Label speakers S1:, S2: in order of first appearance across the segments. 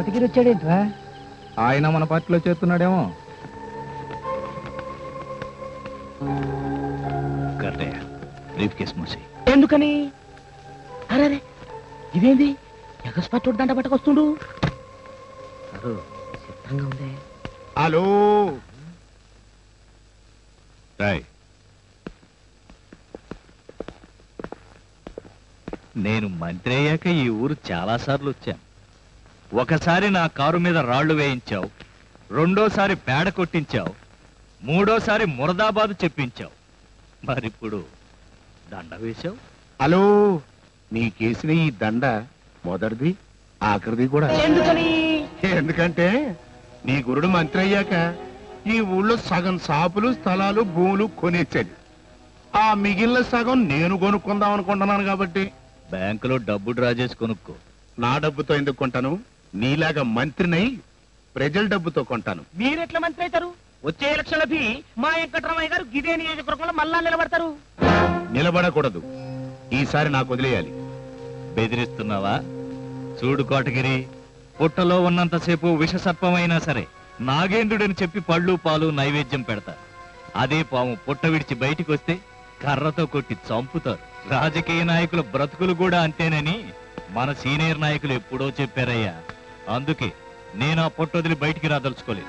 S1: కోటగిరి వచ్చాడేంట్రా
S2: ఆయన మన పార్టీలో చేస్తున్నాడేమో
S3: కరెక్టే బ్రీఫ్ కేస్ మూసి
S4: ఎందుకని అరే ఇదేంది ఎగస్పట్టుడు దండ పట్టుకొస్తుండు అరు చిత్రంగా ఉంది
S5: హలో
S3: రాయ్ నేను మంత్రి అయ్యాక ఈ ఊరు చాలా సార్లు వచ్చాను ఒకసారి నా కారు మీద రాళ్లు వేయించావు రెండోసారి పేడ కొట్టించావు మూడోసారి మురదాబాదు చెప్పించావు మరిప్పుడు దండ వేశావు
S5: హలో నీకేసిన ఈ దండ మొదటిది ఆఖరిది కూడా
S4: ఎందుకని
S5: ఎందుకంటే నీ గురుడు మంత్రి అయ్యాక ఈ ఊళ్ళో సగం షాపులు స్థలాలు భూములు కొనేచ్చాడు ఆ మిగిలిన సగం నేను కొనుక్కుందాం అనుకుంటున్నాను కాబట్టి
S3: బ్యాంకులో డబ్బు డ్రా చేసి కొనుక్కో
S5: నా డబ్బుతో ఎందుకు కొంటాను నీలాగా మంత్రినై ప్రజల డబ్బుతో కొంటాను
S4: మీరెట్లా మంత్రి అవుతారు వచ్చే ఎలక్షన్లకి మా వెంకటరామయ్య గారు గిదే నియోజకవర్గంలో మళ్ళా నిలబడతారు
S5: నిలబడకూడదు ఈసారి నాకు వదిలేయాలి
S3: బెదిరిస్తున్నావా చూడు కోటగిరి పుట్టలో ఉన్నంతసేపు విషసర్పమైనా సరే నాగేంద్రుడని చెప్పి పళ్ళు పాలు నైవేద్యం పెడతారు అదే పాము పుట్ట విడిచి బయటికి వస్తే కర్రతో కొట్టి చంపుతారు రాజకీయ నాయకుల బ్రతుకులు కూడా అంతేనని మన సీనియర్ నాయకులు ఎప్పుడో చెప్పారయ్యా అందుకే నేను ఆ పొట్టొదిలి బయటికి రాదలుచుకోలేదు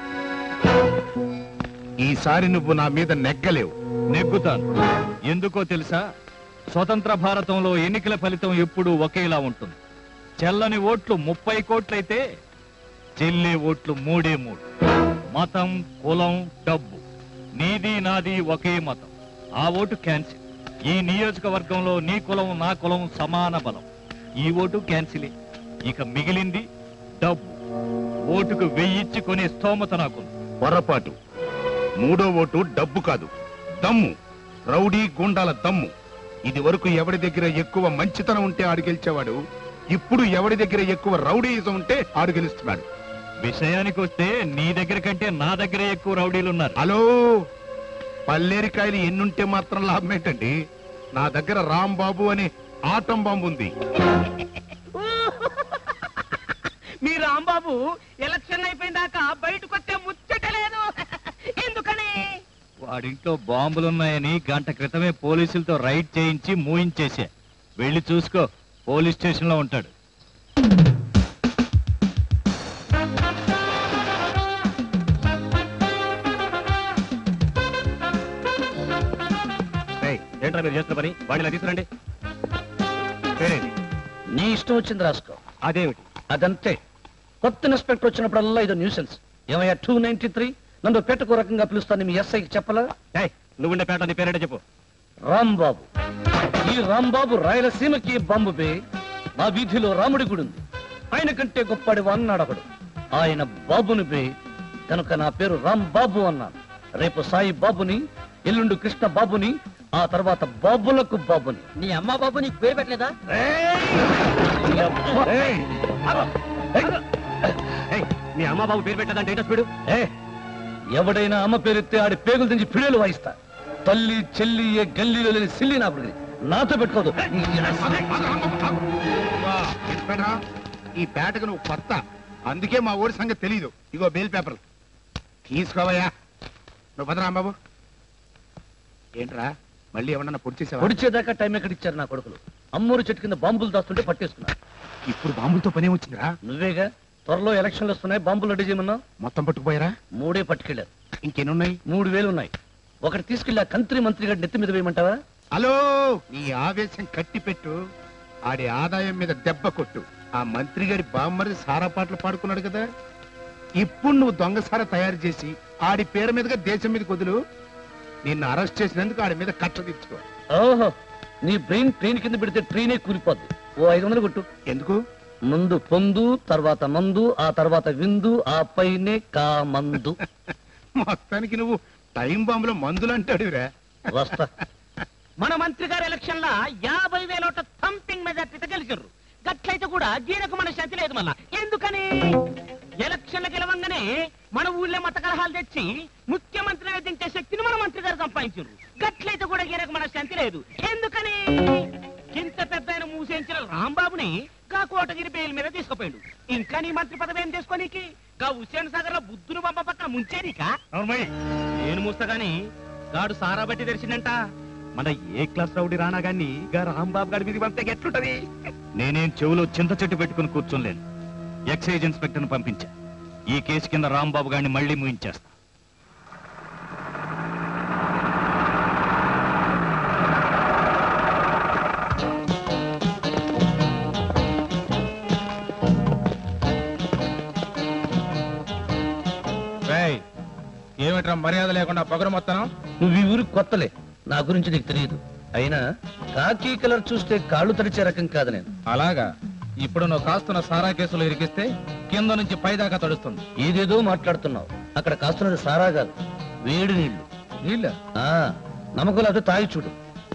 S5: ఈసారి నువ్వు నా మీద నెగ్గలేవు
S3: నెగ్గుతాను ఎందుకో తెలుసా స్వతంత్ర భారతంలో ఎన్నికల ఫలితం ఎప్పుడూ ఒకేలా ఉంటుంది చెల్లని ఓట్లు ముప్పై కోట్లయితే చెల్లే ఓట్లు మూడే మూడు మతం కులం డబ్బు నీది నాది ఒకే మతం ఆ ఓటు క్యాన్సిల్ ఈ నియోజకవర్గంలో నీ కులం నా కులం సమాన బలం ఈ ఓటు క్యాన్సిలే ఇక మిగిలింది డబ్బు ఓటుకు వెయ్యిచ్చి కొనే స్తోమత నాకుంది
S5: పొరపాటు మూడో ఓటు డబ్బు కాదు దమ్ము రౌడీ గుండాల దమ్ము ఇది వరకు ఎవడి దగ్గర ఎక్కువ మంచితనం ఉంటే ఆడు గెలిచేవాడు ఇప్పుడు ఎవడి దగ్గర ఎక్కువ రౌడీయిజం ఉంటే ఆడు గెలుస్తున్నాడు
S3: విషయానికి వస్తే నీ దగ్గర కంటే నా దగ్గరే ఎక్కువ రౌడీలు ఉన్నారు
S5: హలో పల్లేరికాయలు ఎన్నుంటే మాత్రం లాభం ఏంటండి నా దగ్గర రాంబాబు అనే ఆటం బాంబు ఉంది
S4: మీ రాంబాబు ఎలక్షన్ అయిపోయిన దాకా బయటకు వస్తే ముచ్చటలేదు ఎందుకని
S3: వాడింట్లో బాంబులున్నాయని గంట క్రితమే పోలీసులతో రైడ్ చేయించి మూయించేసా వెళ్ళి చూసుకో పోలీస్ స్టేషన్ లో ఉంటాడు
S6: ఏంట్రా మీరు చేస్తున్న పని వాడిని ఇలా తీసుకురండి
S5: పేరేంటి?
S7: నీ ఇష్టం వచ్చింది రాసుకో
S6: అదేమిటి
S7: అదంతే కొత్త ఇన్స్పెక్టర్ వచ్చినప్పుడల్లా ఇది న్యూసెన్స్ ఏమయ్యా టూ నైన్టీ త్రీ నన్ను పెట్టుకో రకంగా పిలుస్తాను మీ ఎస్ఐకి చెప్పలా
S6: ఏయ్, నువ్వుండే పేట నీ పేరేంటో చెప్పు
S7: రాంబాబు ఈ రాంబాబు రాయలసీమకి బాంబు బే మా వీధిలో రాముడి గుడి ఉంది ఆయన కంటే గొప్పడి అన్నాడు ఒకడు ఆయన బాబుని బే కనుక నా పేరు రాంబాబు అన్నాను రేపు సాయి బాబుని ఎల్లుండు కృష్ణ బాబుని ఆ తర్వాత బాబులకు బాబుని
S4: నీ అమ్మ బాబు నీకు పేరు పెట్టలేదా
S5: ఏయ్!
S6: ఏయ్, మీ అమ్మ బాబు పేరు పెట్టదంటే ఏంటో స్పీడు
S7: ఏ ఎవడైనా అమ్మ పేరెత్తే ఆడి పేగులు దించి పిడేలు వాయిస్తా తల్లి చెల్లి ఏ గల్లీలో లేని సిల్లి నా పుడిది నాతో పెట్టుకోదు
S5: వా, ఇన్స్పెక్టరా, ఈ పేటకు నువ్వు కొత్త అందుకే మా ఊరి సంగతి తెలీదు ఇగో బెయిల్ పేపర్ తీసుకోవయ్యా నువ్వు భద్రా బాబు ఏంట్రా మళ్ళీ ఏమన్నా పొడి చేసావా
S7: పొడిచేదాకా టైం ఎక్కడిచ్చారు నా కొడుకులు అమ్మూరు చెట్టు కింద బాంబులు దాస్తుంటే పట్టేసుకున్నా
S5: ఇప్పుడు బాంబులతో పనే వచ్చిందిరా
S7: నువ్వేగా త్వరలో ఎలక్షన్లు వస్తున్నాయి బాంబులు రెడీ చేయమన్నా
S5: మొత్తం పట్టుకుపోయారా
S7: మూడే పట్టుకెళ్ళారు
S5: ఇంకెన్నున్నాయి
S7: మూడు వేలు ఉన్నాయి ఒకటి తీసుకెళ్ళి ఆ కంత్రి మంత్రి గారి నెత్తి మీద వేయమంటావా
S5: హలో నీ ఆవేశం కట్టి పెట్టు ఆడి ఆదాయం మీద దెబ్బ కొట్టు ఆ మంత్రి గారి బామ్మరి సారా పాటలు పాడుకున్నాడు కదా ఇప్పుడు నువ్వు దొంగ సారా తయారు చేసి ఆడి పేరు మీదుగా దేశం మీద కుదులు నిన్ను అరెస్ట్ చేసినందుకు ఆడి మీద కట్ట తెచ్చుకో
S7: ఓహో నీ బ్రెయిన్ ట్రైన్ కింద పెడితే ట్రైనే కూలిపోద్ది ఓ ఐదు వందలు కొట్టు
S5: ఎందుకు
S7: ముందు పొందు తర్వాత మందు ఆ తర్వాత విందు ఆ పైనే కామందు
S5: మొత్తానికి నువ్వు టైం బాంబులో మందులు అంటాడురా
S7: వస్తా
S4: మన మంత్రి గారు ఎలక్షన్ లా యాభై వేల ఓట్ల థంపింగ్ మెజార్టీతో గెలిచారు గట్లయితే కూడా గీనకు మన శాంతి లేదు మళ్ళా ఎందుకని ఎలక్షన్ల గెలవంగానే మన ఊళ్ళో మత కలహాలు తెచ్చి ముఖ్యమంత్రిని దించే శక్తిని మన మంత్రి గారు సంపాదించారు గట్లయితే కూడా గీనకు మన శాంతి లేదు ఎందుకని ఇంత పెద్ద ఆయన మూసేయించిన రాంబాబుని గా కోటగిరి బెయిల్ మీద తీసుకుపోయాడు ఇంకా నీ మంత్రి పదవి ఏం చేసుకోనీకి గా హుస్సేన్ సాగర్ లో బుద్ధును పంప పక్కన ముంచేనికా నేను మూస్తగాని గాడు సారా బట్టి తెరిచిందంట మన ఏ క్లాస్ రౌడీ రానా గాని గా రాంబాబు గారి మీద పంపితే ఎట్లుంటది
S3: నేనేం చెవులో చింత చెట్టు పెట్టుకుని కూర్చోలేను ఎక్సైజ్ ఇన్స్పెక్టర్ని పంపించా ఈ కేసు కింద రాంబాబు గారిని మళ్ళీ ముయించేస్తా
S2: రేయ్, ఏమిట్రా మర్యాద లేకుండా పొగరు మొత్తం
S7: నువ్వు ఈ ఊరికి కొత్తలే నా గురించి నీకు తెలియదు అయినా కాకి కలర్ చూస్తే కాళ్ళు తడిచే రకం కాదు నేను
S2: అలాగా ఇప్పుడు నువ్వు కాస్తున్న సారా కేసులో ఇరికిస్తే కింద నుంచి పైదాకా తడుస్తుంది
S7: ఏదేదో మాట్లాడుతున్నావు అక్కడ కాస్తున్నది సారా కాదు వేడి నీళ్లు
S2: నీళ్ళ
S7: ఆ నమ్మకం లేకపోతే తాగి చూడు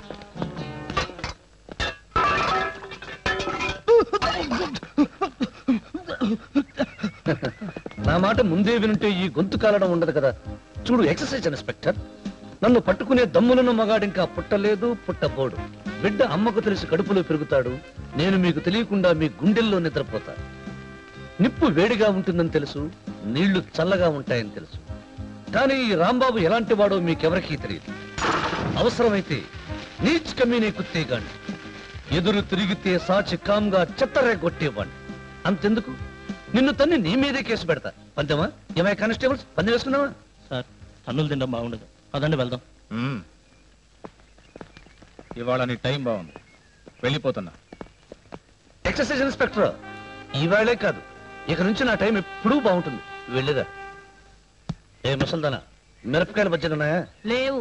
S7: నా మాట ముందే వినుంటే ఈ గొంతు కాలడం ఉండదు కదా చూడు ఎక్సర్సైజ్ ఇన్స్పెక్టర్ నన్ను పట్టుకునే దమ్ములను మగాడింకా పుట్టలేదు పుట్టబోడు బిడ్డ అమ్మకు తెలిసి కడుపులో పెరుగుతాడు నేను మీకు తెలియకుండా మీ గుండెల్లో నిద్రపోతా నిప్పు వేడిగా ఉంటుందని తెలుసు నీళ్లు చల్లగా ఉంటాయని తెలుసు కానీ ఈ రాంబాబు ఎలాంటి వాడో మీకెవరికీ తెలియదు అవసరమైతే నీచ్ కమీనే కుత్తేగాండి ఎదురు తిరిగితే సాచి కామ్గా చెత్తరే కొట్టేవాణ్ణి అంతెందుకు నిన్ను తన్ని నీ మీదే కేసు పెడతా పందెమా ఏమై కానిస్టేబుల్స్ పందెం వేసుకున్నావా
S6: సార్ తన్నులు తినడం బాగుండదు అదండి వెళ్దాం
S2: మ్మ్. ఇవాళ నీ టైం బాగుంది వెళ్ళిపోతున్నా
S7: ఎక్సర్సైజ్ ఇన్స్పెక్టర్ ఈవేళే కాదు ఇక నుంచి నా టైం ఎప్పుడూ బాగుంటుంది వెళ్ళేదా ఏ ముసల్దానా మిరపకాయల బజ్జీలు ఉన్నాయా
S4: లేవు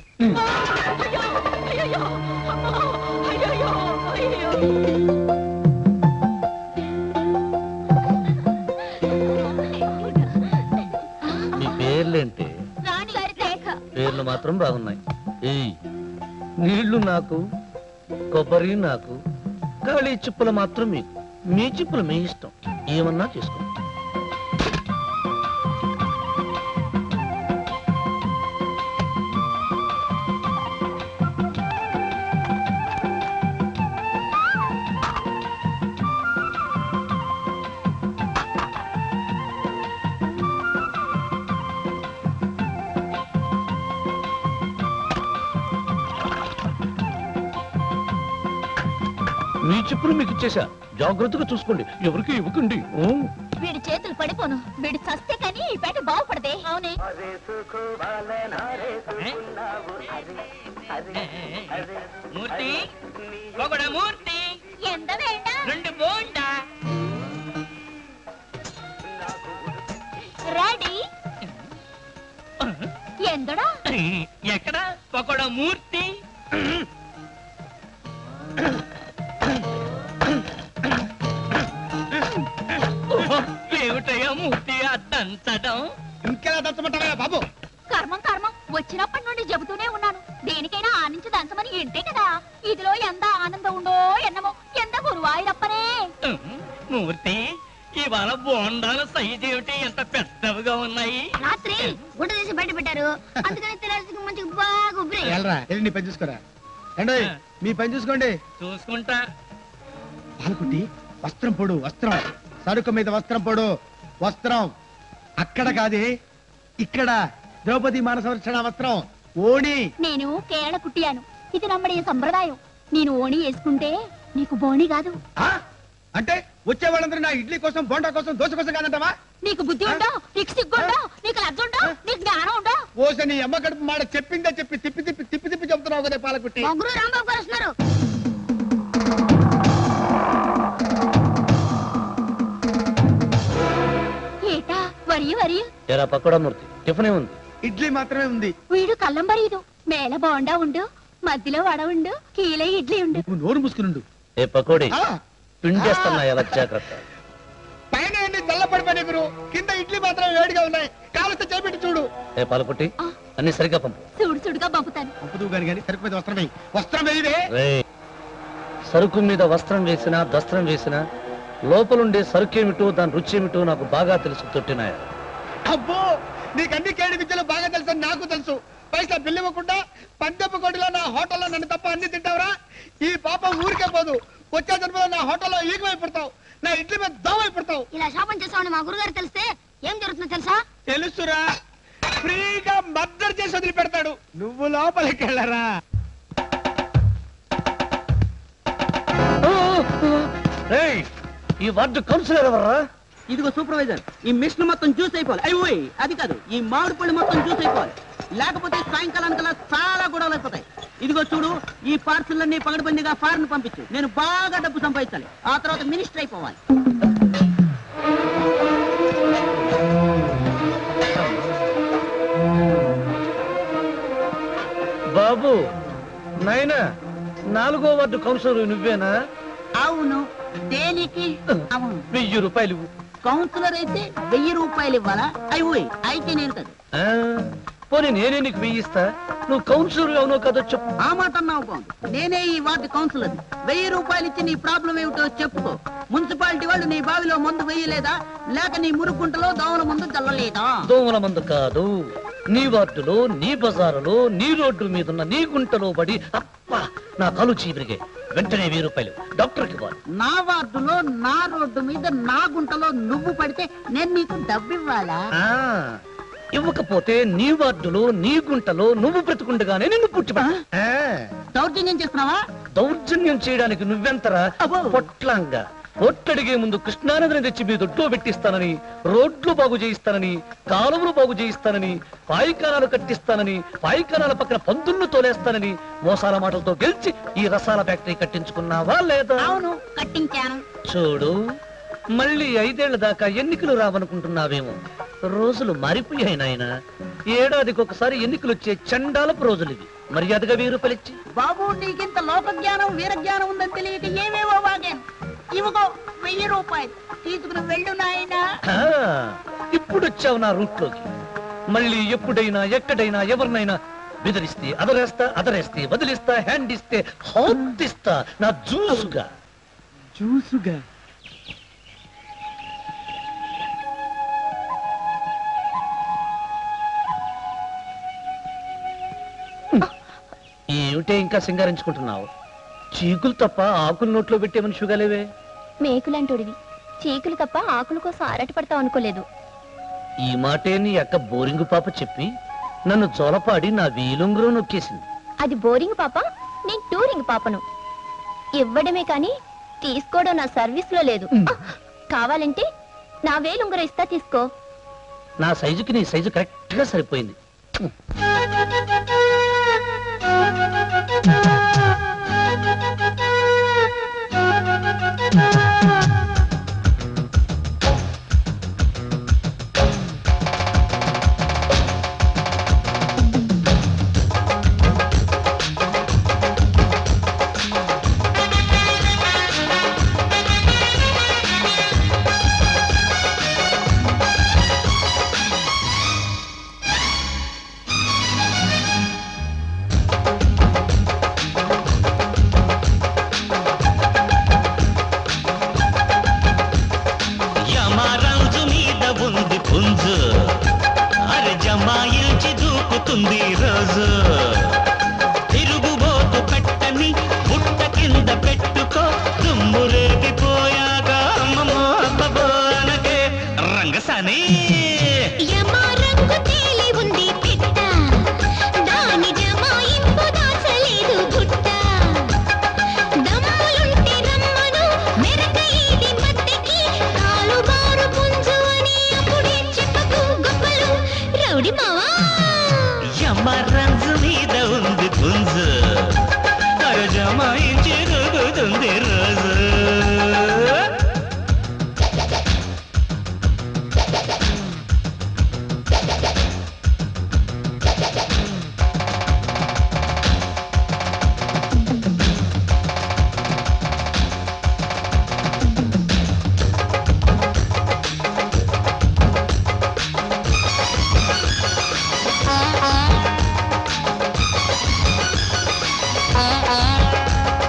S7: మీ పేర్లేంటి పేర్లు మాత్రం బాగున్నాయి ఏయ్ నీళ్లు నాకు కొబ్బరి నాకు ఖాళీ చిప్పులు మాత్రం మీకు మీ చిప్పులు మీ ఇష్టం ఏమన్నా చేసుకో మీ చిప్పులు మీకు ఇచ్చేసా జాగ్రత్తగా చూసుకోండి ఎవరికి ఇవ్వకండి ఊ.
S1: వీడి చేతులు పడిపోను వీడి చస్తే కానీ ఈ పేట బాగుపడదే అవునే
S4: మూర్తి ఒకడ మూర్తి
S1: ఎంత వేണ്ട
S4: రెండు బోండా
S1: రెడీ ఎందడా
S4: ఎక్కడ ఒకడ మూర్తి ఏమిటయ్యా మూర్తి అద్దంతడం
S5: ఇంకెలా దంచమంటావా బాబు
S1: కర్మం కర్మం వచ్చినప్పటి నుండి చెబుతూనే ఉన్నాను దేనికైనా ఆనించి దంచమని ఇంటే కదా ఇదిలో ఎంత ఆనందం ఉండో ఎన్నమో ఎంత గురువాయిరప్పనే
S4: మూర్తి ఇవాళ బోండాల సైజు ఏమిటి ఎంత పెద్దవిగా ఉన్నాయి
S1: రాత్రి గుడ్డ తీసి బయట పెట్టారు అందుకని తినాల్సి మంచిగా బాగా ఉబ్బరి
S5: వెళ్ళరా వెళ్ళి నీ పని చూసుకోరా రండి మీ పని చూసుకోండి
S4: చూసుకుంటా
S5: పాలకుట్టి వస్త్రం పొడు వస్త్రం సరుకు మీద వస్త్రం పొడు వస్త్రం అక్కడ కాదే ఇక్కడ ద్రౌపది మాన సంరక్షణ వస్త్రం ఓణి
S1: నేను కేరళ కుట్టియాను ఇది నమ్మడి సంప్రదాయం నేను ఓణి వేసుకుంటే నీకు బోణి కాదు
S5: ఆ? అంటే వచ్చే వాళ్ళందరూ నా ఇడ్లీ కోసం బోండా కోసం దోశ కోసం కాదంటావా
S1: నీకు బుద్ధి ఉండో నీకు సిగ్గుండో నీకు లజ్జ ఉండో నీకు జ్ఞానం ఉండో
S5: ఓస నీ అమ్మ కడుపు మాట చెప్పిందే చెప్పి తిప్పి తిప్పి తిప్పి తిప్పి చెప్తున్నావు కదా పాలకుట్టి
S1: ముగ్గురు రాంబాబు గారు వస్తున్నారు ఏటా వరియు వరియు
S7: ఏరా పక్కడా మూర్తి టిఫినే ఉంది
S5: ఇడ్లీ మాత్రమే ఉంది
S1: వీడు కళ్ళం బరీదు మేల బోండా ఉండు మధ్యలో వడ ఉండు కీలే ఇడ్లీ ఉండు
S5: నువ్వు నోరు మూసుకునుండు
S7: ఏ పకోడి
S5: ఆ,
S7: పిండేస్తున్నా ఎలా జాగ్రత్త
S5: పైన ఎన్ని చల్లపడిపోయి గురు కింద ఇడ్లీ మాత్రం వేడిగా ఉన్నాయి కావలిస్తే చేపెట్టి చూడు
S7: ఏ పాలకుట్టి అన్ని సరిగ్గా పంపు
S1: సుడు సుడుగా పంపుతాను
S5: పంపుతూ గాని గాని సరుకు మీద వస్త్రం వేయి వస్త్రం వేయివే
S7: రేయ్, సరుకు మీద వస్త్రం వేసినా దస్త్రం వేసినా లోపలుండే సరుకేమిటో దాని రుచి ఏమిటో నాకు బాగా తెలుసు తొట్టినాయ
S5: అబ్బో నీకు అన్ని కేడి విద్యలు బాగా తెలుసు అని నాకు తెలుసు పైసా బిల్లు ఇవ్వకుండా పందెపు కొడిలో నా హోటల్లో నన్ను తప్ప అన్ని తింటావురా ఈ పాపం ఊరికే పోదు
S8: వచ్చే జన్మలో నా హోటల్లో ఈగవై పడతావు నా ఇడ్లీ మీద దోవై పడతావు
S1: ఇలా శాపం చేసామని మా గురుగారు తెలిస్తే ఏం జరుగుతుందో తెలుసా
S8: తెలుసురా ఫ్రీగా మర్డర్ చేసి వదిలిపెడతాడు నువ్వు లోపలికి వెళ్ళరా
S7: ఏయ్, ఈ వార్డు కౌన్సిలర్ ఎవర్రా
S9: ఇదిగో సూపర్వైజర్ ఈ మిషన్ మొత్తం జ్యూస్ అయిపోవాలి అయ్యి అది కాదు ఈ మామిడి పళ్ళు మొత్తం జ్యూస్ అయిపోవాలి లేకపోతే సాయంకాలానికల్లా చాలా గొడవలు అయిపోతాయి ఇదిగో చూడు ఈ పార్సల్ అన్ని పగడబందిగా ఫారెన్ పంపించు నేను బాగా డబ్బు సంపాదించాలి ఆ తర్వాత మినిస్టర్ అయిపోవాలి
S7: బాబు నాయనా నాలుగో వార్డు కౌన్సిలర్ నువ్వేనా
S9: అవును దేనికి అవును
S7: వెయ్యి రూపాయలు ఇవ్వు.
S9: కౌన్సిలర్ అయితే వెయ్యి రూపాయలు ఇవ్వాలా అయ్యి అయితే నేను కాదు
S7: ఆ, పోనీ నేనే నీకు వెయ్యి ఇస్తా నువ్వు కౌన్సిలర్ అవునో కదో చెప్పు
S9: ఆ మాట అన్నావు బాగుంది నేనే ఈ వార్డు కౌన్సిలర్ వెయ్యి రూపాయలు ఇచ్చి నీ ప్రాబ్లం ఏమిటో చెప్పుకో మున్సిపాలిటీ వాళ్ళు నీ బావిలో మందు వేయలేదా లేక నీ మురుగుంటలో దోమల మందు చల్లలేదా
S7: దోమల మందు కాదు నీ వార్డులో నీ బజారులో నీ రోడ్డు మీదున్న నీ గుంటలో పడి అప్ప నా కాలు చీపిరిగే వెంటనే వెయ్యి రూపాయలు డాక్టర్కి ఇవ్వాలి
S9: నా వార్డులో నా రోడ్డు మీద నా గుంటలో నువ్వు పడితే నేను నీకు డబ్బు ఇవ్వాలా
S7: ఆ, ఇవ్వకపోతే నీ వార్డులో నీ గుంటలో నువ్వు బ్రతుకుండగానే నిన్ను పుట్టిపా
S9: దౌర్జన్యం చేస్తున్నావా
S7: దౌర్జన్యం చేయడానికి నువ్వెంతరా
S9: అబ్బో.
S7: పొట్లంగా ఒట్టడిగే ముందు కృష్ణానదిని తెచ్చి మీ దొడ్లో పెట్టిస్తానని రోడ్లు బాగు చేయిస్తానని కాలువలు బాగు చేయిస్తానని పాయికానాలు కట్టిస్తానని పాయికానాల పక్కన పందులను తోలేస్తానని మోసాల మాటలతో గెలిచి ఈ రసాల ఫ్యాక్టరీ కట్టించుకున్నావా లేదా
S9: అవును కట్టించాను
S7: చూడు మళ్ళీ ఐదేళ్ల దాకా ఎన్నికలు రావనుకుంటున్నావేమో రోజులు మారిపోయాయి నాయన ఏడాదికి ఒకసారి ఎన్నికలు వచ్చే చండాలపు రోజులు ఇవి మర్యాదగా వెయ్యి రూపాయలు ఇచ్చి
S9: బాబు నీకింత లోక జ్ఞానం వీర జ్ఞానం ఉందని తెలియక ఏమేవో వాగాను ఇవ్వకో వెయ్యి రూపాయలు తీసుకుని వెళ్ళు నాయనా
S7: ఆ, ఇప్పుడు వచ్చావు నా రూట్ లోకి మళ్ళీ ఎప్పుడైనా ఎక్కడైనా ఎవరినైనా బెదిరిస్తే అదరేస్తా అదరేస్తే వదిలిస్తా హ్యాండ్ ఇస్తే హాత్ ఇస్తా నా జ్యూసుగా
S9: చూసుగా
S7: ఏమిటే ఇంకా సింగారించుకుంటున్నావు చీకులు తప్ప ఆకులు నోట్లో పెట్టే మనిషిగా లేవే
S1: మేకులంటోడివి చీకులు తప్ప ఆకుల కోసం ఆరాట పడతావు అనుకోలేదు
S7: ఈ మాటే నీ అక్క బోరింగు పాప చెప్పి నన్ను జోలపాడి నా వీలుంగురం నొక్కేసింది
S1: అది బోరింగ్ పాప నేను టూరింగ్ పాపను ఇవ్వడమే కానీ తీసుకోవడం నా సర్వీస్ లో లేదు కావాలంటే నా వేలుంగర ఇస్తా తీసుకో
S7: నా సైజుకి నీ సైజు కరెక్ట్ గా సరిపోయింది
S10: యమరాజు మీద ఉంది పుంజు అరే జమాయిల్చి దూకుతుంది రోజు తిరుగుబోతు పెట్టని బుట్ట కింద పెట్టుకో దుమ్ము రేగిపోయాగా అమ్మమ్మో అబ్బబో అనగే రంగసాని
S1: యమారంగు తేలి ఉంది పిట్ట దాని జమాయింపు దాచలేదు గుట్ట దమ్ములుంటే రమ్మను మెరక ఇది మత్తెకి కాలుబారు పుంజు అని అప్పుడే చెప్పకు గొప్పలు రౌడి మావా
S10: యమరాజు మీద ఉంది పుంజు అరే జమాయించి దూకుతుంది రోజు
S1: ఆ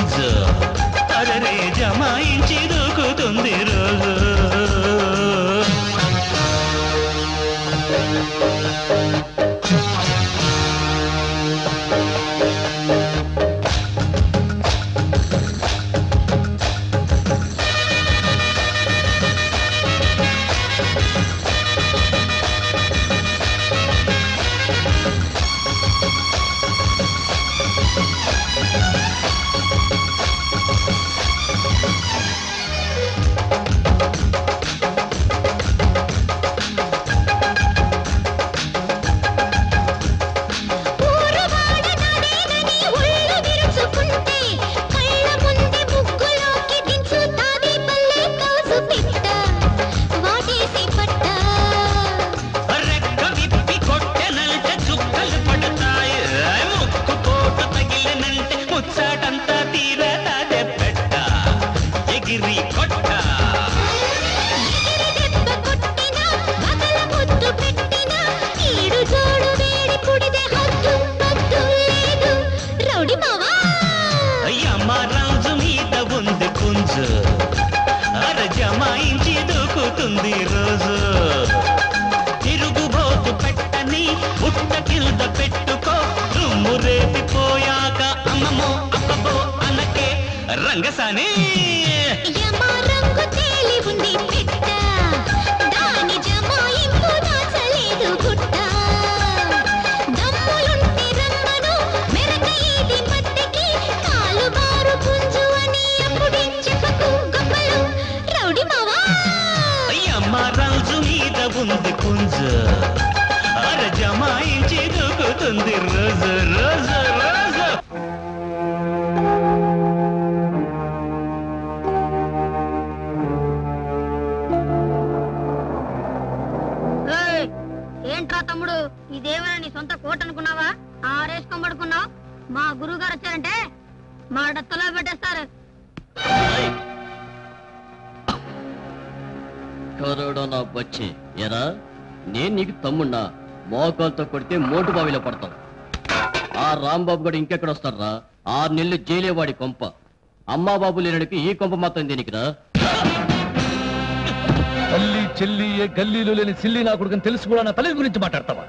S10: పుంజు అరరే జమాయించి దూకుతుంది రోజు
S1: ఊరువాడ నడేనని ఒళ్ళు విరుచుకుంటే కళ్ళ ముందే ముగ్గులోకి దించుతాది పల్లె కౌసు పిట్ట వాటేసి పట్ట
S10: రెక్క విప్పి కొట్టెనంటే చుక్కలు పడతాయి ముక్కు కోటు తగిలినంటే ముచ్చాటంతా తీరతాదే పెట్ట ఎగిరి కొట్ట
S1: ఎగిరి దెబ్బ కొట్టినా పగల ముద్దు పెట్టినా ఈడు జోడు వేడి పుడిదే హద్దు పద్దు లేదు రౌడి మావా
S10: యమ రాజు మీద ఉంది పుంజు అర జమాయించి దూకుతుంది రోజు తిరుగుబోతు పెట్టని పుట్ట కింద పెట్టుకో రుమ్ము రేపిపోయాక అమ్మమో అబ్బబో అనకే రంగసాని
S1: యమ రంగు తేలి ఉంది పిట్ట దాని జమాయింపు దాచలేదు గుట్ట దమ్ములుంటే రమ్మను మెరక ఇది మత్తెకి కాలు బారు పుంజు అని అప్పుడే చెప్పకు గొప్పలు రౌడి మావా
S10: యమ రాజు మీద ఉంది పుంజు అర జమాయించి దూకుతుంది రోజు రోజు రోజు
S1: ఏంట్రా తమ్ముడు ఇదేమైనా నీ సొంత కోట అనుకున్నావా ఆరేసుకొని పడుకున్నావు మా గురువు గారు వచ్చారంటే మా డత్తలో పెట్టేస్తారు
S11: కరోడా నా బచ్చి ఎరా నేను నీకు తమ్మున్నా మోకాలతో కొడితే మోటు బావిలో పడతాం ఆ రాంబాబు కూడా ఇంకెక్కడ వస్తారా ఆరు నెలలు జైలేవాడి కొంప అమ్మా బాబు లేనడికి ఈ కొంప మాత్రం దేనికిరా
S7: తల్లి చెల్లి ఏ గల్లీలో లేని సిల్లి నా కొడుకుని తెలుసు కూడా నా తల్లి గురించి మాట్లాడతావా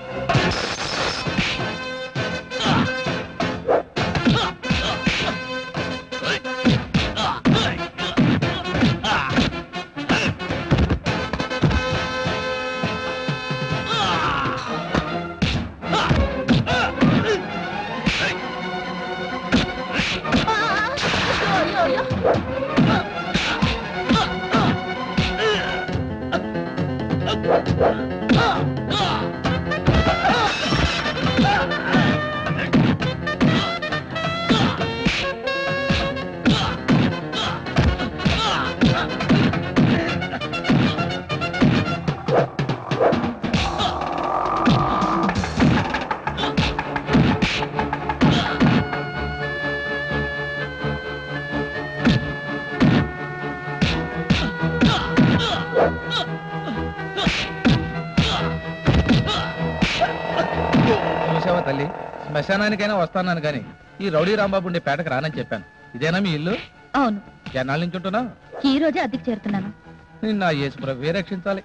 S2: చూసావా తల్లి శ్మశానానికైనా వస్తానని కానీ ఈ రౌడీ రాంబాబు ఉండే పేటకు రానని చెప్పాను ఇదేనా మీ ఇల్లు
S1: అవును
S2: ఎన్నాళ్ళ నుంచి ఉంటున్నా
S1: ఈ రోజే అద్దెకి చేరుతున్నాను
S2: నిన్న యేసుప్రభువే రక్షించాలి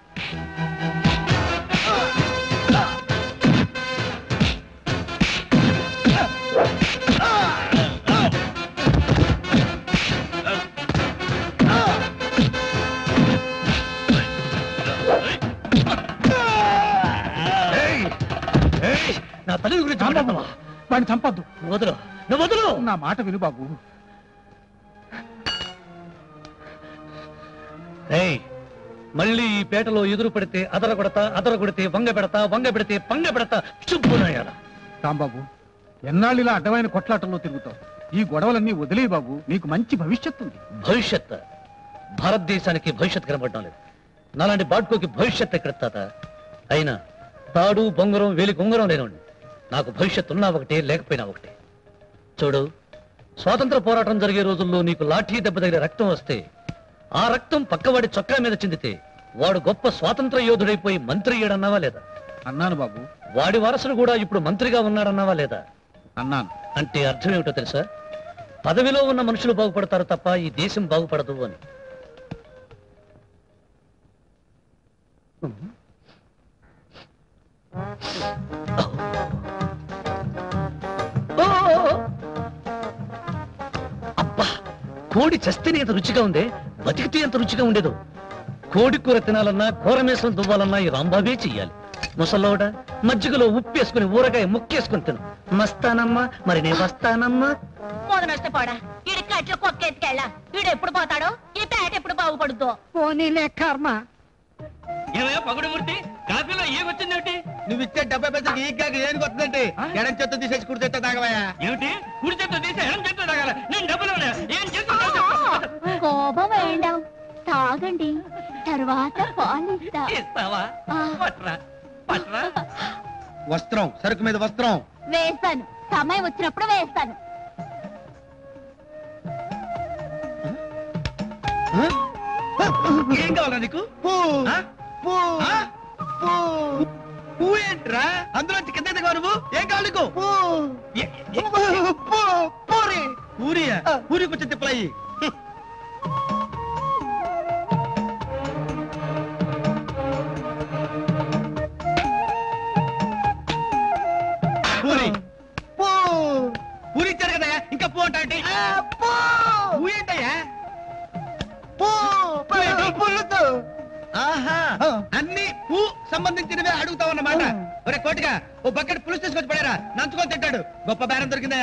S7: నా తల్లి గురించి మాట్లాడతావా
S8: వాడిని చంపొద్దు
S7: నువ్వు వదలు నువ్వు వదలు
S8: నా మాట విను బాబు
S7: ఏయ్ మళ్ళీ ఈ పేటలో ఎదురు పెడితే అదర కొడతా అదర కొడితే వంగ పెడతా వంగ పెడితే పంగ పెడతా చుప్పునయ్యాల
S8: రాంబాబు ఎన్నాళ్ళు ఇలా అడ్డమైన కొట్లాటల్లో తిరుగుతావు ఈ గొడవలన్నీ వదిలే బాబు నీకు మంచి భవిష్యత్తు ఉంది
S7: భవిష్యత్ భారతదేశానికి భవిష్యత్ కనబడటం లేదు నాలాంటి బాడ్కోకి భవిష్యత్ ఎక్కడ తాత అయినా తాడు బొంగరం వేలికి ఉంగరం లేనండి నాకు భవిష్యత్ ఉన్నా ఒకటే లేకపోయినా ఒకటే చూడు స్వాతంత్ర పోరాటం జరిగే రోజుల్లో నీకు లాఠీ దెబ్బ దగ్గర రక్తం వస్తే ఆ రక్తం పక్కవాడి చొక్కా మీద చిందితే వాడు గొప్ప స్వాతంత్ర యోధుడైపోయి మంత్రి అయ్యాడన్నావా లేదా
S8: అన్నాను బాబు
S7: వాడి వారసుడు కూడా ఇప్పుడు మంత్రిగా ఉన్నాడన్నావా లేదా
S8: అన్నాను
S7: అంటే అర్థం ఏమిటో తెలుసా పదవిలో ఉన్న మనుషులు బాగుపడతారు తప్ప ఈ దేశం బాగుపడదు అని ఓ! అబ్బా కోడి చస్తేనే ఎంత రుచిగా ఉందే బతికితే ఎంత రుచిగా ఉండేదో కోడి కూర తినాలన్నా కూర మీసం దువ్వాలన్నా ఈ రాంబాబే చెయ్యాలి ముసలోడ మజ్జిగలో ఉప్పేసుకుని ఊరగాయ ముక్కేసుకుని తిను మస్తానమ్మా మరి నేను వస్తానమ్మా
S1: మొద నష్టపోడా ఈడి కట్లో కొక్కెత్తికెళ్ళ ఈడు ఎప్పుడు పోతాడో ఈ పేట ఎప్పుడు బాగుపడుద్దో
S12: పోనీలే కర్మ
S4: ఏమయ్యా పగుడుమూర్తి కాఫీలో ఏమొచ్చిందేమిటి
S2: నువ్వు ఇచ్చే డెబ్బై పైసలకి ఈ గాకి ఏం కొత్తదంటే ఎడం చేత తీసేసి కుడి చేత తాగవయ్యా
S4: ఏమిటి కుడి చేత తీసి ఎడం చేత తాగాల నేను డబ్బులు ఇవ్వలే. ఏం చేస్తున్నా
S1: కోపం వేయండాం తాగండి తర్వాత పాలిస్తా
S4: ఇస్తావా పట్రా పట్రా
S2: వస్త్రం సరుకు మీద వస్త్రం
S1: వేస్తాను సమయం వచ్చినప్పుడు వేస్తాను
S2: ఏం కావాలా నీకు ఆ? ఆ? పువ్వు ఏంట్రా అందులో కింద దిగవా నువ్వు ఏం కావాలి నీకు ఏ- ఏ- పూరి పూరియా పూరి కొంచెం తిప్పలయ్యి పూరి పూరి ఇచ్చారు కదా ఇంకా పూ అంటే పూ ఏంటయ్యా పుల్లుతో ఆహా అన్ని పూ సంబంధించినవే అడుగుతావు అన్నమాట ఒరే కోటిగా ఓ బకెట్ పులుసు తీసుకొచ్చి పడారా నంచుకొని తింటాడు గొప్ప బేరం దొరికిందా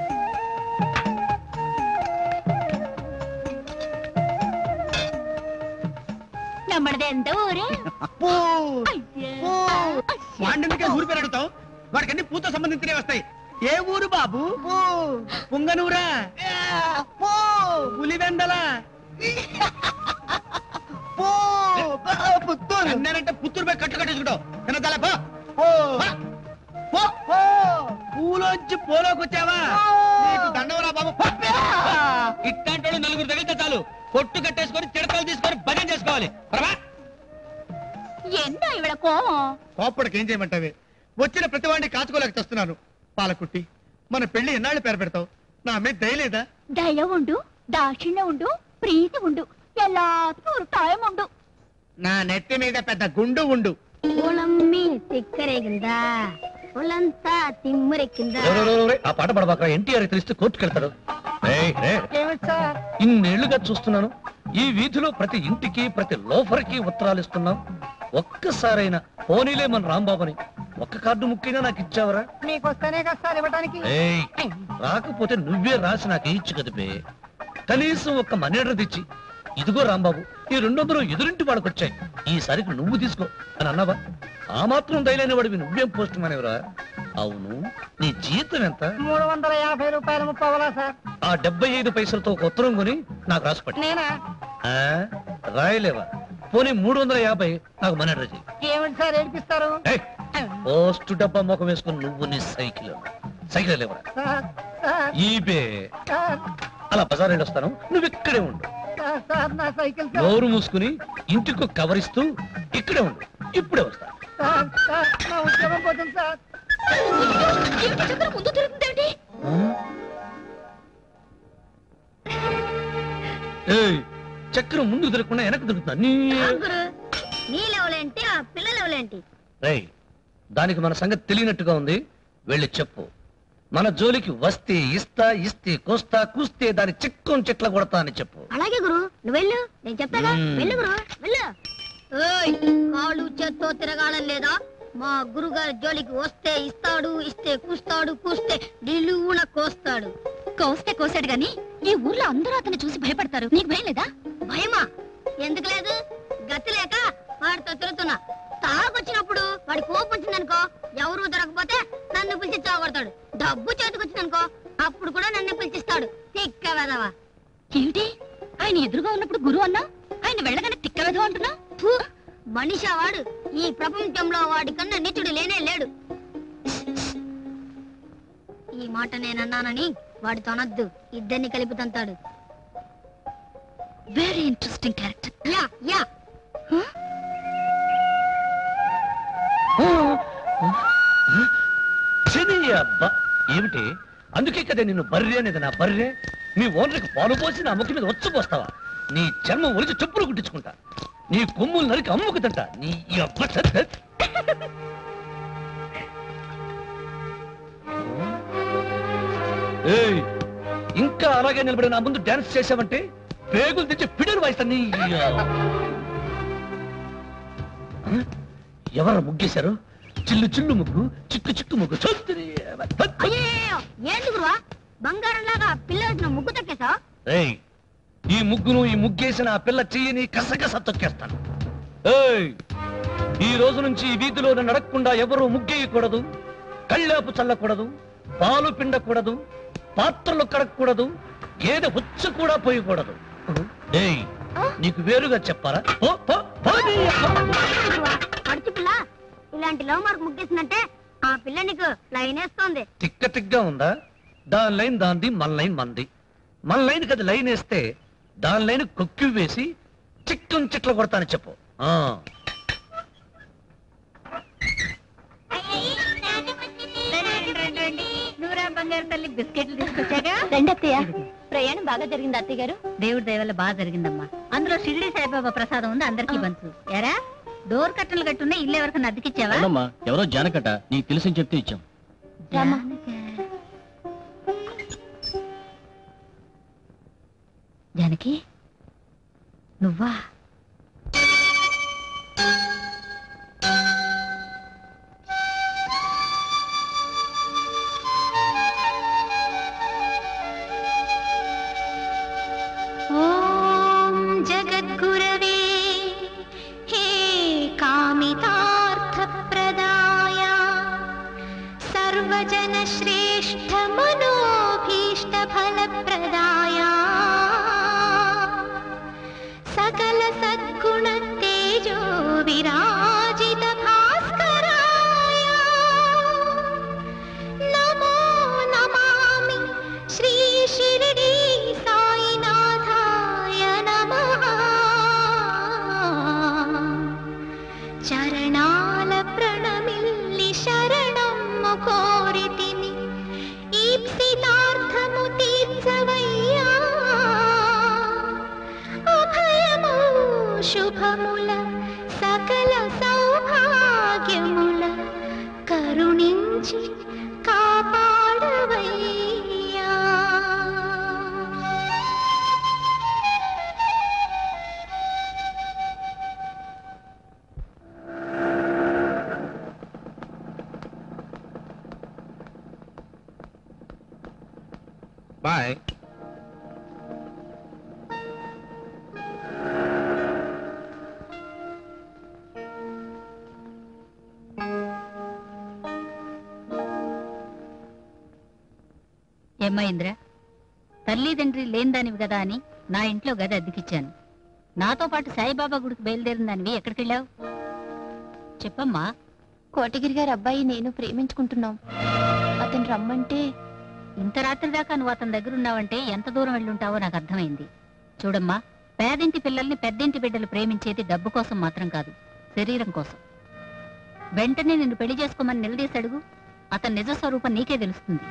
S1: நம்மளது எந்த ஊரு
S2: పూ
S1: ஐயா.
S2: వాడికే ఊరి పేరు అడుగుతావు వాడికి అన్ని పూతో సంబంధించినవి వస్తాయి ఏ ఊరు బాబు పుంగనూరా పులివెందల పుత్తూరు నేనంటే పుత్తూరు పోయి కట్టు కట్టేసుకుంటావు తినదాల పో పో. పో. పూలోంచి పోలోకి వచ్చావా నీకు దండవరా బాబు పో. ఇట్లాంటి నలుగురు తగిలితే చాలు కొట్టు కట్టేసుకొని చిడతలు తీసుకొని భజన చేసుకోవాలి ప్రభా
S1: என்ன இவள கோவம்
S2: కోప్పడికి ఏం చేయమంటావే వచ్చిన ప్రతి వాడిని కాచుకోలేక తెస్తున్నాను పాలకుట్టి మన పెళ్లి ఎన్నాళ్ళు పేరు పెడతావు నా మీద దయలేదా
S1: దయ ఉండు దాక్షిణ్య ఉండు ప్రీతి ఉండు எல்லாத்துக்கும் ஒரு டைம் உண்டு
S2: నా నెత్తి మీద పెద్ద గుండు ఉండు
S1: உளம்மி திக்கரைகுந்தா உளంతా తిమ్మురెక్కిందా
S7: రే, రే, రే, రే, ఆ పాట పడబాక ఎన్టీఆర్ తెలిస్తే కోర్టుకెళ్తాడు రేయ్, రే. ఇన్నేళ్లుగా చూస్తున్నాను ఈ వీధిలో ప్రతి ఇంటికి ప్రతి లోఫర్కి ఉత్తరాలు ఇస్తున్నాం ఒక్కసారైనా పోనీలే మన రాంబాబుని ఒక్క కార్డు ముక్కైనా నాకు ఇచ్చావరా
S12: మీకు వస్తేనే కదా సార్ ఇవ్వడానికి
S7: ఏయ్ రాకపోతే నువ్వే రాసి నాకు ఇచ్చు కదిపే కనీసం ఒక్క మనేడ్ర తెచ్చి ఇదిగో రాంబాబు ఈ రెండు వందలు ఎదురింటి వాడికి వచ్చాయి ఈసారికి నువ్వు తీసుకో అని అన్నావా ఆ మాత్రం దయలేని వాడివి నువ్వేం పోస్ట్ మానేవరా అవును నీ జీతం ఎంత
S12: మూడు వందల యాభై రూపాయలు ముప్పవలా సార్
S7: ఆ డెబ్బై ఐదు పైసలతో ఒక ఉత్తరం కొని నాకు రాసిపట్టి
S12: నేనా
S7: ఆ, రాయలేవా పోనీ మూడు వందల యాభై నాకు మనేడ్ర చెయ్యి
S12: ఏమిటి సార్ ఏడిపిస్తారు
S7: ఏయ్, పోస్ట్ డబ్బా ముఖం వేసుకుని నువ్వు నీ సైకిల్ సైకిల్ లేవరా
S12: సార్ సార్
S7: ఈబే
S12: సార్
S7: అలా బజార్ వెళ్ళొస్తాను నువ్వు ఇక్కడే ఉండు
S12: సార్, సార్ నా సైకిల్ సార్
S7: నోరు మూసుకుని ఇంటికి కవరిస్తూ ఇక్కడే ఉండు ఇప్పుడే వస్తా
S12: సార్ సార్ నా ఉద్యోగం పోతుంది సార్
S1: ముందు తిరుగుతుందేమిటి
S7: ఏయ్ చక్రం ముందు తిరగకుండా వెనక్కి తిరుగుతున్నా నీ
S1: గురు నీ లెవలేంటి ఆ పిల్ల లెవలేంటి
S7: రేయ్ దానికి మన సంగతి తెలియనట్టుగా ఉంది వెళ్ళి చెప్పు మన జోలికి వస్తే ఇస్తా ఇస్తే కోస్తా కూస్తే దాని చిక్కం చెట్ల కొడతా అని చెప్పు
S1: అలాగే గురు నువ్వు వెళ్ళు నేను చెప్తాగా
S7: మ్మ్.
S1: వెళ్ళు గురు వెళ్ళు ఓయ్ కాళ్ళు చేత్తో తిరగాలని లేదా మా గురుగారి జోలికి వస్తే ఇస్తాడు ఇస్తే కూస్తాడు కూస్తే నిలువున కోస్తాడు కోస్తే కోసాడు గాని ఈ ఊర్లో అందరూ అతన్ని చూసి భయపడతారు నీకు భయం లేదా భయమా ఎందుకు లేదు గతి లేక వాడితో తిరుగుతున్నా తాగొచ్చినప్పుడు వాడి కోపం వచ్చిందనుకో ఎవరు దొరకపోతే నన్ను పిలిచి చావడతాడు డబ్బు చేతికి వచ్చిందనుకో అప్పుడు కూడా నన్ను పిలిచిస్తాడు తిక్క వెదవా ఏమిటి ఆయన ఎదురుగా ఉన్నప్పుడు గురువు అన్నా ఆయన వెళ్ళగానే తిక్క వెదవ అంటున్నా మనిషా వాడు ఈ ప్రపంచంలో వాడి కన్నా నిచుడు లేనే లేడు ఈ మాట నేనన్నానని వాడితో అనద్దు ఇద్దరిని కలిపి తంతాడు very interesting character yeah yeah
S7: శని అబ్బా ఏమిటి అందుకే కదా నిన్ను బర్రె అనేది నా బర్రె మీ ఓనర్కి పాలు పోసి నా ముఖం మీద వచ్చి పోస్తావా నీ చర్మం ఒలిచి చెప్పులు కుట్టించుకుంటా నీ కొమ్ములు నరికి అమ్ముకు తింటా నీ అబ్బ చెత్త. ఏయ్ ఇంకా అలాగే నిలబడి నా ముందు డాన్స్ చేసావంటే పేగులు తెచ్చి పిడలు వాయిస్తాను నీ ఆ? ఎవరు ముగ్గేశారు చిల్లు చిల్లు ముగ్గు చిక్కు చిక్కు ముగ్గు చూస్తురి.
S1: అయ్యో ఏంటి గురువా బంగారం లాగా పిల్లసిన ముగ్గు తక్కేసా
S7: ఏయ్ ఈ ముగ్గును ఈ ముగ్గేసిన ఆ పిల్ల చెయ్యని కసగస తొక్కేస్తాను ఏయ్ ఈ రోజు నుంచి ఈ వీధిలో నడకుండా ఎవరు ముగ్గేయకూడదు కళ్ళాపు చల్లకూడదు పాలు పిండకూడదు పాత్రలు కడగకూడదు గేదె హుచ్చ కూడా పోయకూడదు ఏయ్ నీకు వేరుగా చెప్పారా పో, పో, పో నీ అమ్మ.
S1: పడుచు పిల్ల ఇలాంటి లవ్ మార్క్ ముగ్గేసిందంటే ఆ పిల్ల నీకు లైన్ వేస్తోంది
S7: తిక్క తిగ్గా ఉందా దాని లైన్ దాంది మన లైన్ మంది మన లైన్ కదా లైన్ వేస్తే దాని లైన్ కొక్కి వేసి చిక్కం చిట్ల కొడతాను చెప్పు ఆ
S1: నూరా బంగారు తల్లి బిస్కెట్లు తీసుకొచ్చాగా రండి అత్తయ్య ప్రయాణం బాగా జరిగింది అత్తయ్య గారు దేవుడి దయవల్ల బాగా జరిగిందమ్మా అందులో షిరిడి సాయిబాబా ప్రసాదం ఉంది అందరికీ పంచు ఎరా డోర్ కట్టలు కట్టున్నా ఇల్లు ఎవరికన్నా అద్దెకిచ్చావా
S11: అవునమ్మా ఎవరో జానకట నీకు తెలిసి చెప్తే ఇచ్చాం
S1: జానకి నువ్వా
S13: ॐ जगद्गुरवे हे कामितार्थप्रदाय सर्वजनश्रेष्ठमनोभीष्टफलप्रदाय सकलसद्गुणतेजो विराजित भास्कराय नमो नमामि श्री शिरडी साईनाथाय नमः చరణాల ప్రణమిల్లి శరణమ్ము కోరితిని ఈప్సితార్థము తీర్చవయ్యా అభయము శుభముల సకల సౌభాగ్యముల కరుణించి కాపాడవయ్యా
S5: బాయ్
S1: ఏమైందిరా తల్లి తండ్రి లేనిదానివి కదా అని నా ఇంట్లో గది అద్దెకిచ్చాను నాతో పాటు సాయిబాబా గుడికి బయలుదేరిందానివి ఎక్కడికి వెళ్ళావు చెప్పమ్మా
S14: కోటగిరి గారి అబ్బాయి నేను ప్రేమించుకుంటున్నాం అతను రమ్మంటే
S1: ఇంత రాత్రి దాకా నువ్వు అతని దగ్గర ఉన్నావంటే ఎంత దూరం వెళ్ళుంటావో నాకు అర్థమైంది చూడమ్మా పేదింటి పిల్లల్ని పెద్దింటి బిడ్డలు ప్రేమించేది డబ్బు కోసం మాత్రం కాదు శరీరం కోసం వెంటనే నిన్ను పెళ్లి చేసుకోమని నిలదీసి అడుగు అతని నిజ స్వరూపం నీకే తెలుస్తుంది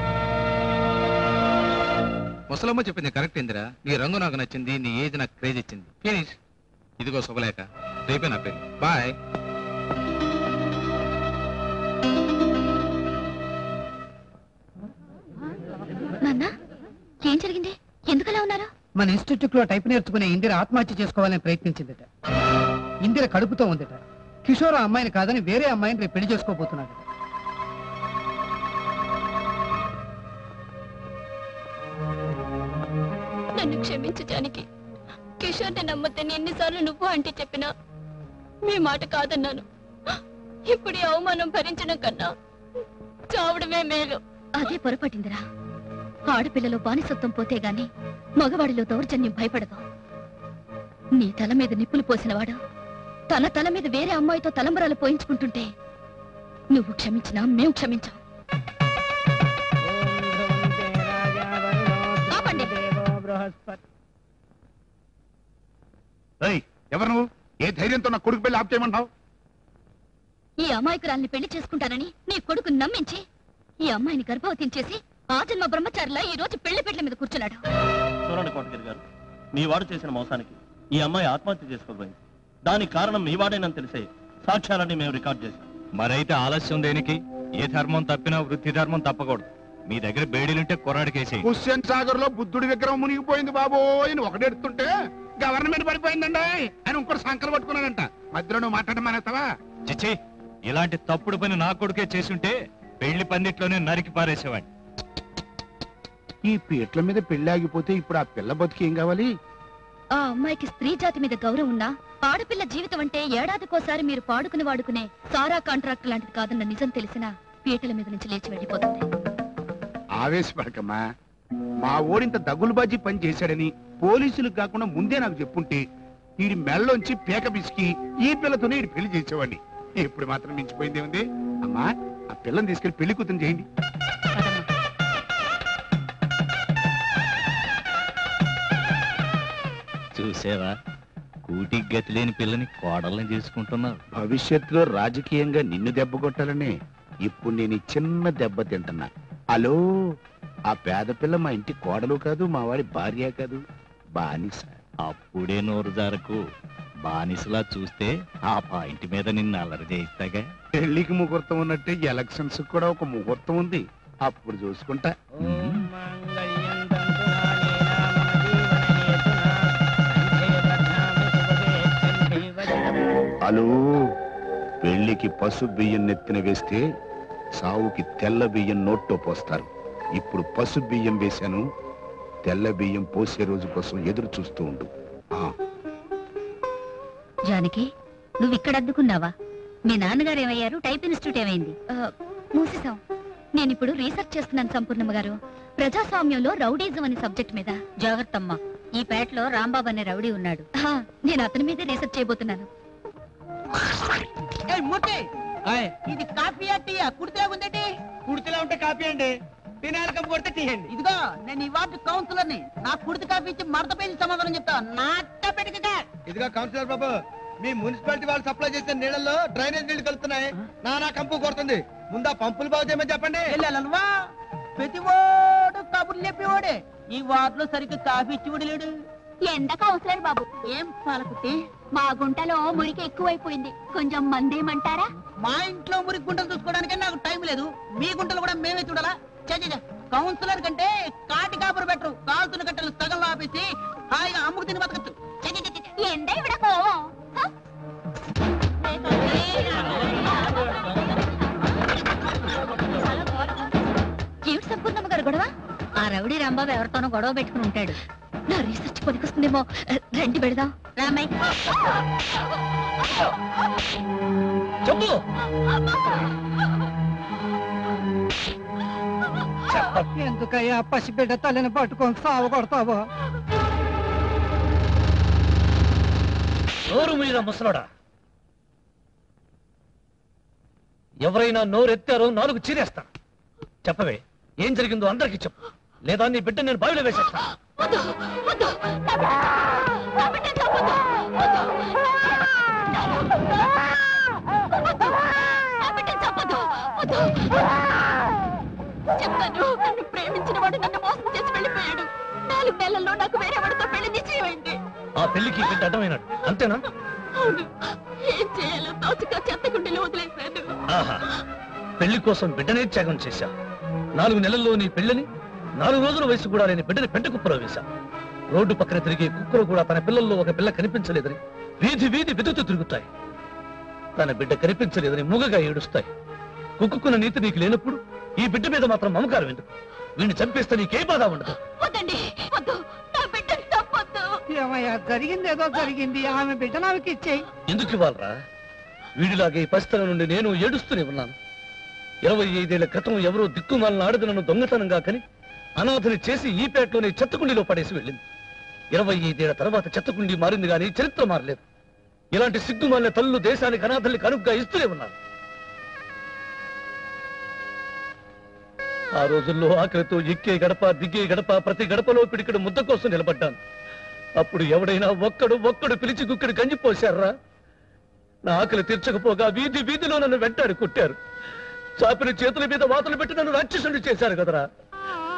S2: ముసలమ్మ చెప్పింది కరెక్ట్ ఇందిరా నీ రంగు నాకు నచ్చింది నీ ఏజ్ నాకు క్రేజ్ ఇచ్చింది ఫినిష్ ఇదిగో శుభలేఖ రేపే నా పెళ్లి బాయ్
S14: నాన్న ఏం జరిగింది ఎందుకలా ఉన్నారు
S12: మన ఇన్స్టిట్యూట్ లో టైప్ నేర్చుకునే ఇందిర ఆత్మహత్య చేసుకోవాలని ప్రయత్నించిందట ఇందిర కడుపుతో ఉందట కిషోర్ ఆ అమ్మాయిని కాదని వేరే అమ్మాయిని రేపు పెళ్లి చేసుకోబోతున్నాడట
S14: నన్ను క్షమించు జానకి కిషోర్ని నమ్మద్దని ఎన్నిసార్లు నువ్వు అంటే చెప్పినా మీ మాట కాదన్నాను ఇప్పుడు ఈ అవమానం భరించడం కన్నా చావడమే మేలు అదే పొరపాటిందిరా ఆడపిల్లలో బానిసత్వం పోతే గాని మగవాడిలో దౌర్జన్యం భయపడదు నీ తల మీద నిప్పులు పోసినవాడు తన తల మీద వేరే అమ్మాయితో తలంబరాలు పోయించుకుంటుంటే నువ్వు క్షమించినా మేము క్షమించాం ఆపండి.
S5: ఏయ్, ఎవరు నువ్వు ఏ ధైర్యంతో నా కొడుకు పెళ్లి ఆప్ చేయమంటావు
S14: ఈ అమాయకురాల్ని పెళ్లి చేసుకుంటానని నీ కొడుకు నమ్మించి ఈ అమ్మాయిని గర్భవతిని చేసి ఆ జన్మ బ్రహ్మచారిలా ఈ రోజు పెళ్లి పెట్ల మీద కూర్చున్నాడు
S6: చూడండి కోటగిరి గారు మీ వాడు చేసిన మోసానికి ఈ అమ్మాయి ఆత్మహత్య చేసుకోబోయింది దానికి కారణం మీ వాడేనని తెలిసే సాక్ష్యాలన్నీ మేము రికార్డ్ చేశాం
S3: మరైతే ఆలస్యం దేనికి ఏ ధర్మం తప్పినా వృత్తి ధర్మం తప్పకూడదు మీ దగ్గర బేడీలుంటే కుర్రాడికేసి
S5: హుస్సేన్ సాగర్ లో బుద్ధుడి విగ్రహం మునిగిపోయింది బాబోయ్ అని ఒకడెడుతుంటే గవర్నమెంట్ పడిపోయిందండి అని ఇంకోటి సంకలు పట్టుకున్నాడంట మధ్యలో నువ్వు మాట్లాడడం మానేస్తావా
S3: చిచ్చి ఇలాంటి తప్పుడు పని నా కొడుకే చేసుంటే పెళ్లి పందిట్లోనే నరికి పారేసేవాడిని
S5: ఈ పీట్ల మీద పెళ్లి ఆగిపోతే ఇప్పుడు ఆ పిల్ల బతికి ఏం కావాలి
S14: ఆ అమ్మాయికి స్త్రీ జాతి మీద గౌరవం ఉన్నా ఆడపిల్ల జీవితం అంటే ఏడాదికోసారి మీరు పాడుకుని వాడుకునే సారా కాంట్రాక్ట్ లాంటిది కాదన్న నిజం తెలిసినా పీటల మీద నుంచి లేచి వెళ్ళిపోతుంది
S5: ఆవేశపడకమ్మా మా ఓడింత దగులుబాజీ పని చేశాడని పోలీసులకు కాకుండా ముందే నాకు చెప్పుంటే వీడి మెళ్ళలోంచి పీక పిసికి ఈ పిల్లతోనే వీడి పెళ్లి చేసేవాడిని ఇప్పుడు మాత్రం మించిపోయింది ఉంది అమ్మా ఆ పిల్లని తీసుకెళ్లి పెళ్లి కూతురు చేయండి
S3: చూసావా కూటికి గతి లేని పిల్లని కోడల్ని చేసుకుంటున్నారు
S5: భవిష్యత్తులో రాజకీయంగా నిన్ను దెబ్బ కొట్టాలని ఇప్పుడు నేను ఈ చిన్న దెబ్బ తింటున్నా హలో ఆ పేద పిల్ల మా ఇంటి కోడలు కాదు మా వాడి భార్య కాదు బానిస
S3: అప్పుడే నోరు జారకు బానిసలా చూస్తే ఆ పాయింట్ మీద నిన్ను అల్లరి చేయిస్తాగా
S5: పెళ్లికి ముహూర్తం ఉన్నట్టే ఎలక్షన్స్ కూడా ఒక ముహూర్తం ఉంది అప్పుడు చూసుకుంటా హలో పెళ్లికి పసు బియ్యం నెత్తిన వేస్తే సావుకి తెల్ల బియ్యం నోట్లో పోస్తారు ఇప్పుడు పసు బియ్యం వేశాను తెల్ల బియ్యం పోసే రోజు కోసం ఎదురు చూస్తూ ఉండు ఆ,
S1: జానకి నువ్వు ఇక్కడ అద్దుకున్నావా మీ నాన్నగారు ఏమయ్యారు టైప్ ఇన్స్టిట్యూట్ ఏమైంది
S14: మూసేశాం నేను ఇప్పుడు రీసెర్చ్ చేస్తున్నాను సంపూర్ణమ్మ గారు ప్రజాస్వామ్యంలో రౌడీజం అనే సబ్జెక్ట్ మీద
S1: జాగ్రత్త అమ్మా ఈ పేటలో రాంబాబు అనే రౌడీ ఉన్నాడు
S14: హా, నేను అతని మీదే రీసెర్చ్ చేయబోతున్నాను
S9: ఏయ్ మూర్తి ఇది కాఫీ టీయా కుడితే ఉందేంటి
S2: కుడితిలా ఉంటే కాపీ అండి తినాలి కప్పు కొడితే తీయండి
S9: ఇదిగో నేను ఈ వార్డు కౌన్సిలర్ ని నా కుడితి కాఫీ ఇచ్చి మడత పేసి సమాధానం చెప్తా నాట పెట్టుగా
S2: ఇదిగో కౌన్సిలర్ బాబు మీ మున్సిపాలిటీ వాళ్ళు సప్లై చేసిన నీళ్ళల్లో డ్రైనేజ్ నీళ్లు కలుపుతున్నాయి నానా కంపు కొడుతుంది ముందా పంపులు బాగు చేయమని చెప్పండి
S9: వెళ్ళాలనువా ప్రతి ఓడు కబుర్లు చెప్పేవాడే ఈ వార్డులో సరిగ్గా కాఫీ ఇచ్చి లేడు
S14: ఎండక అవసరం బాబు
S9: ఏం పాలకుట్టి
S14: మా గుంటలో మురికి ఎక్కువైపోయింది కొంచెం మందేమంటారా
S9: మా ఇంట్లో మురికి గుంటలు చూసుకోవడానికి నాకు టైం లేదు మీ గుంటలు కూడా మేమే చూడాలా చచ్చ కౌన్సిలర్ కంటే కాటి కాపురు బెటరు కాల్తున్న కట్టెలు సగంలో ఆపేసి హాయిగా అమ్ముకు తిని బతకచ్చు ఛ, ఛ, ఛ, ఛ.
S14: ఎండ ఇవిడ కోవం ఏమిటి సంపూర్ణమ్మ గారు గొడవ
S1: ఆ రౌడీ రాంబాబు ఎవరితోనో గొడవ పెట్టుకుని ఉంటాడు
S14: నా రీసెర్చ్ పనికొస్తుందేమో రండి పెడదాం
S1: రామయ్య
S7: చెప్పు
S12: ఎందుకయ్యా పసిబిడ్డ తల్లిని పట్టుకొని సాగు కొడతావో
S7: నోరు మీద ముసలోడా ఎవరైనా నోరెత్తారో నాలుగు చీరేస్తాను చెప్పవే ఏం జరిగిందో అందరికీ చెప్పు లేదా నీ బిడ్డ నేను బావిలో వేసేస్తా
S14: చెప్పాను నన్ను ప్రేమించిన వాడు నన్ను మోసం చేసి వెళ్ళిపోయాడు నాలుగు నెలల్లో నాకు వేరే వాడితో పెళ్లి నిశ్చయమైంది
S7: ఆ పెళ్లికి బిడ్డ అడ్డమైనాడు అంతేనా
S14: అవును ఏం చేయాలో తోచక చెత్తకుండీలో వదిలేశాను
S7: ఆహా పెళ్లి కోసం బిడ్డనే త్యాగం చేశా నాలుగు నెలల్లో నీ పెళ్లిని నాలుగు రోజుల వయసు కూడా లేని బిడ్డని పెంట కుప్పలో వేశా రోడ్డు పక్కన తిరిగే కుక్కలు కూడా తన పిల్లల్లో ఒక పిల్ల కనిపించలేదని వీధి వీధి వెతుకుతూ తిరుగుతాయి తన బిడ్డ కనిపించలేదని మూగగా ఏడుస్తాయి కుక్కున్న నీతి నీకు లేనప్పుడు ఈ బిడ్డ మీద మాత్రం మమకారం ఎందుకు వీడిని చంపేస్తే నీకే బాధ ఉండదు
S14: వద్దండి వద్దు నా బిడ్డని తప్పొద్దు
S12: ఏమయ్యా జరిగింది ఏదో జరిగింది ఆమె బిడ్డ నాకు ఇచ్చేయి
S7: ఎందుకు ఇవ్వాలరా వీడిలాగే ఈ పరిస్థితుల నుండి నేను ఏడుస్తూనే ఉన్నాను ఇరవై ఐదేళ్ల క్రితం ఎవరో దిక్కుమాలిన ఆడది నన్ను దొంగతనంగా కని అనాథని చేసి ఈ పేటలోనే చెత్తకుండీలో పడేసి వెళ్ళింది ఇరవై ఐదేళ్ల తర్వాత చెత్తకుండీ మారింది కానీ చరిత్ర మారలేదు ఇలాంటి సిగ్గుమాలిన తల్లు దేశానికి అనాథల్ని కనుగ్గా ఇస్తూనే ఉన్నారు ఆ రోజుల్లో ఆకలితో ఎక్కే గడప దిగే గడప ప్రతి గడపలో పిడికడు ముద్ద కోసం నిలబడ్డాను అప్పుడు ఎవడైనా ఒక్కడు ఒక్కడు పిలిచి గుక్కడు గంజి పోశారా నా ఆకలి తీర్చకపోగా వీధి వీధిలో నన్ను వెంటాడి కొట్టారు చాపిన చేతుల మీద వాతలు పెట్టి నన్ను రాక్షసుని చేశారు కదరా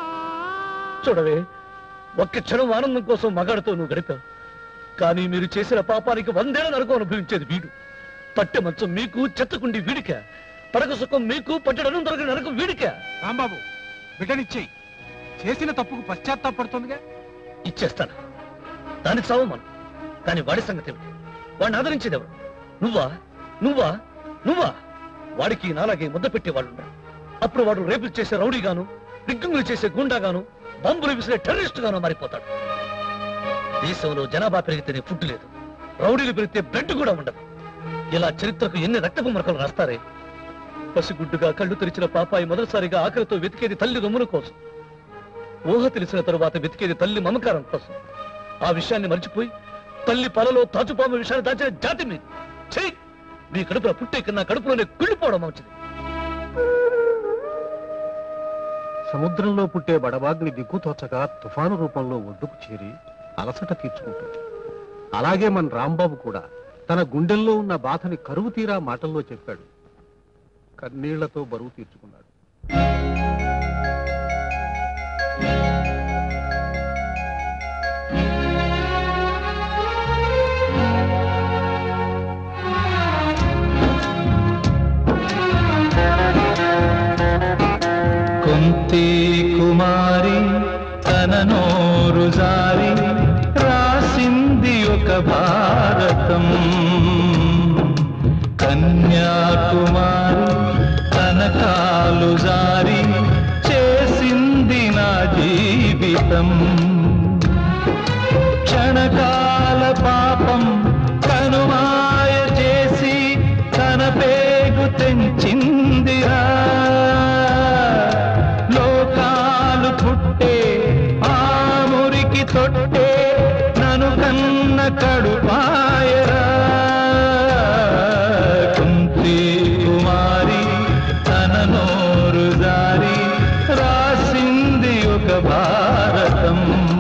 S7: చూడవే ఒక్క క్షణం ఆనందం కోసం మగాడితో నువ్వు గడిపావు కానీ మీరు చేసిన పాపానికి వందేళ్ల నరకం అనుభవించేది వీడు పట్టె మంచం మీకు చెత్తకుండి వీడిక పడక సుఖం మీకు పట్టెడను దొరకని నరకం వీడిక
S8: రాంబాబు బిడ్డనిచ్చేయి చేసిన తప్పుకు పశ్చాత్తాపడుతుందిగా
S7: ఇచ్చేస్తాను దాని చావు మనం కానీ వాడి సంగతి ఏమిటి? వాడిని ఆదరించేది ఎవరు నువ్వా నువ్వా నువ్వా వాడికి నాలాగే ముద్ద పెట్టేవాళ్ళు ఉన్నారు అప్పుడు వాడు రేపులు చేసే రౌడీగాను రిగ్గింగులు చేసే గుండాగాను బాంబులు విసిరే టెర్రరిస్ట్ గాను మారిపోతాడు దేశంలో జనాభా పెరిగితేనే ఫుడ్ లేదు రౌడీలు పెరిగితే బ్లడ్ కూడా ఉండదు ఇలా చరిత్రకు ఎన్ని రక్తపు మరకలు రాస్తారే పసిగుడ్డుగా కళ్ళు తెరిచిన పాపాయి మొదటిసారిగా ఆకలితో వెతికేది తల్లి రొమ్ముల కోసం ఊహ తెలిసిన తరువాత వెతికేది తల్లి మమకారం కోసం ఆ విషయాన్ని మర్చిపోయి తల్లి పలలో తాచుపాము విషయాన్ని దాచిన జాతి మీద ఛీ! మీ కడుపులో పుట్టే కన్నా కడుపులోనే కుళ్ళిపోవడం మంచిది
S5: సముద్రంలో పుట్టే బడబాగ్ని దిక్కుతోచగా తుఫాను రూపంలో ఒడ్డుకు చేరి అలసట తీర్చుకుంటుంది అలాగే మన రాంబాబు కూడా తన గుండెల్లో ఉన్న బాధని కరువు తీరా మాటల్లో చెప్పాడు కన్నీళ్లతో బరువు తీర్చుకున్నాడు
S10: కుంతి కుమారి తన నోరు జారి రాసింది ఒక భారతం కన్యాకుమారి తన కాలు జారి చేసింది నా జీవితం క్షణకాల పాపం కనుమాయ చేసి తన పేగు తెంచిందిరా లోకాలు పుట్టే ఆ మురికి తొట్టే నను కన్న కడుపాయరా కుంతి కుమారి తన నోరు జారి రాసింది ఒక భారతం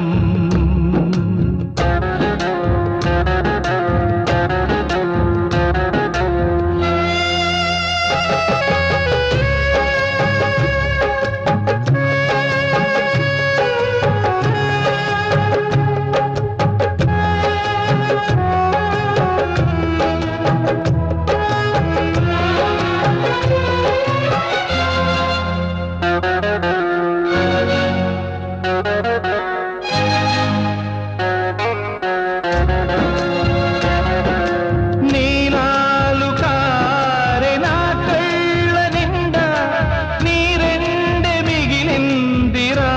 S10: నీలాలు కారే నా కళ్ళ నిండా నీరెండె మిగిలిందిరా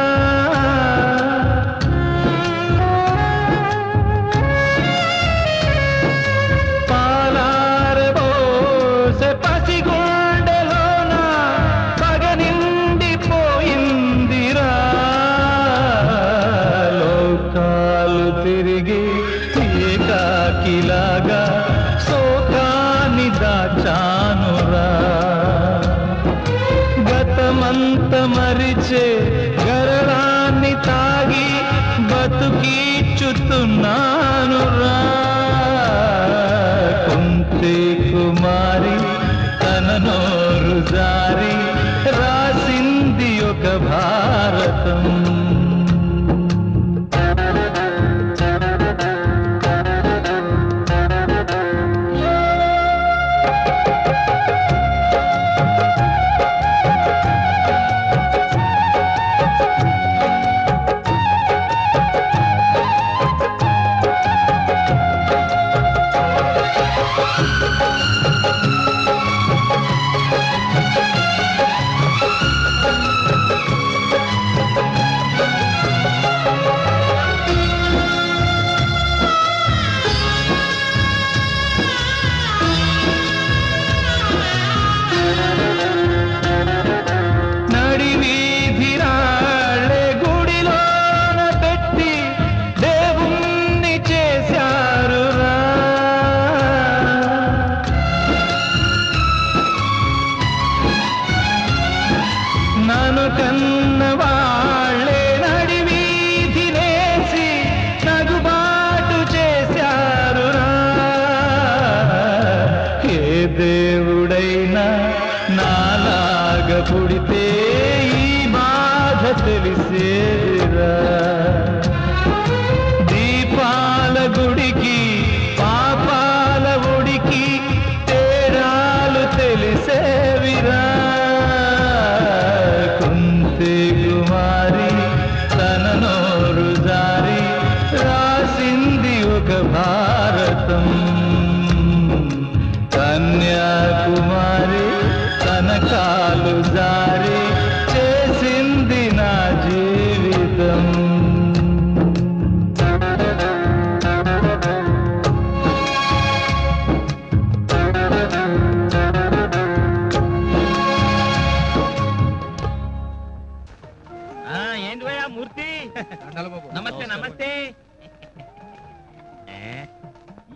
S10: పాలారబోసె పసిగుండెలోన పగ నిండిపోయిందిరా లోకాలు తిరిగి ఏకాకిలాగా శోకాన్ని దాచానురా గతమంత మరిచే గరళాన్ని తాగి బతుకీచుతున్నానురా కుంతి కుమారి తన నోరు జారి రాసింది ఒక భారతం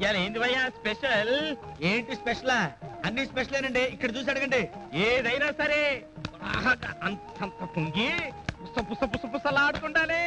S2: ఇవాళ ఏంది భయ్యా స్పెషల్ ఏంటి స్పెషల్ అన్ని స్పెషలేనండి ఇక్కడ చూసి అడగండి ఏదైనా సరే బాగా అంతంత పొంగి పుస పుస పుస పుసలాడుకుండాలి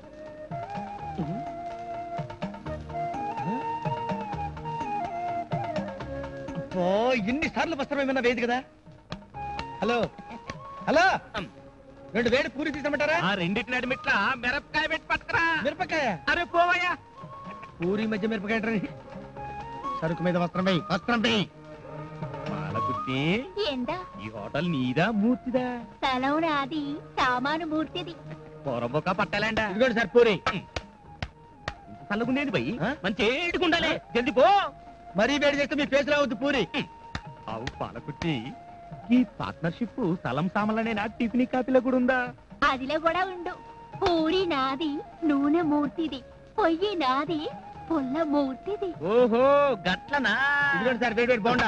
S2: అబ్బో ఎన్ని సార్లు వస్త్రం ఏమన్నా వేది కదా హలో హలో రెండు వేడి పూరి తీసమంటారా
S4: ఆ రెండింటి నడిమిట్ల మిరపకాయ పెట్టి పట్టుకురా
S2: మిరపకాయ
S4: అరే పోవయ్యా
S2: పూరి మధ్య మిరపకాయ అంటారా? సరుకు మీద వస్త్రం వేయి వస్త్రం వేయి
S4: పాలకుట్టి
S13: ఏందా
S4: ఈ హోటల్ నీదా మూర్తిదా
S13: స్థలం నాది సామాను మూర్తిది
S4: పొరబొక్క పట్టాలంట
S2: ఇదిగోండి సార్ పూరి
S4: చల్లగుండేది భయ్ మంచి ఏడుకుండాలే జల్ది పో
S2: మరీ వేడి చేస్తే మీ ఫేస్ రావద్దు పూరి
S4: అవు పాలకుట్టి ఈ పార్ట్నర్షిప్ స్థలం సామాన్లనేనా టిఫిన్ కాపీలో కూడా ఉందా
S13: అదిలో కూడా ఉండు పూరి నాది నూనె మూర్తిది పొయ్యి నాది పుల్ల మూర్తిది
S4: ఓహో గట్లనా
S2: ఇదిగోండి సార్ వేడి వేడి బాగుండా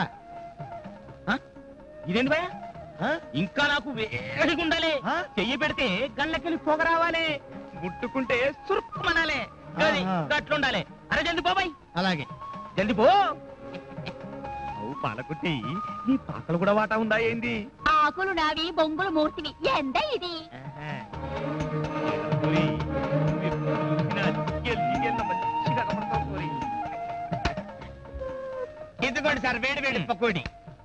S4: ఇదేంటి భయ ఇంకా నాకు వేడిగుండాలి చెయ్యి పెడితే గళ్ళకెళ్ళి పొగ రావాలి ముట్టుకుంటే సురుక్కుమనాలి గది
S2: ఆహా.
S4: గట్లుండాలి అరే జల్ది పోబాయ్
S2: అలాగే
S4: జల్ది పో అవు పాలకుట్టి నీ పాకలు కూడా వాటా ఉందా ఏంది
S13: ఆకులు నావి బొంగులు మూర్తివి ఎంత ఇది
S4: పోయి, నువ్వు ఎప్పుడు చూసినా ఎల్లి ఎల్ల మంచిగా కనపడతావు పోయి.
S2: ఇదిగోండి సార్ వేడి వేడి పకోడి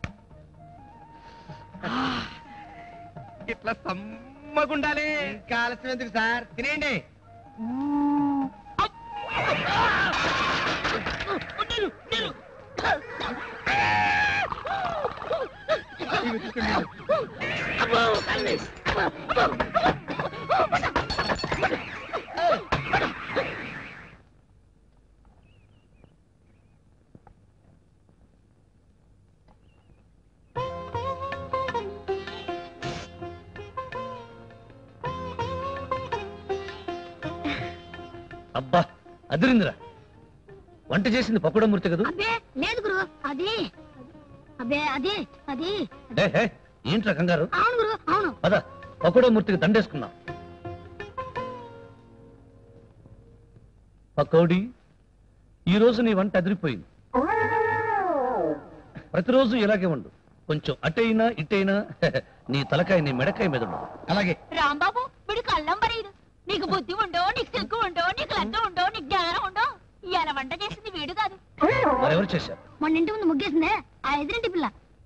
S4: ఇట్లా సమ్మగుండాలి
S2: ఇంకా ఆలస్యం ఎందుకు సార్ తినేయండి
S7: అబ్బా అదిరిందిరా వంట చేసింది పకోడమూర్తి కదూ
S1: అబ్బే లేదు గురు అది అబ్బే అది అది
S7: ఏ, ఏ, ఏంట్రా కంగారు
S1: అవును గురు అవును
S7: పద పకోడమూర్తికి దండేసుకుందాం పకోడి ఈ రోజు నీ వంట అదిరిపోయింది ప్రతిరోజు ఇలాగే ఉండు కొంచెం అటైనా ఇటైనా నీ తలకాయ నీ మెడకాయ మీద ఉండదు
S2: అలాగే
S13: రాంబాబు వీడు కళ్ళం బరీదు నీకు బుద్ధి ఉండో నీకు సిగ్గు ఉండో నీకు లజ్జ ఉండో నీకు జ్ఞానం ఉండో ఇవాళ వంట చేసింది వీడు కాదు
S7: మరెవరు చేశారు
S1: మన ఇంటి ముందు ముగ్గేసిందే ఆ ఎదురింటి పిల్ల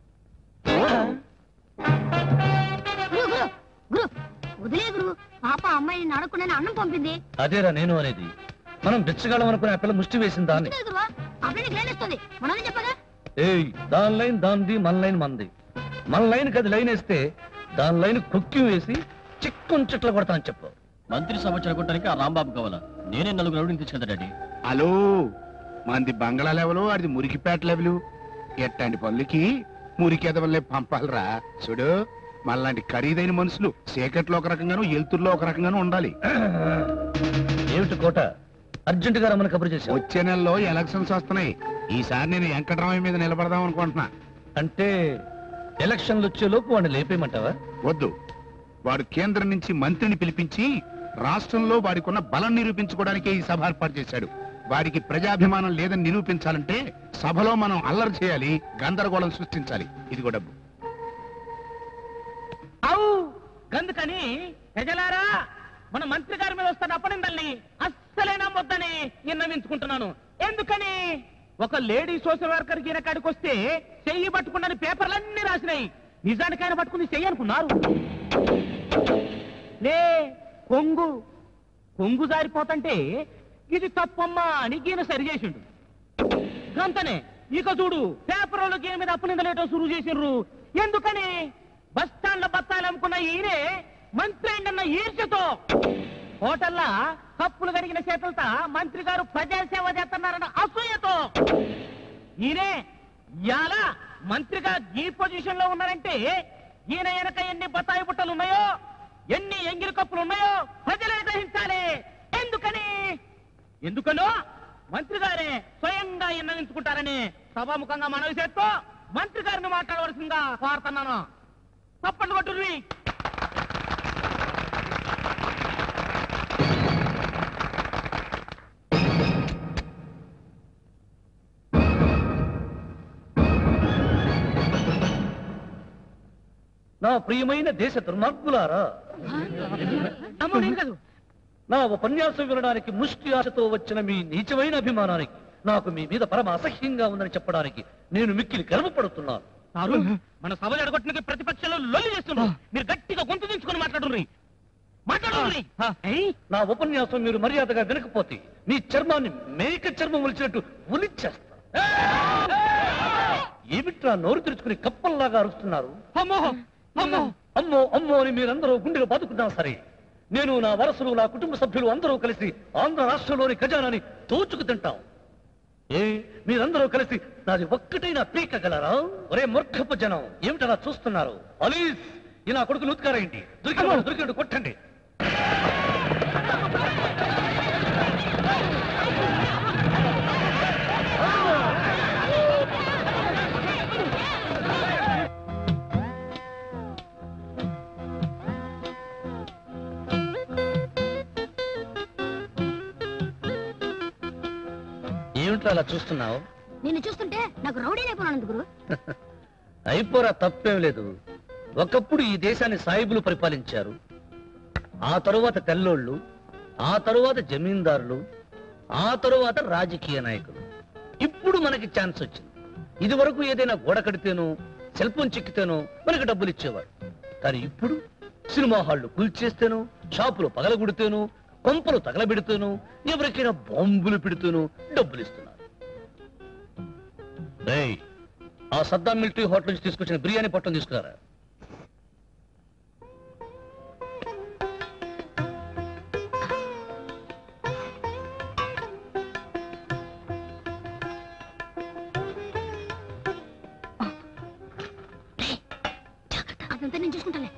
S1: గురు గురు గురు వదిలే గురు పాప అమ్మాయిని అడగకుండా అన్నం పంపింది
S7: అదేరా నేను అనేది మనం బిచ్చగాళ్ళం అనుకునే ఆ పిల్ల ముష్టి వేసింది దాన్ని
S1: వదిలే గురు అప్పుడే నీకు లైన్ ఇస్తుంది మనల్ని చెప్పగా
S7: ఏయ్ దాని లైన్ దాంది మన లైన్ మంది మన లైన్ అది లైన్ వేస్తే దాని లైన్ కుక్కి వేసి చిక్కుని చిట్ల కొడతానని చెప్పు
S11: మంత్రి సభ చెడగొట్టడానికి ఆ రాంబాబు కావాలా నేనే నలుగురు రౌడీని తీసుకెళ్తా డాడీ
S5: హలో మంది బంగ్లా లెవెలు అది మురికిపేట లెవెలు ఎట్లాంటి పనులకి మురికి ఎదవల్లే పంపాలరా చూడు మనలాంటి ఖరీదైన మనుషులు చీకట్లో ఒక రకంగాను ఎలుతుర్లో ఒక రకంగాను ఉండాలి
S7: ఏమిటి కోట అర్జెంట్ గా రమ్మని కబురు చేశావు
S5: వచ్చే నెలలో ఎలక్షన్స్ వస్తున్నాయి ఈసారి నేను వెంకటరామయ్య మీద నిలబడదాం అనుకుంటున్నా
S7: అంటే ఎలక్షన్లు వచ్చే లోపు వాడిని లేపేయమంటావా
S5: వద్దు వాడు కేంద్రం నుంచి మంత్రిని పిలిపించి రాష్ట్రంలో వాడికున్న బలం నిరూపించుకోవడానికే ఈ సభ ఏర్పాటు చేశాడు వాడికి ప్రజాభిమానం లేదని నిరూపించాలంటే సభలో మనం అల్లరి చేయాలి గందరగోళం సృష్టించాలి ఇదిగో డబ్బు
S4: అవు గందుకని ప్రజలారా మన మంత్రి గారి మీద వస్తున్న అపనిందల్ని అస్సలే నమ్మొద్దని విన్నవించుకుంటున్నాను ఎందుకని ఒక లేడీ సోషల్ వర్కర్ ఈయన కాడికి వస్తే చెయ్యి పట్టుకున్నని పేపర్లన్నీ రాసినాయి నిజానికి ఆయన పట్టుకుంది చెయ్యి అనుకున్నారు లే కొంగు కొంగు జారిపోతంటే ఇది తప్పమ్మా అని గీన సరి చేసిండు గంతనే ఇక చూడు పేపర్ వాళ్ళకి ఈయన మీద అప్పనిందలేటో సురువు చేసిండ్రు ఎందుకని బస్ స్టాండ్ లో బత్తాలు అమ్ముకున్న ఈయనే మంత్రి అయిందన్న ఈర్ష్యతో హోటల్లా కప్పులు కడిగిన చేతులతో మంత్రి గారు ప్రజాసేవ చేస్తున్నారన్న అసూయతో ఈయనే ఇయాల మంత్రిగా ఈ పొజిషన్ లో ఉన్నారంటే ఈయన వెనక ఎన్ని బత్తాయి బుట్టలు ఉన్నాయో ఎన్ని ఎంగిలి కప్పులు ఉన్నాయో ప్రజలే గ్రహించాలి ఎందుకని ఎందుకనో మంత్రి గారే స్వయంగా నిర్ణయించుకుంటారని సభాముఖంగా మనవి చేస్తూ మంత్రి గారిని మాట్లాడవలసిందిగా కోరుతున్నాను తప్పండి కొట్టుర్రి
S7: నా ప్రియమైన దేశ దుర్మార్గులారా
S4: అమ్మో నేను కాదు
S7: నా ఉపన్యాసం వినడానికి ముష్టి ఆశతో వచ్చిన మీ నీచమైన అభిమానానికి నాకు మీ మీద పరమ అసహ్యంగా ఉందని చెప్పడానికి నేను మిక్కిలి గర్వపడుతున్నాను
S4: సారు మన సభ జడగొట్టడానికి ప్రతిపక్షంలో లొల్లి చేస్తున్నారు మీరు గట్టిగా గొంతు దించుకొని మాట్లాడుర్రి మాట్లాడుర్రి ఏయ్,
S7: నా ఉపన్యాసం మీరు మర్యాదగా వినకపోతే మీ చర్మాన్ని మేక చర్మం ఒలిచినట్టు ఒలిచేస్తా ఏమిట్రా నోరు తెరుచుకుని కప్పల్లాగా అరుస్తున్నారు
S4: అమ్మో అమ్మో
S7: అమ్మో అమ్మో అని మీరందరూ గుండెగా బాదుకున్నా సరే నేను నా వరసలు నా కుటుంబ సభ్యులు అందరూ కలిసి ఆంధ్ర రాష్ట్రంలోని ఖజానాని దోచుకు తింటాం ఏ మీరందరూ కలిసి నాది ఒక్కటైనా పీకగలరా ఒరే మూర్ఖపు జనం ఏమిటలా చూస్తున్నారు అలీస్ ఈ నా కొడుకు నూత్కారేంటి దొరికిన దొరికినట్టు కొట్టండి ఏమిట్రా అలా చూస్తున్నావు
S1: నిన్ను చూస్తుంటే నాకు రౌడీ లేకపోయినందుకు గురు
S7: అయిపోరా తప్పేం లేదు ఒకప్పుడు ఈ దేశాన్ని సాయిబులు పరిపాలించారు ఆ తరువాత తెల్లోళ్ళు ఆ తరువాత జమీందారులు ఆ తరువాత రాజకీయ నాయకులు ఇప్పుడు మనకి ఛాన్స్ వచ్చింది ఇది వరకు ఏదైనా గోడ కడితేనో సెల్ ఫోన్ చిక్కితేనో మనకి డబ్బులు ఇచ్చేవారు కానీ ఇప్పుడు సినిమా హాళ్లు కూల్చేస్తేనో షాపులు పగలగొడితేనో కొంపలు తగలబెడితేనో ఎవరికైనా బాంబులు పెడితేనో డబ్బులు ఇస్తున్నారు రేయ్, ఆ సద్దాం మిలిటరీ హోటల్ నుంచి తీసుకొచ్చిన బిర్యానీ పొట్టం తీసుకురారా
S1: అదంతా నేను చూసుకుంటాలే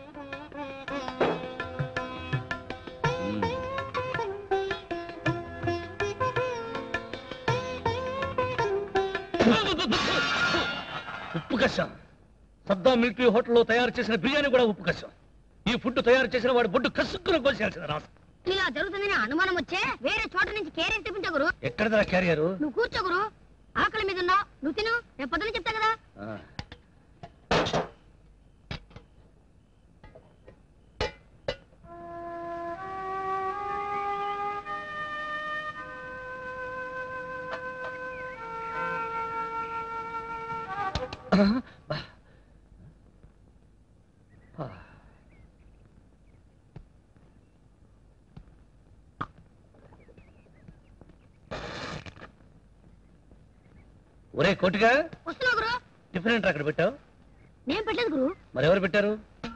S7: ఉప్పు కషం సద్దాం మిలిటరీ హోటల్లో తయారు చేసిన బిర్యానీ కూడా ఉప్పు కషం ఈ ఫుడ్ తయారు చేసిన వాడు బొడ్డు కసుక్కున కోసేయాల్సిన రాసు
S1: ఇలా జరుగుతుందని అనుమానం వచ్చే వేరే చోట నుంచి కేరేసి తెప్పించా గురు
S7: ఎక్కడదా క్యారియరు
S1: నువ్వు కూర్చో గురు ఆకలి మీద ఉన్నావు నువ్వు తిను రేపు పొద్దున చెప్తా కదా
S7: ఒరే కోటిగా
S1: వస్తున్నా గురు
S7: టిఫిన్ ఏంట్రా అక్కడ పెట్టావు
S1: నేను పెట్టలేదు గురు
S7: మరెవరు పెట్టారు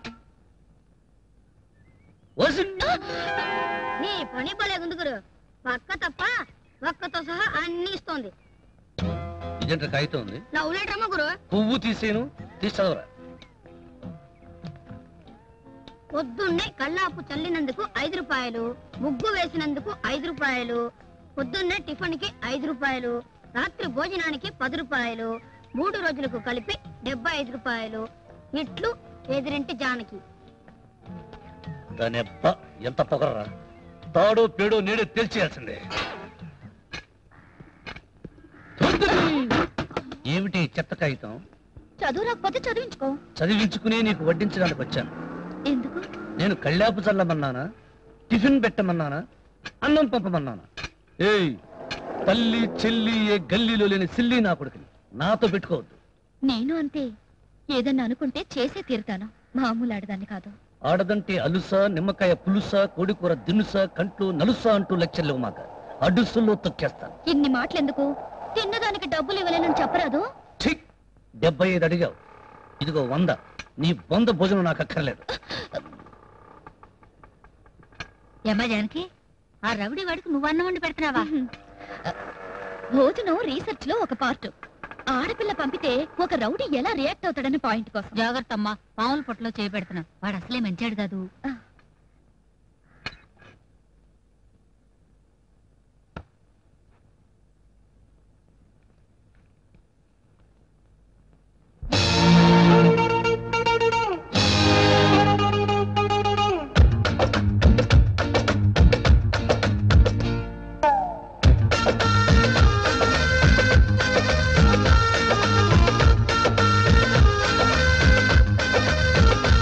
S1: నీ పని భలేగుంది గురు పక్క తప్ప ఒక్కతో సహా అన్ని ఇస్తోంది
S7: ఇదంటే కాగితం ఉంది
S1: లవ్ లెటర్ అమ్మ గురు
S7: పువ్వు తీసేను తీసి చదవరా
S1: పొద్దున్నే కల్లాపు చల్లినందుకు ఐదు రూపాయలు ముగ్గు వేసినందుకు ఐదు రూపాయలు పొద్దున్నే టిఫిన్ కి ఐదు రూపాయలు రాత్రి భోజనానికి పది రూపాయలు మూడు రోజులకు కలిపి డెబ్బై ఐదు రూపాయలు ఇట్లు ఎదురింటి జానకి
S7: దాని అబ్బా ఎంత పొగర్రా తాడో పేడో నేడే తేల్చేయాల్సిందే ఏమిటి ఈ చెత్త కాగితం
S14: చదువు రాకపోతే చదివించుకో
S7: చదివించుకునే నీకు వడ్డించడానికి వచ్చాను
S14: ఎందుకు
S7: నేను కళ్ళాపు చల్లమన్నానా టిఫిన్ పెట్టమన్నానా అన్నం పంపమన్నానా ఏయ్ తల్లి చెల్లి ఏ గల్లీలో లేని సిల్లి నా కొడుకుని నాతో పెట్టుకోవద్దు
S14: నేను అంతే ఏదన్నా అనుకుంటే చేసే తీరుతాను మామూలు ఆడదాన్ని కాదు
S7: ఆడదంటే అలుస నిమ్మకాయ పులుస కోడికూర దినుస కంట్లు నలుస అంటూ లెక్చర్లు మాక అడుసుల్లో తొక్కేస్తాను
S14: ఇన్ని మాటలెందుకు తిన్నదానికి డబ్బులు ఇవ్వలేనని చెప్పరాదు
S7: ఛీ! డెబ్బై ఐదు అడిగావు ఇదిగో వంద నీ బొంద భోజనం నాకు అక్కర్లేదు
S1: ఏమ్మా జానకి ఆ రవిడి వాడికి నువ్వు అన్నం వండి పెడుతున్నావా
S14: భోజనం రీసెర్చ్ లో ఒక పార్ట్ ఆడపిల్ల పంపితే ఒక రౌడీ ఎలా రియాక్ట్ అవుతాడని పాయింట్ కోసం
S1: జాగ్రత్త అమ్మా పాముల పొట్టలో చేపెడుతున్నా వాడు అసలే మంచాడు కాదు
S10: ఆ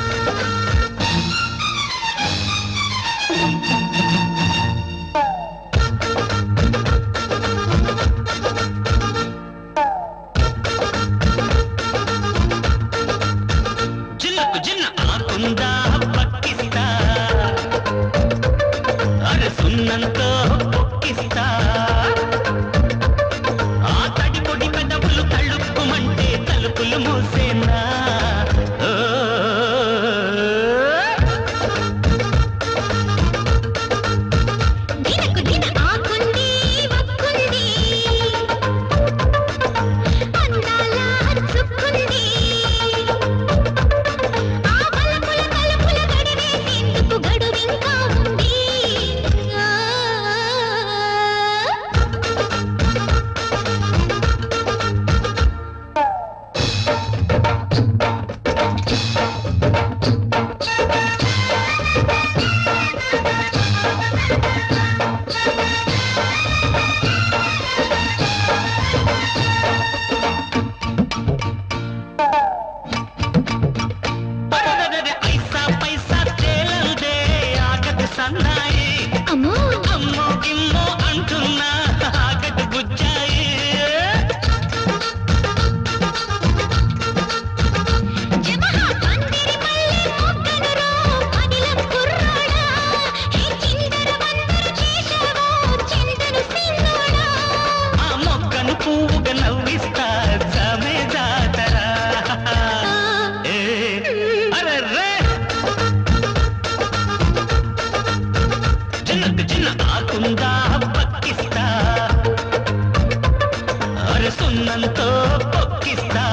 S10: సున్నంతో పొక్కిస్తా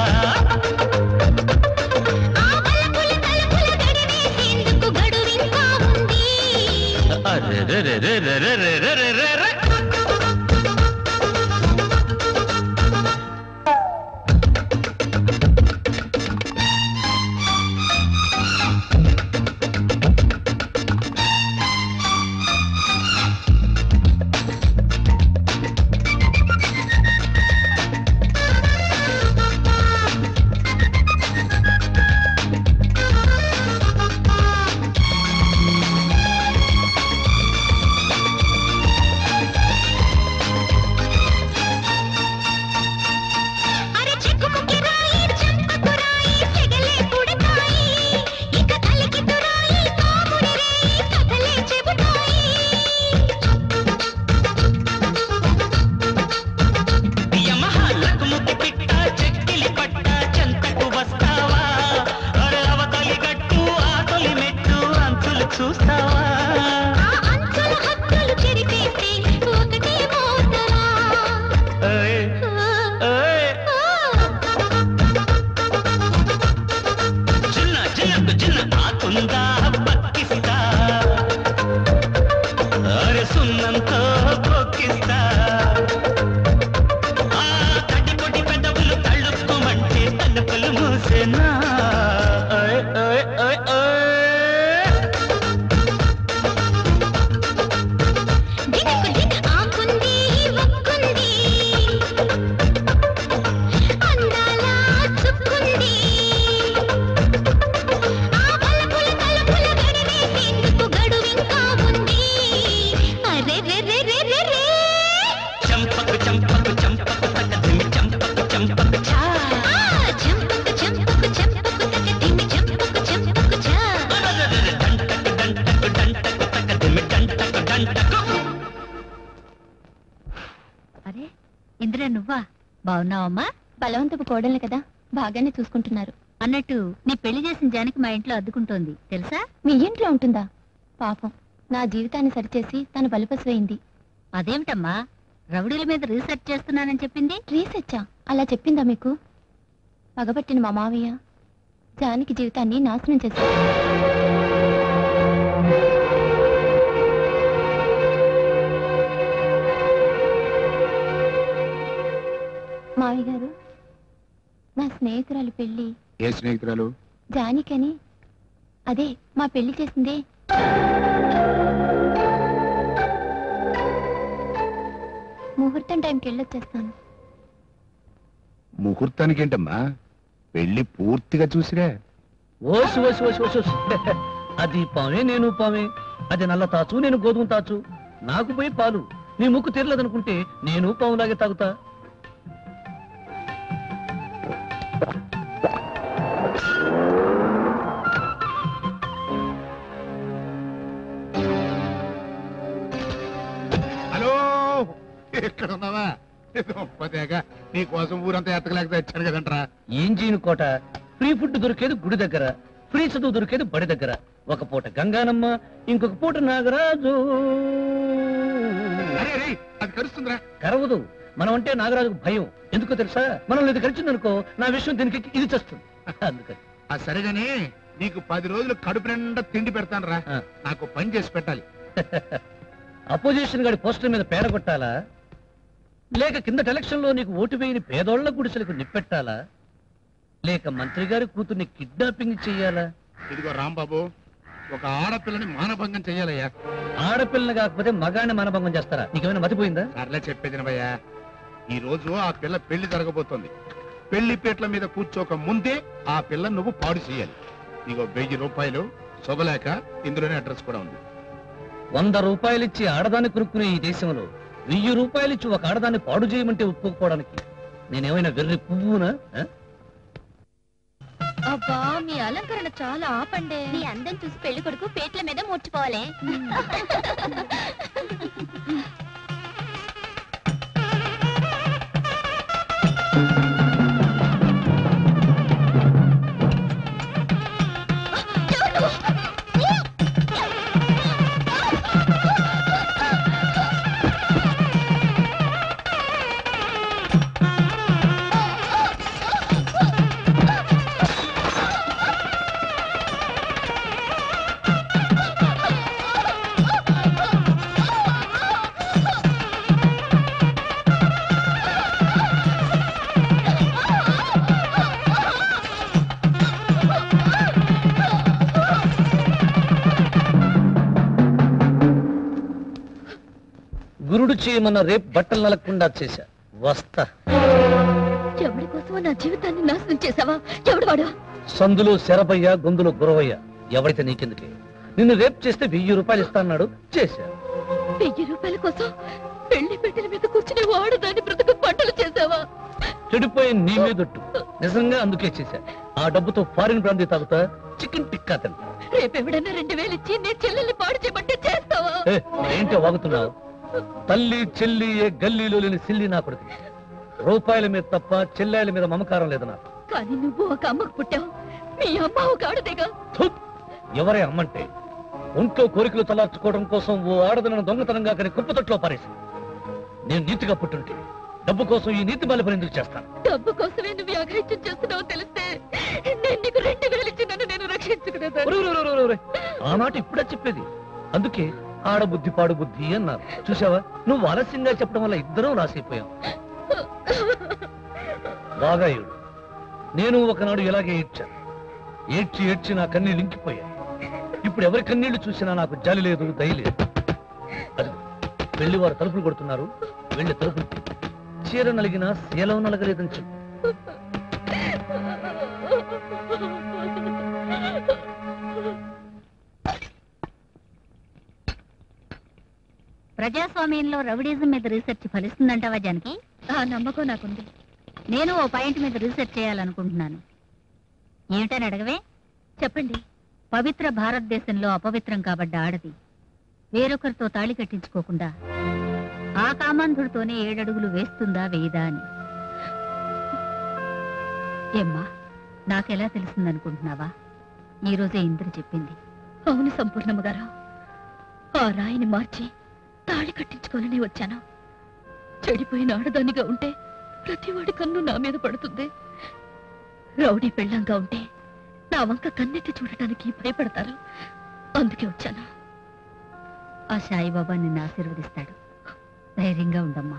S10: అరెరెరెరెరెరెరెరెరెరె. యమహాలకు ముక్కి పిట్ట చెక్కిలి పట్ట చెంతకు వస్తావా అరే అవతలి గట్టు ఆ తొలి మెట్టు అంచులు చూస్తావా ఏయ్, ఏయ్. చిన్న చిన్నకు చిన్న ఆకుందా పక్కిస్తా అరే సున్నంతో పొక్కిస్తా ఆ తడిపొడి పెదవులు తళ్ళుక్కుమంటే తలుపులు మూసేనా ఓయ్, ఓయ్, ఓయ్, ఓయ్. చంపకు చంపకు చంపకు తగ్గదిమి చంపకు చంపకు చా అరెరెరెరె, డంటకు డంటకు డంటకు తగ్గదిమి డంటకు డంటకు
S1: అరే ఇందిరా నువ్వా బాగున్నావమ్మా
S14: బలవంతపు కోడలు కదా బాగానే చూసుకుంటున్నారు
S1: అన్నట్టు నీ పెళ్లి చేసిన జానికి మా ఇంట్లో అద్దుకుంటోంది తెలుసా
S14: మీ ఇంట్లో ఉంటుందా పాపం నా జీవితాన్ని సరిచేసి తను బలిపసిపోయింది
S1: అదేమిటమ్మా రౌడీల మీద రీసెర్చ్ చేస్తున్నానని చెప్పింది
S14: రీసెర్చా అలా చెప్పిందా మీకు పగబట్టిన మా మావయ్య జానికి జీవితాన్ని నాశనం చేశారు మావయ్య గారు నా స్నేహితురాలు పెళ్లి
S5: ఏ స్నేహితురాలు
S14: జానికని అదే మా పెళ్లి చేసిందే ముహూర్తం టైంకి వెళ్ళొచ్చేస్తాను
S5: ముహూర్తానికి ఏంటమ్మా పెళ్లి పూర్తిగా చూసిరా
S7: ఓసి ఓసి ఓసి ఓసి ఓసి. అది పామే నేను పామే అది నల్ల తాచు నేను గోధుమ తాచు నాకు పోయి పాలు నీ ముక్కు తీరలేదనుకుంటే నేను పావులాగే తాగుతా
S5: హలో ఎక్కడ ఉన్నావా గొప్పదేగా నీ కోసం ఊరంతా ఎత్తకలేక తెచ్చాను కదంట్రా
S7: ఏం చేయను కోట ఫ్రీ ఫుడ్ దొరికేది గుడి దగ్గర ఫ్రీ చదువు దొరికేది బడి దగ్గర ఒక పూట గంగానమ్మ ఇంకొక పూట నాగరాజు
S5: అరే అరే అది కరుస్తుందిరా
S7: కరవదు మనం అంటే నాగరాజుకు భయం ఎందుకో తెలుసా మనం ఇది కలిసిందనుకో నా విషయం దీనికి ఇది చేస్తుంది అందుకని
S5: ఆ సరేగాని నీకు పది రోజులు కడుపు నిండా తిండి పెడతాను రా
S7: ఆ.
S5: నాకు పని చేసి పెట్టాలి
S7: అపోజిషన్ గాడి పోస్టర్ మీద పేర కొట్టాలా లేక కిందటి ఎలక్షన్ లో నీకు ఓటు వేయని పేదోళ్ల గుడిసెలకు నిప్పెట్టాలా లేక మంత్రి గారి కూతుర్ని కిడ్నాపింగ్ చెయ్యాలా
S5: ఇదిగో రాంబాబు ఒక ఆడపిల్లని మానభంగం చెయ్యాలయ్యా
S7: ఆడపిల్లని కాకపోతే మగాన్ని మనభంగం చేస్తారా నీకేమైనా మతిపోయిందా
S5: సర్లే చెప్పేదినవయ్యా ఈ రోజు ఆ పిల్ల పెళ్లి జరగబోతోంది పెళ్లి పీటల మీద కూర్చోక ముందే ఆ పిల్ల నువ్వు పాడు చేయాలి ఇగో వెయ్యి రూపాయలు శుభలేక ఇందులోనే అడ్రస్ కూడా ఉంది
S7: వంద రూపాయలిచ్చి ఆడదాన్ని కొనుక్కునే ఈ దేశంలో వెయ్యి రూపాయలిచ్చి ఒక ఆడదాన్ని పాడు చేయమంటే ఒప్పుకోవడానికి నేనేమైనా వెర్రి పువ్వునా ఆ?
S14: అబ్బా మీ అలంకరణ చాలా ఆపండే నీ అందం చూసి పెళ్లి కొడుకు పేట్ల మీద మూర్చిపోవాలి
S7: చేయమన్న రేపు బట్టలు నలగకుండా చేశా వస్తా
S14: ఎవడి కోసమో నా జీవితాన్ని నాశనం చేసావా ఎవడు వాడు
S7: సందులో శరభయ్య గొంతులో గురవయ్య ఎవరైతే నీకెందుకే నిన్ను రేపు చేస్తే వెయ్యి రూపాయలు ఇస్తా అన్నాడు చేశా
S14: వెయ్యి రూపాయల కోసం పెళ్లి పెట్టెల మీద కూర్చుని వాడు దాన్ని బ్రతుకు పంటలు చేసావా
S7: చెడిపోయిన నీ మీదొట్టు నిజంగా అందుకే చేశా ఆ డబ్బుతో ఫారిన్ బ్రాంతి తాగుతా చికెన్ టిక్కా తింటా
S14: రేపెవడన్నా రెండు వేలు ఇచ్చి నీ చెల్లెల్ని పాడు చేయమంటే చేస్తావా
S7: ఏ, ఏంటో వాగుతున్నావు తల్లి చెల్లి ఏ గల్లీలో లేని సిల్లి నా కొడుకు రూపాయల మీద తప్ప చెల్లెల మీద మమకారం లేదు నాకు
S14: కానీ నువ్వు ఒక అమ్మకు పుట్టావు మీ అమ్మ ఒక ఆడదేగా
S7: థు! ఎవరే అమ్మంటే ఒంట్లో కోరికలు తలార్చుకోవడం కోసం ఓ ఆడదనను దొంగతనంగా కానీ కుప్పతొట్లో పారేసింది నేను నీతిగా పుట్టుంటే డబ్బు కోసం ఈ నీతి బలి పని ఎందుకు చేస్తాను
S14: డబ్బు కోసమే నువ్వు అఘాయిత్యం చేస్తున్నావు తెలిస్తే నేను నీకు రెండు వేలు ఇచ్చి నన్ను నేను
S7: ఒరే,
S14: రక్షించుకునేదాన్ని
S7: ఒరే, ఒరే, ఒరే, ఒరే. ఆ మాట ఇప్పుడే చెప్పేది అందుకే ఆడ బుద్ధి పాడు బుద్ధి అన్నారు చూసావా నువ్వు ఆలస్యంగా చెప్పడం వల్ల ఇద్దరం రాసిపోయాం బాగా ఏడు నేను ఒకనాడు ఇలాగే ఏడ్చాను ఏడ్చి ఏడ్చి నా కన్నీళ్ళు ఇంకిపోయాయి ఇప్పుడు ఎవరి కన్నీళ్లు చూసినా నాకు జాలి లేదు దయ లేదు అది వెళ్ళి వారు తలుపులు కొడుతున్నారు వెళ్ళి తలుపులు తీ. చీర నలిగినా శీలం నలగలేదని చెప్పు
S1: ప్రజాస్వామ్యంలో రౌడీజం మీద రీసెర్చ్ ఫలిస్తుందంటావా జానకి
S14: ఆ నమ్మకం నాకుంది
S1: నేను ఓ పాయింట్ మీద రీసెర్చ్ చేయాలనుకుంటున్నాను ఏమిటని అడగవే
S14: చెప్పండి
S1: పవిత్ర భారతదేశంలో అపవిత్రం కాబడ్డ ఆడది వేరొకరితో తాళి కట్టించుకోకుండా ఆ కామాంధుడితోనే ఏడడుగులు వేస్తుందా వేయదా అని ఏమ్మా నాకెలా తెలిసిందనుకుంటున్నావా ఈ రోజే ఇంద్ర చెప్పింది
S14: అవును సంపూర్ణమ్మ గారు ఆ రాయిని మార్చి తాళి కట్టించుకోవాలని వచ్చాను చెడిపోయిన ఆడదానిగా ఉంటే ప్రతివాడి కన్ను నా మీద పడుతుంది రౌడీ పెళ్ళంగా ఉంటే నా వంక కన్నెత్తి చూడటానికి భయపడతారు అందుకే వచ్చాను
S1: ఆ సాయిబాబా నిన్ను ఆశీర్వదిస్తాడు ధైర్యంగా ఉండమ్మా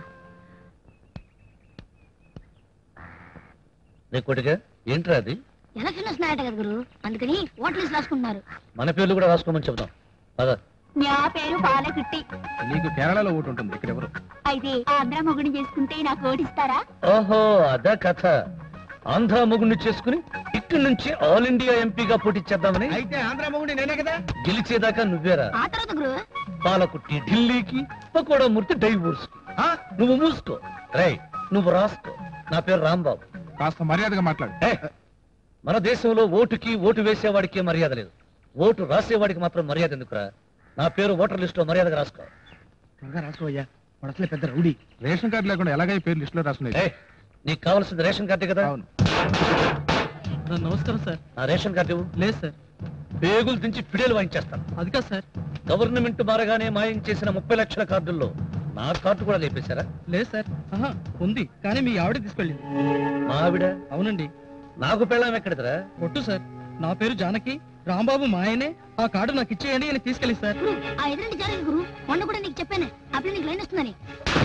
S7: నీ కొడుగా ఏంట్రా అది
S1: ఎలక్షన్ వస్తున్నాయట కదా గురు అందుకని ఓట్లు లిస్ట్ రాసుకుంటున్నారు
S7: మన పేర్లు కూడా రాసుకోమని చెప్దాం పద
S1: నా పేరు పాలకుట్టి
S8: నీకు కేరళలో ఓటు ఉంటుంది ఇక్కడ ఎవరు
S1: అయితే ఆంధ్ర మొగుడిని చేసుకుంటే నాకు ఓటిస్తారా
S7: ఓహో అదా కథ ఆంధ్ర మొగుడిని చేసుకుని ఇక్కడి నుంచి ఆల్ ఇండియా ఎంపీగా పోటీ చేద్దామని
S2: అయితే ఆంధ్ర మొగుడి నేనే కదా
S7: గెలిచేదాకా నువ్వేరా
S1: ఆ తర్వాత గురు
S7: పాలకుట్టి ఢిల్లీకి పకోడా మూర్తి డైవోర్స్ నువ్వు మూసుకో రై నువ్వు రాసుకో నా పేరు రాంబాబు
S8: కాస్త మర్యాదగా మాట్లాడు
S7: ఏ, మన దేశంలో ఓటుకి ఓటు వేసేవాడికి మర్యాద లేదు ఓటు రాసేవాడికి మాత్రం మర్యాద ఎందుకురా నా పేరు ఓటర్ లిస్ట్ లో మర్యాదగా రాసుకో
S8: త్వరగా రాసుకోయ్యా వాడు అసలే పెద్ద రౌడీ రేషన్ కార్డు లేకుండా ఎలాగై పేరు లిస్ట్ లో రాసుకునేది
S7: ఏ, నీకు కావాల్సింది రేషన్ కార్డే కదా
S8: అవును
S4: నమస్కారం సార్
S7: నా రేషన్ కార్డు ఇవ్వు.
S4: లేదు సార్
S7: పేగులు దించి ఫిడేలు వాయించేస్తాను
S4: అది కాదు సార్
S7: గవర్నమెంట్ మారగానే మాయం చేసిన ముప్పై లక్షల కార్డుల్లో నా కార్డు కూడా లేపేశారా
S4: లేదు సార్ ఆహా, ఉంది కానీ మీ ఆవిడ తీసుకెళ్ళింది
S7: మా ఆవిడ
S4: అవునండి
S7: నాకు పెళ్ళాం ఎక్కడిదరా
S4: కొట్టు సార్ నా పేరు జానకి రాంబాబు మా ఆయనే ఆ కార్డు నాకు ఇచ్చేయండి అని తీసుకెళ్ళి సార్
S1: గురు ఆ ఎదురండి జరిగింది గురు మొన్న కూడా నీకు చెప్పాను అప్పుడు నీకు లైన్ వస్తుందని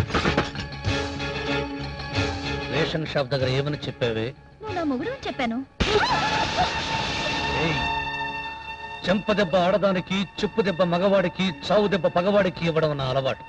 S7: రేషన్ షాప్ దగ్గర ఏమని చెప్పావే
S14: నువ్వు నా మొగుడు అని చెప్పాను
S7: ఏయ్, చెంప దెబ్బ ఆడదానికి చెప్పు దెబ్బ మగవాడికి చావు దెబ్బ పగవాడికి ఇవ్వడం నా అలవాటు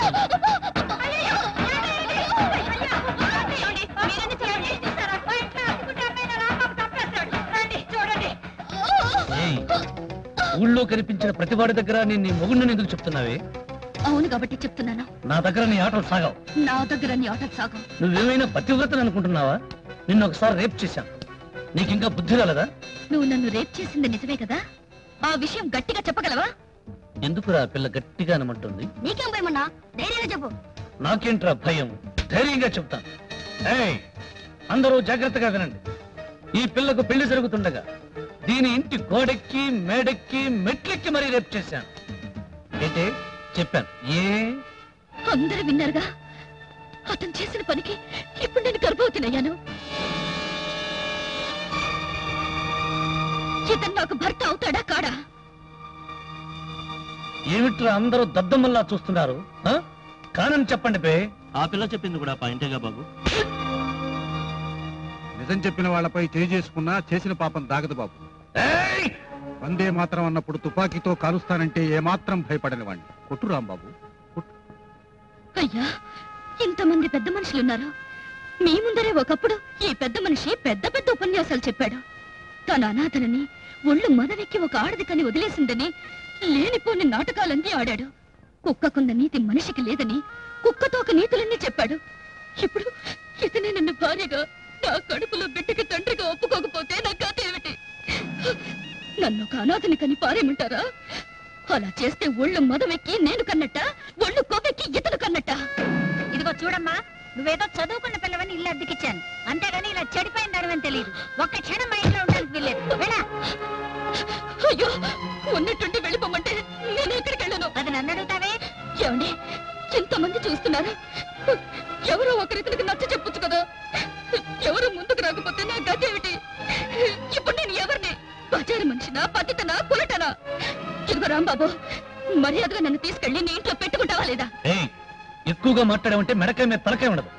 S7: ఏయ్, ఊళ్ళో కనిపించిన ప్రతివాడి దగ్గర నేను నీ మొగుడిని ఎందుకు చెప్తున్నావే
S14: అవును కాబట్టి చెప్తున్నాను
S7: నా దగ్గర నీ ఆటలు సాగావు
S14: నా దగ్గర నీ ఆట సాగం
S7: నువ్వేమైనా పతివ్రతని అనుకుంటున్నావా నిన్ను ఒకసారి రేప్ చేశాను నీకింకా బుద్ధి రాలేదా
S14: నువ్వు నన్ను రేప్ చేసింది నిజమే కదా ఆ విషయం గట్టిగా చెప్పగలవా
S7: ఎందుకురా ఆ పిల్ల గట్టిగా అనమంటుంది
S1: నీకేం భయమన్నా ధైర్యంగా చెప్పు
S7: నాకేంట్రా భయం ధైర్యంగా చెప్తాను ఏయ్ అందరూ జాగ్రత్తగా వినండి ఈ పిల్లకు పెళ్లి జరుగుతుండగా దీని ఇంటి గోడెక్కి మేడెక్కి మెట్లెక్కి మరీ రేపు చేశాను ఏంటి చెప్పాను ఏ
S14: అందరూ విన్నారుగా అతను చేసిన పనికి ఇప్పుడు నేను గర్భవతినయ్యాను ఇతను నాకు భర్త అవుతాడా కాడా
S7: ఏమిట్రా అందరూ దద్దమ్మల్లా చూస్తున్నారు ఆ? కానని చెప్పండి బే
S6: ఆ పిల్ల చెప్పింది కూడా పాయింటేగా బాబు
S8: నిజం చెప్పిన వాళ్ళపై చేయి చేసుకున్నా చేసిన పాపం దాగదు బాబు
S7: ఏయ్!
S8: వందే మాత్రం అన్నప్పుడు తుపాకీతో కాలుస్తానంటే ఏమాత్రం భయపడని వాణ్ణి కొట్టు రాంబాబు
S14: అయ్యా ఇంతమంది పెద్ద మనుషులున్నారు మీ ముందరే ఒకప్పుడు ఈ పెద్ద మనిషి పెద్ద పెద్ద ఉపన్యాసాలు చెప్పాడు తన అనాథనని ఒళ్ళు మదవెక్కి ఒక ఆడది కని వదిలేసిందని లేనిపోని నాటకాలన్నీ ఆడాడు కుక్కకున్న నీతి మనిషికి లేదని కుక్కతో ఒక నీతులన్నీ చెప్పాడు ఇప్పుడు ఇతనే నన్ను భార్యగా నా కడుపులో బిడ్డకి తండ్రిగా ఒప్పుకోకపోతే నా కథ ఏమిటి నన్ను ఒక అనాథని కని పారేయమంటారా అలా చేస్తే ఒళ్ళు మదవెక్కి నేను కన్నట్ట ఒళ్ళు కొవ్వెక్కి ఇతను కన్నట్ట
S1: ఇదిగో చూడమ్మా నువ్వేదో చదువుకున్న పిల్లవని ఇల్లు అద్దెకిచ్చాను అంతేగాని ఇలా చెడిపోయిన దానివని తెలియదు ఒక్క క్షణం మా ఇంట్లో ఉండడానికి వీల్లేదు వెళ్ళా
S14: అయ్యో ఉన్నట్టుండి వెళ్ళిపోమంటే నేను ఎక్కడికి వెళ్ళను
S1: అది నన్ను అడుగుతావే
S14: ఏమండి ఎంతమంది చూస్తున్నారు ఎవరో ఒకరితనికి నచ్చ చెప్పొచ్చు కదా ఎవరు ముందుకు రాకపోతే నా గతి ఏమిటి ఇప్పుడు నేను ఎవరిని బజారు మనిషినా పతితనా కులటనా ఇదిగో రాంబాబు మర్యాదగా నన్ను తీసుకెళ్ళి నీ ఇంట్లో పెట్టుకుంటావా లేదా
S7: ఏయ్ ఎక్కువగా మాట్లాడామంటే మెడకాయ మీద తలకాయ ఉండదు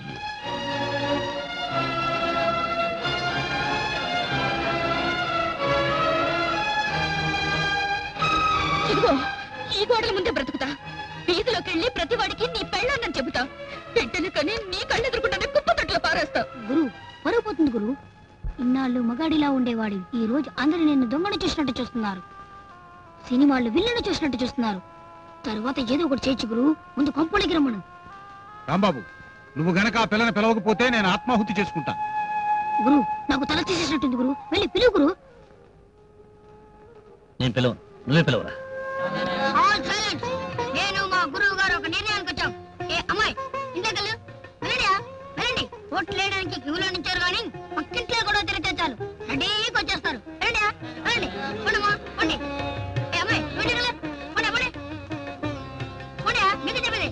S14: ఇదిగో ఈ గోడల ముందే బ్రతుకుతా వీధిలోకి వెళ్ళి ప్రతి వాడికి నీ పెళ్ళాన్నని చెబుతా బిడ్డని కని నీ కళ్ళెదురుకుండానే కుప్ప తట్లో పారేస్తా
S1: గురు పరువు పోతుంది గురు ఇన్నాళ్ళు మగాడిలా ఉండేవాడు ఈ రోజు అందరూ నిన్ను దొంగను చూసినట్టు చూస్తున్నారు సినిమాళ్ళు విల్లును చూసినట్టు చూస్తున్నారు తరువాత ఏదో ఒకటి చేయొచ్చు గురు ముందు కొంపలకి రమ్మను
S8: రాంబాబు నువ్వు గనక ఆ పిల్లని పిలవకపోతే నేను ఆత్మాహుతి చేసుకుంటా
S1: గురు నాకు తల తీసేసినట్టుంది గురు వెళ్ళి పిలువు గురు
S7: నేను పిలవను నువ్వే పిలవరా
S1: ఆల్ సైలెన్స్ నేను మా గురువు గారు ఒక నిర్ణయానికి వచ్చాం ఏ అమ్మాయి ఇంతకలు వెళ్ళండి వెళ్ళండి ఓట్లు వేయడానికి క్యూలో నించారు కానీ పక్కింట్లో కూడా తిరిగితే చాలు రెడీకి వచ్చేస్తారు వెళ్ళండి వెళ్ళండి పండమ్మా పండి ఏ అమ్మాయి వెళ్ళి కదా పండి పండి పండి మీకు చెప్పేది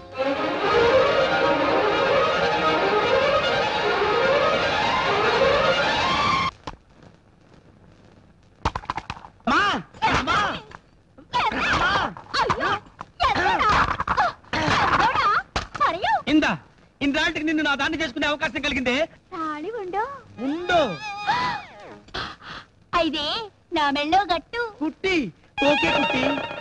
S2: ఇందా ఇందాటికి నిన్ను నా దాన్ని చేసుకునే అవకాశం కలిగిందే
S13: తాళి ఉండు
S2: ఉండు
S13: అయితే నా మెళ్ళో గట్టు
S2: కుట్టి ఓకే కుట్టి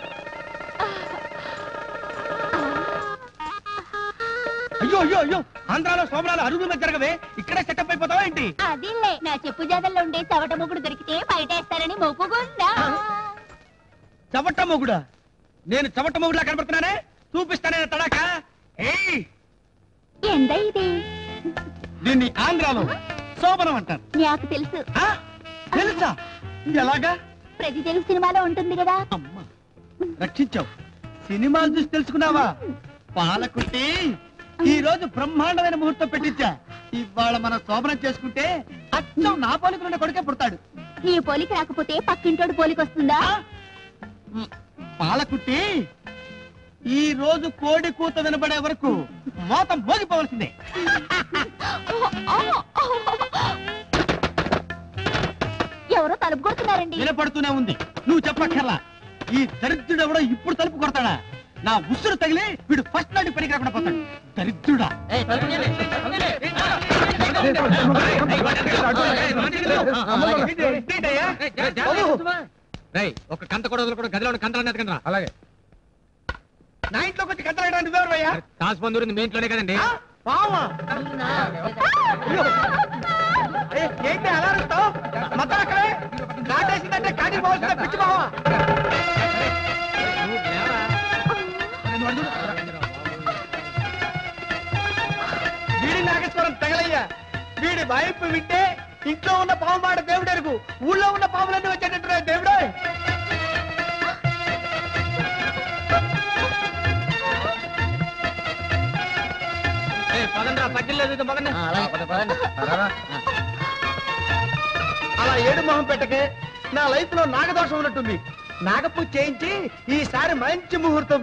S2: అయ్యో అయ్యో అయ్యో ఆంధ్రాలో సోమరాలు అరుగు మీద జరగవే ఇక్కడే సెటప్ అయిపోతావా ఏంటి
S13: అదిలే నా చెప్పు జాదల్లో ఉండే చవట ముగ్గుడు దొరికితే బయటేస్తారని మొక్కుకుందా
S2: చవట మొగుడా నేను చవట మొగుడులా కనబడుతున్నానే చూపిస్తానే తడాక ఏయ్
S13: ఎంత ఇది
S2: దీన్ని ఆంధ్రాలో శోభనం అంటారు
S13: నాకు తెలుసు
S2: ఆ? తెలుసా ఎలాగా
S13: ప్రతి తెలుగు సినిమాలో ఉంటుంది కదా
S2: అమ్మా రక్షించావు సినిమాలు చూసి తెలుసుకున్నావా పాలకుట్టి ఈ రోజు బ్రహ్మాండమైన ముహూర్తం పెట్టించా ఇవాళ మనం శోభనం చేసుకుంటే అచ్చం నా పోలికలున్న కొడుకే పుడతాడు
S13: నీ పోలిక రాకపోతే పక్కింటోడు పోలిక వస్తుందా
S2: పాలకుట్టి ఈ రోజు కోడి కూత వినబడే వరకు మోతం మోగిపోవలసిందే
S13: ఎవరో తలుపు కొడుతున్నారండి
S2: వినపడుతూనే ఉంది నువ్వు చెప్పక్కర్లా ఈ దరిద్రుడు ఎవడో ఇప్పుడు తలుపు కొడతాడా నా ఉసురు తగిలి వీడు ఫస్ట్ నాటి పనికి రాకుండా పోతాడు దరిద్రుడా
S8: ఒక కంత కూడా కూడా గదిలో ఉన్న కంతలు అన్నది కదా అలాగే
S2: నా ఇంట్లోకి వచ్చి కట్టడానికి నువ్వెవరయ్యా
S8: తాస్ బంధువులు మీ ఇంట్లోనే కదండి
S2: పావా ఏ, ఏంటి అలా అరుస్తావు మొత్తం అక్కడే కాటేసిందంటే కాటి పోవాల్సిందే పిచ్చి బావా వీడి నాగేశ్వరం తగలయ్యా వీడి వైపు వింటే ఇంట్లో ఉన్న పాము మాట దేవుడు ఎరుగు ఊళ్ళో ఉన్న పాములన్నీ వచ్చేటట్టున్నాయి దేవుడే పదండ్రా పట్టిలేదు మగన్న అలా ఏడు మొహం పెట్టకే నా లైఫ్ లో నాగదోషం ఉన్నట్టుంది నాగపూజ చేయించి ఈసారి మంచి ముహూర్తం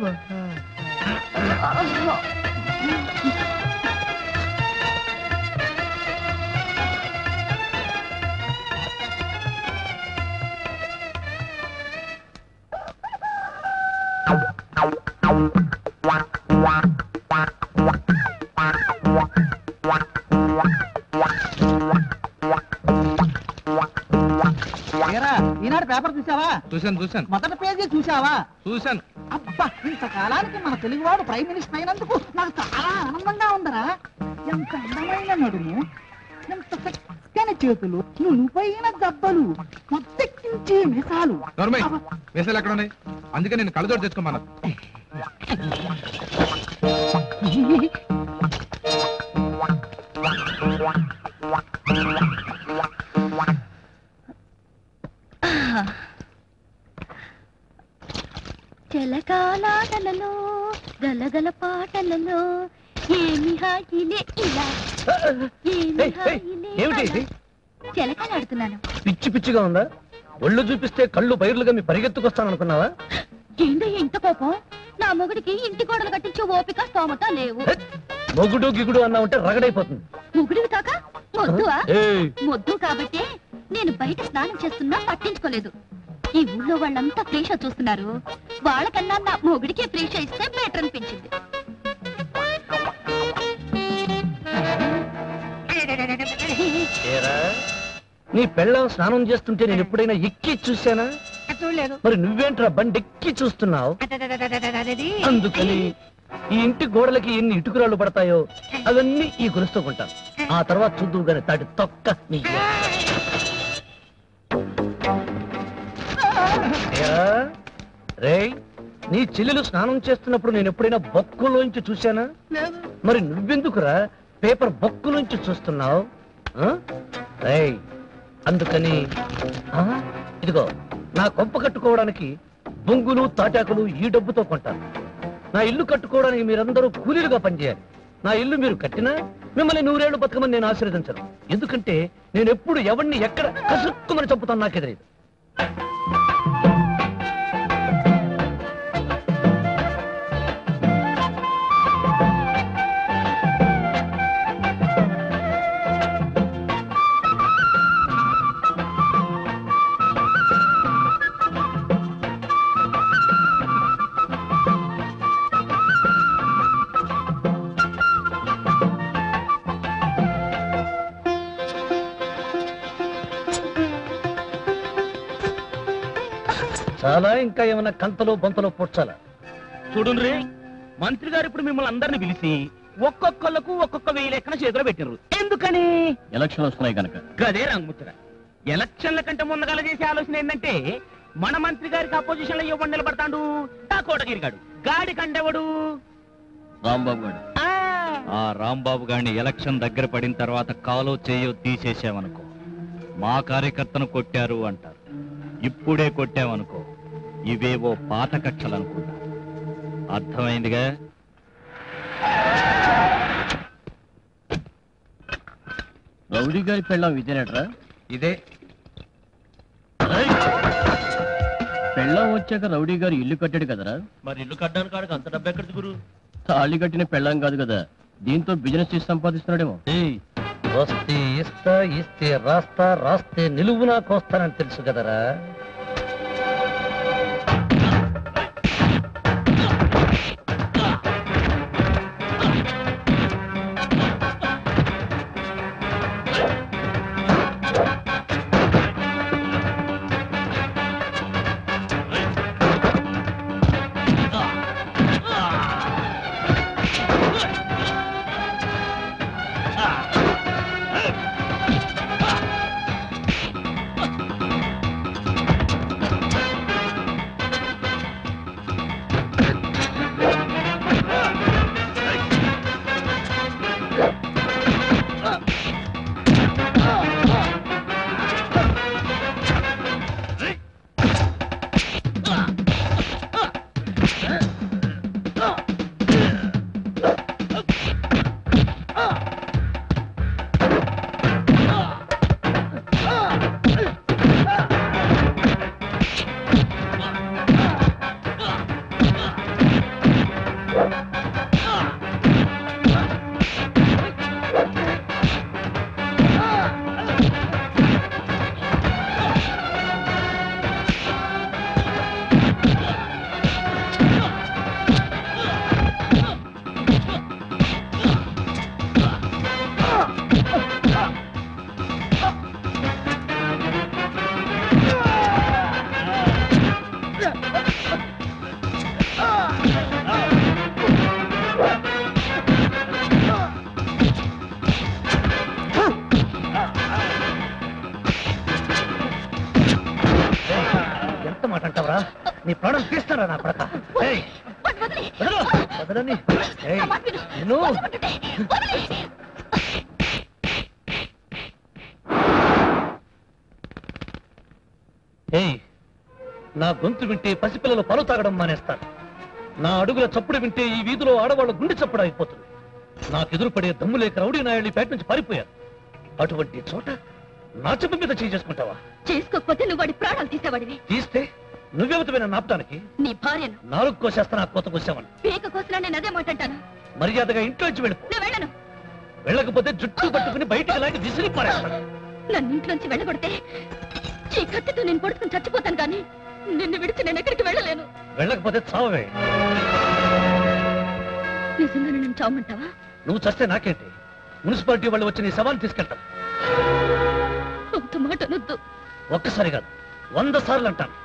S9: ఈనాడు పేపర్ చూసావా
S8: చూశాను చూశాను
S9: మొదటి పేజీ చూసావా
S8: చూశాను
S9: అబ్బా
S15: అబ్బా ఇంతకాలానికి మన తెలుగువాడు ప్రైమ్ మినిస్టర్ అయినందుకు నాకు చాలా ఆనందంగా ఉందరా ఎంత అందమైన నడుము ఎంత చక్కని చేతులు నునుపైన దెబ్బలు మొత్తెక్కించే మిసాలు
S8: నోర్మయ్ వేసాలు ఎక్కడ ఉన్నాయి అందుకే నేను కళ్ళజోడు తెచ్చుకోమన్నా
S1: జలకాలాటలలో గలగల పాటలలో ఏమి హాయిలే ఇలా ఏమి హాయిలే
S7: ఏమిటి ఇది?
S1: అలా. జలకాలాడుతున్నాను
S7: పిచ్చి పిచ్చిగా ఉందా ఒళ్ళు చూపిస్తే కళ్ళు బైర్లుగా మీ పరిగెత్తుకొస్తాననుకున్నావా
S1: ఏందో ఇంత కోపం నా మొగుడికి ఇంటి గోడలు కట్టించే ఓపిక స్తోమత లేవు
S7: మొగుడు గిగుడు అన్నా ఉంటే రగడైపోతుంది
S1: మొగుడివి కాక మొద్దువా
S7: ఏయ్.
S1: మొద్దు కాబట్టే నేను బయట స్నానం చేస్తున్నా పట్టించుకోలేదు ఈ ఊళ్ళో వాళ్ళంతా ప్రేష చూస్తున్నారు వాళ్ళకన్నా నా మొగుడికి ప్రేష ఇస్తే బెటర్ అనిపించింది
S7: ఏరా నీ పెళ్ళం స్నానం చేస్తుంటే నేను ఎప్పుడైనా ఎక్కి చూశానా
S15: చూడలేదు
S7: మరి నువ్వేంట్రా బండి ఎక్కి చూస్తున్నావు అందుకని ఈ ఇంటి గోడలకి ఎన్ని ఇటుకురాళ్ళు పడతాయో అవన్నీ ఈ గొలుస్తూ కొంటాను ఆ తర్వాత చూద్దువు గాని తాటి తొక్క నీ ఏరా, రేయ్ నీ చెల్లెలు స్నానం చేస్తున్నప్పుడు నేను ఎప్పుడైనా బొక్కులోంచి చూశానా మరి నువ్వెందుకురా పేపర్ బొక్కులోంచి చూస్తున్నావు ఆ? రేయ్ అందుకని ఆ? ఇదిగో నా కొంప కట్టుకోవడానికి బొంగులు తాటాకులు ఈ డబ్బుతో కొంటాను నా ఇల్లు కట్టుకోవడానికి మీరందరూ కూలీలుగా పనిచేయాలి నా ఇల్లు మీరు కట్టినా మిమ్మల్ని నూరేళ్లు బతకమని నేను ఆశీర్వదించను ఎందుకంటే నేను ఎప్పుడు ఎవరిని ఎక్కడ కసుక్కుమని చంపుతాను నాకే తెలియదు చాలా ఇంకా ఏమైనా కంతలో బొంతలో పొచ్చాలా
S4: చూడుండ్రి మంత్రి గారు ఇప్పుడు మిమ్మల్ని అందరిని పిలిచి ఒక్కొక్కళ్ళకు ఒక్కొక్క వెయ్యి లెక్కన చేతిలో పెట్టినారు ఎందుకని
S6: ఎలక్షన్ వస్తున్నాయి కనుక
S4: గదే రంగుముచ్చట ఎలక్షన్ల కంటే ముందుగాల చేసే ఆలోచన ఏంటంటే మన మంత్రి గారికి అపోజిషన్ లో ఇవ్వండి నిలబడతాడు ఆ కోటగిరి గాడు గాడి కండెవడు
S6: రాంబాబు గారు
S3: ఆ రాంబాబు గారిని ఎలక్షన్ దగ్గర పడిన తర్వాత కాలో చేయో తీసేసామనుకో మా కార్యకర్తను కొట్టారు అంటారు ఇప్పుడే కొట్టామనుకో ఇవేవో పాత కక్షలు అనుకుంటా అర్థమైందిగా
S6: రౌడీ గారి పెళ్ళాం ఇదేనట్రా
S8: ఇదే
S6: పెళ్ళాం వచ్చాక రౌడీ గారు ఇల్లు కట్టాడు కదరా
S11: మరి ఇల్లు కట్టడానికి కాడికి అంత డబ్బు ఎక్కడిది గురు
S6: తాళి కట్టిన పెళ్ళాం కాదు కదా దీంతో బిజినెస్ చేసి సంపాదిస్తున్నాడేమో
S7: ఏయ్, వస్తే ఇస్తా ఇస్తే రాస్తా రాస్తే నిలువునా కోస్తానని తెలుసు కదరా
S10: Ah!
S7: నీ ప్రాణం తీస్తారా నా కొడక ఏయ్, వదలు, వదలని. ఏయ్, నిన్ను. ఏయ్, నా గొంతు వింటే పసిపిల్లలు పలు తాగడం మానేస్తారు నా అడుగుల చప్పుడు వింటే ఈ వీధిలో ఆడవాళ్ళ గుండె చప్పుడు అయిపోతుంది నాకు ఎదురుపడే దమ్ము లేక రౌడీ నాయుడు పేట నుంచి పారిపోయారు అటువంటి చోట నా చెప్పు మీద చేయి చేసుకుంటావా
S14: చేసుకోకపోతే నువ్వు వాడి ప్రాణాలు తీసేవాడివి
S7: తీస్తే నువ్వెవతమైన నాపడానికి
S14: నీ భార్యను
S7: నాలుగు కోసేస్తా నా కోత కోసామని
S14: పీక కోసినా నేను అదే మాట అంటాను
S7: మర్యాదగా ఇంట్లో నుంచి వెళ్ళిపో
S14: నేను వెళ్ళను
S7: వెళ్ళకపోతే జుట్టు పట్టుకుని బయటికి లాగి విసిరి పారేస్తాను
S14: నన్ను ఇంట్లోంచి వెళ్ళగొడితే ఈ కత్తితో నేను పడుకుని చచ్చిపోతాను కానీ నిన్ను విడిచి నేను ఎక్కడికి వెళ్ళలేను
S7: వెళ్ళకపోతే చావవే
S14: నిజంగా నన్ను చావమంటావా
S7: నువ్వు చస్తే నాకేంటి మున్సిపాలిటీ వాళ్ళు వచ్చి నీ శవాన్ని తీసుకెళ్తాను
S14: అంత మాట అనొద్దు
S7: ఒక్కసారి కాదు వంద సార్లు అంటాను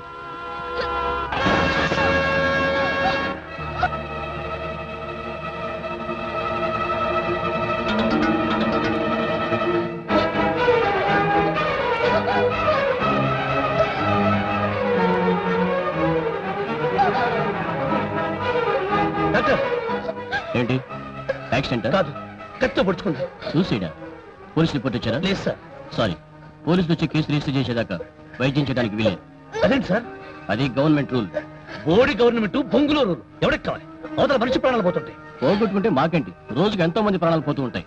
S7: డాక్టర్
S11: ఏంటి యాక్సిడెంట్
S7: కాదు కత్తితో పొడుచుకుంది
S11: సూసైడా పోలీస్ రిపోర్ట్ ఇచ్చారా
S7: లేదు సార్
S11: సారీ పోలీసులు వచ్చి కేసు రిజిస్టర్ చేసేదాకా వైద్యం చేయడానికి వీలేదు
S7: అదేంటి సార్
S11: అది గవర్నమెంట్ రూల్
S7: బోడి గవర్నమెంట్ బొంగులో రూల్ ఎవరికి కావాలి అవతల మనిషి ప్రాణాలు పోతుంటాయి
S11: పోగొట్టుకుంటే మాకేంటి రోజుకి ఎంతో మంది ప్రాణాలు పోతూ ఉంటాయి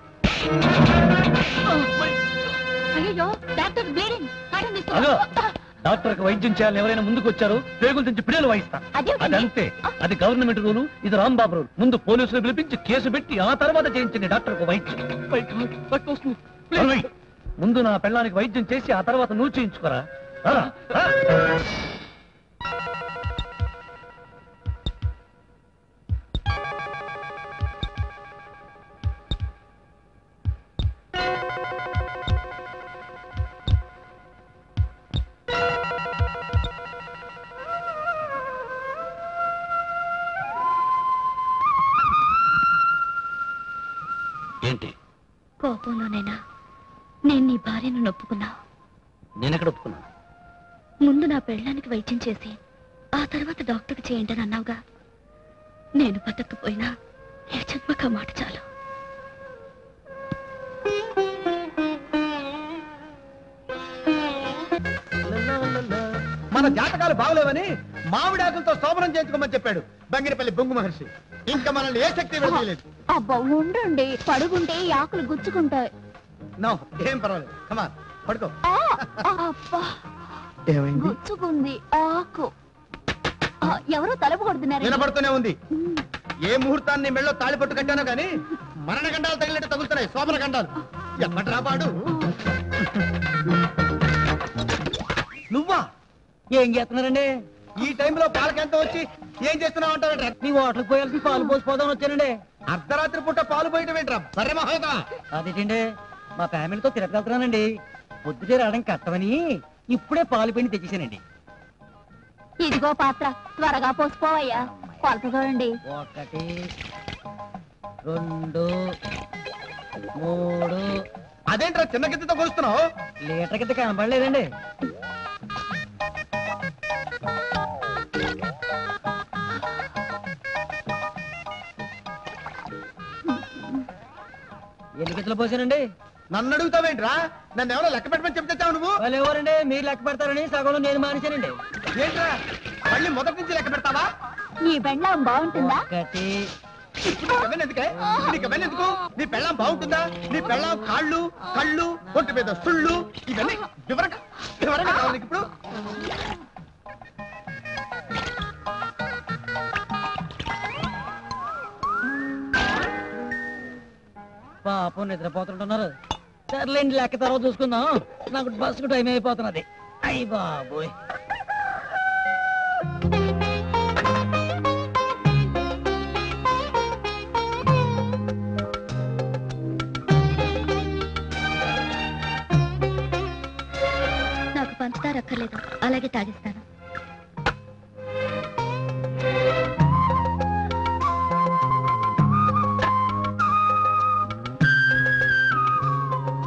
S14: అయ్యో డాక్టర్ బ్లీడింగ్ కాటన్
S7: అగో
S14: తీసుకో
S7: డాక్టర్ వైద్యం చేయాలని ఎవరైనా ముందుకు వచ్చారు పేగులు తెచ్చి పిల్లలు వాయిస్తా
S14: అదేమిటండి?
S7: అది అంతే అది గవర్నమెంట్ రూలు ఇది రాంబాబు రూల్ ముందు పోలీసులు పిలిపించి కేసు పెట్టి ఆ తర్వాత చేయించండి డాక్టర్ వైద్యం అరవై. ముందు నా పెళ్ళానికి వైద్యం చేసి ఆ తర్వాత నువ్వు చేయించుకోరా రా, రా. ఏంటి
S14: కోపంలోనైనా నేను నీ భార్యను నొప్పుకున్నా
S7: నేనెక్కడ ఒప్పుకున్నాను
S14: ముందు నా పెళ్ళానికి వైద్యం చేసి ఆ తర్వాత డాక్టర్కి చేయండి అని అన్నావుగా నేను బతకపోయినా ఈ జన్మక మాట చాలు
S2: మన జాతకాలు బాగలేవని మామిడాకులతో శోభనం చేయించుకోమని చెప్పాడు బంగినపల్లి బొంగు మహర్షి ఇంకా మనల్ని ఏ శక్తి విడదీయలేదు
S13: అబ్బా ఉండండి పడుకుంటే ఈ ఆకులు గుచ్చుకుంటాయి
S2: నో ఏం పర్వాలేదు కమా పడుకో
S13: ఆ, అబ్బా
S2: ఏమైంది
S13: గుచ్చుకుంది ఆకు ఆ, ఎవరో తలుపు కొడుతున్నారు
S2: వినపడుతూనే ఉంది ఏ ముహూర్తాన్ని మెళ్ళో తాళి పట్టు కట్టానో గాని మరణ గండాలు తగిలినట్టు తగులుతున్నాయి శోభన గండాలు ఎప్పట్రా పాడు నువ్వా
S9: ఏం చేస్తున్నారండి
S2: ఈ టైంలో పాలకెంత వచ్చి ఏం చేస్తున్నావు అంటావు
S9: నీ ఓట్లకు పోయాల్సి పాలు పోసిపోదామని వచ్చానండి
S2: అర్ధరాత్రి పూట పాలు పోయటం ఏంట్రా బర్రె మహోదా
S9: అదేంటండి మా ఫ్యామిలీతో తిరగలుగుతున్నానండి పొద్దుటే రావడం కష్టమని ఇప్పుడే పాలు పిండి తెచ్చేసానండి
S13: ఇదిగో పాత్ర త్వరగా పోసిపోవయ్యా కొలత చూడండి
S9: ఒకటి రెండు మూడు
S2: అదేంట్రా చిన్న గిద్దతో కొలుస్తున్నావు
S9: లీటర్ కింద కనపడలేదండి ఎన్ని గిద్దలు పోసానండి
S2: నన్ను అడుగుతావేంట్రా నన్ను ఎవరో లెక్క పెట్టమని చెప్తావు నువ్వు
S9: వాళ్ళు ఎవరండి మీరు లెక్క పెడతారని సగంలో నేను మానేశానండి
S2: ఏంట్రా మళ్ళీ మొదటి నుంచి లెక్క పెడతావా
S13: నీ బెండ్లం బాగుంటుందా
S9: ఒకటి
S2: ఇప్పుడు నీకు అవన్నీ ఎందుకే నీకు అవన్నీ ఎందుకు నీ పెళ్ళాం బాగుంటుందా నీ పెళ్ళాం కాళ్ళు కళ్ళు ఒంటి మీద సుళ్ళు ఇవన్నీ వివరంగా వివరంగా కావాలి నీకు ఇప్పుడు
S9: పాపం నిద్రపోతుంటున్నారు సర్లేండి లెక్క తర్వాత చూసుకుందాం నాకు బస్సుకు టైం అయిపోతున్నది అయ్యి బాబోయ్
S14: నాకు పంచదార అక్కర్లేదు అలాగే తాగిస్తాను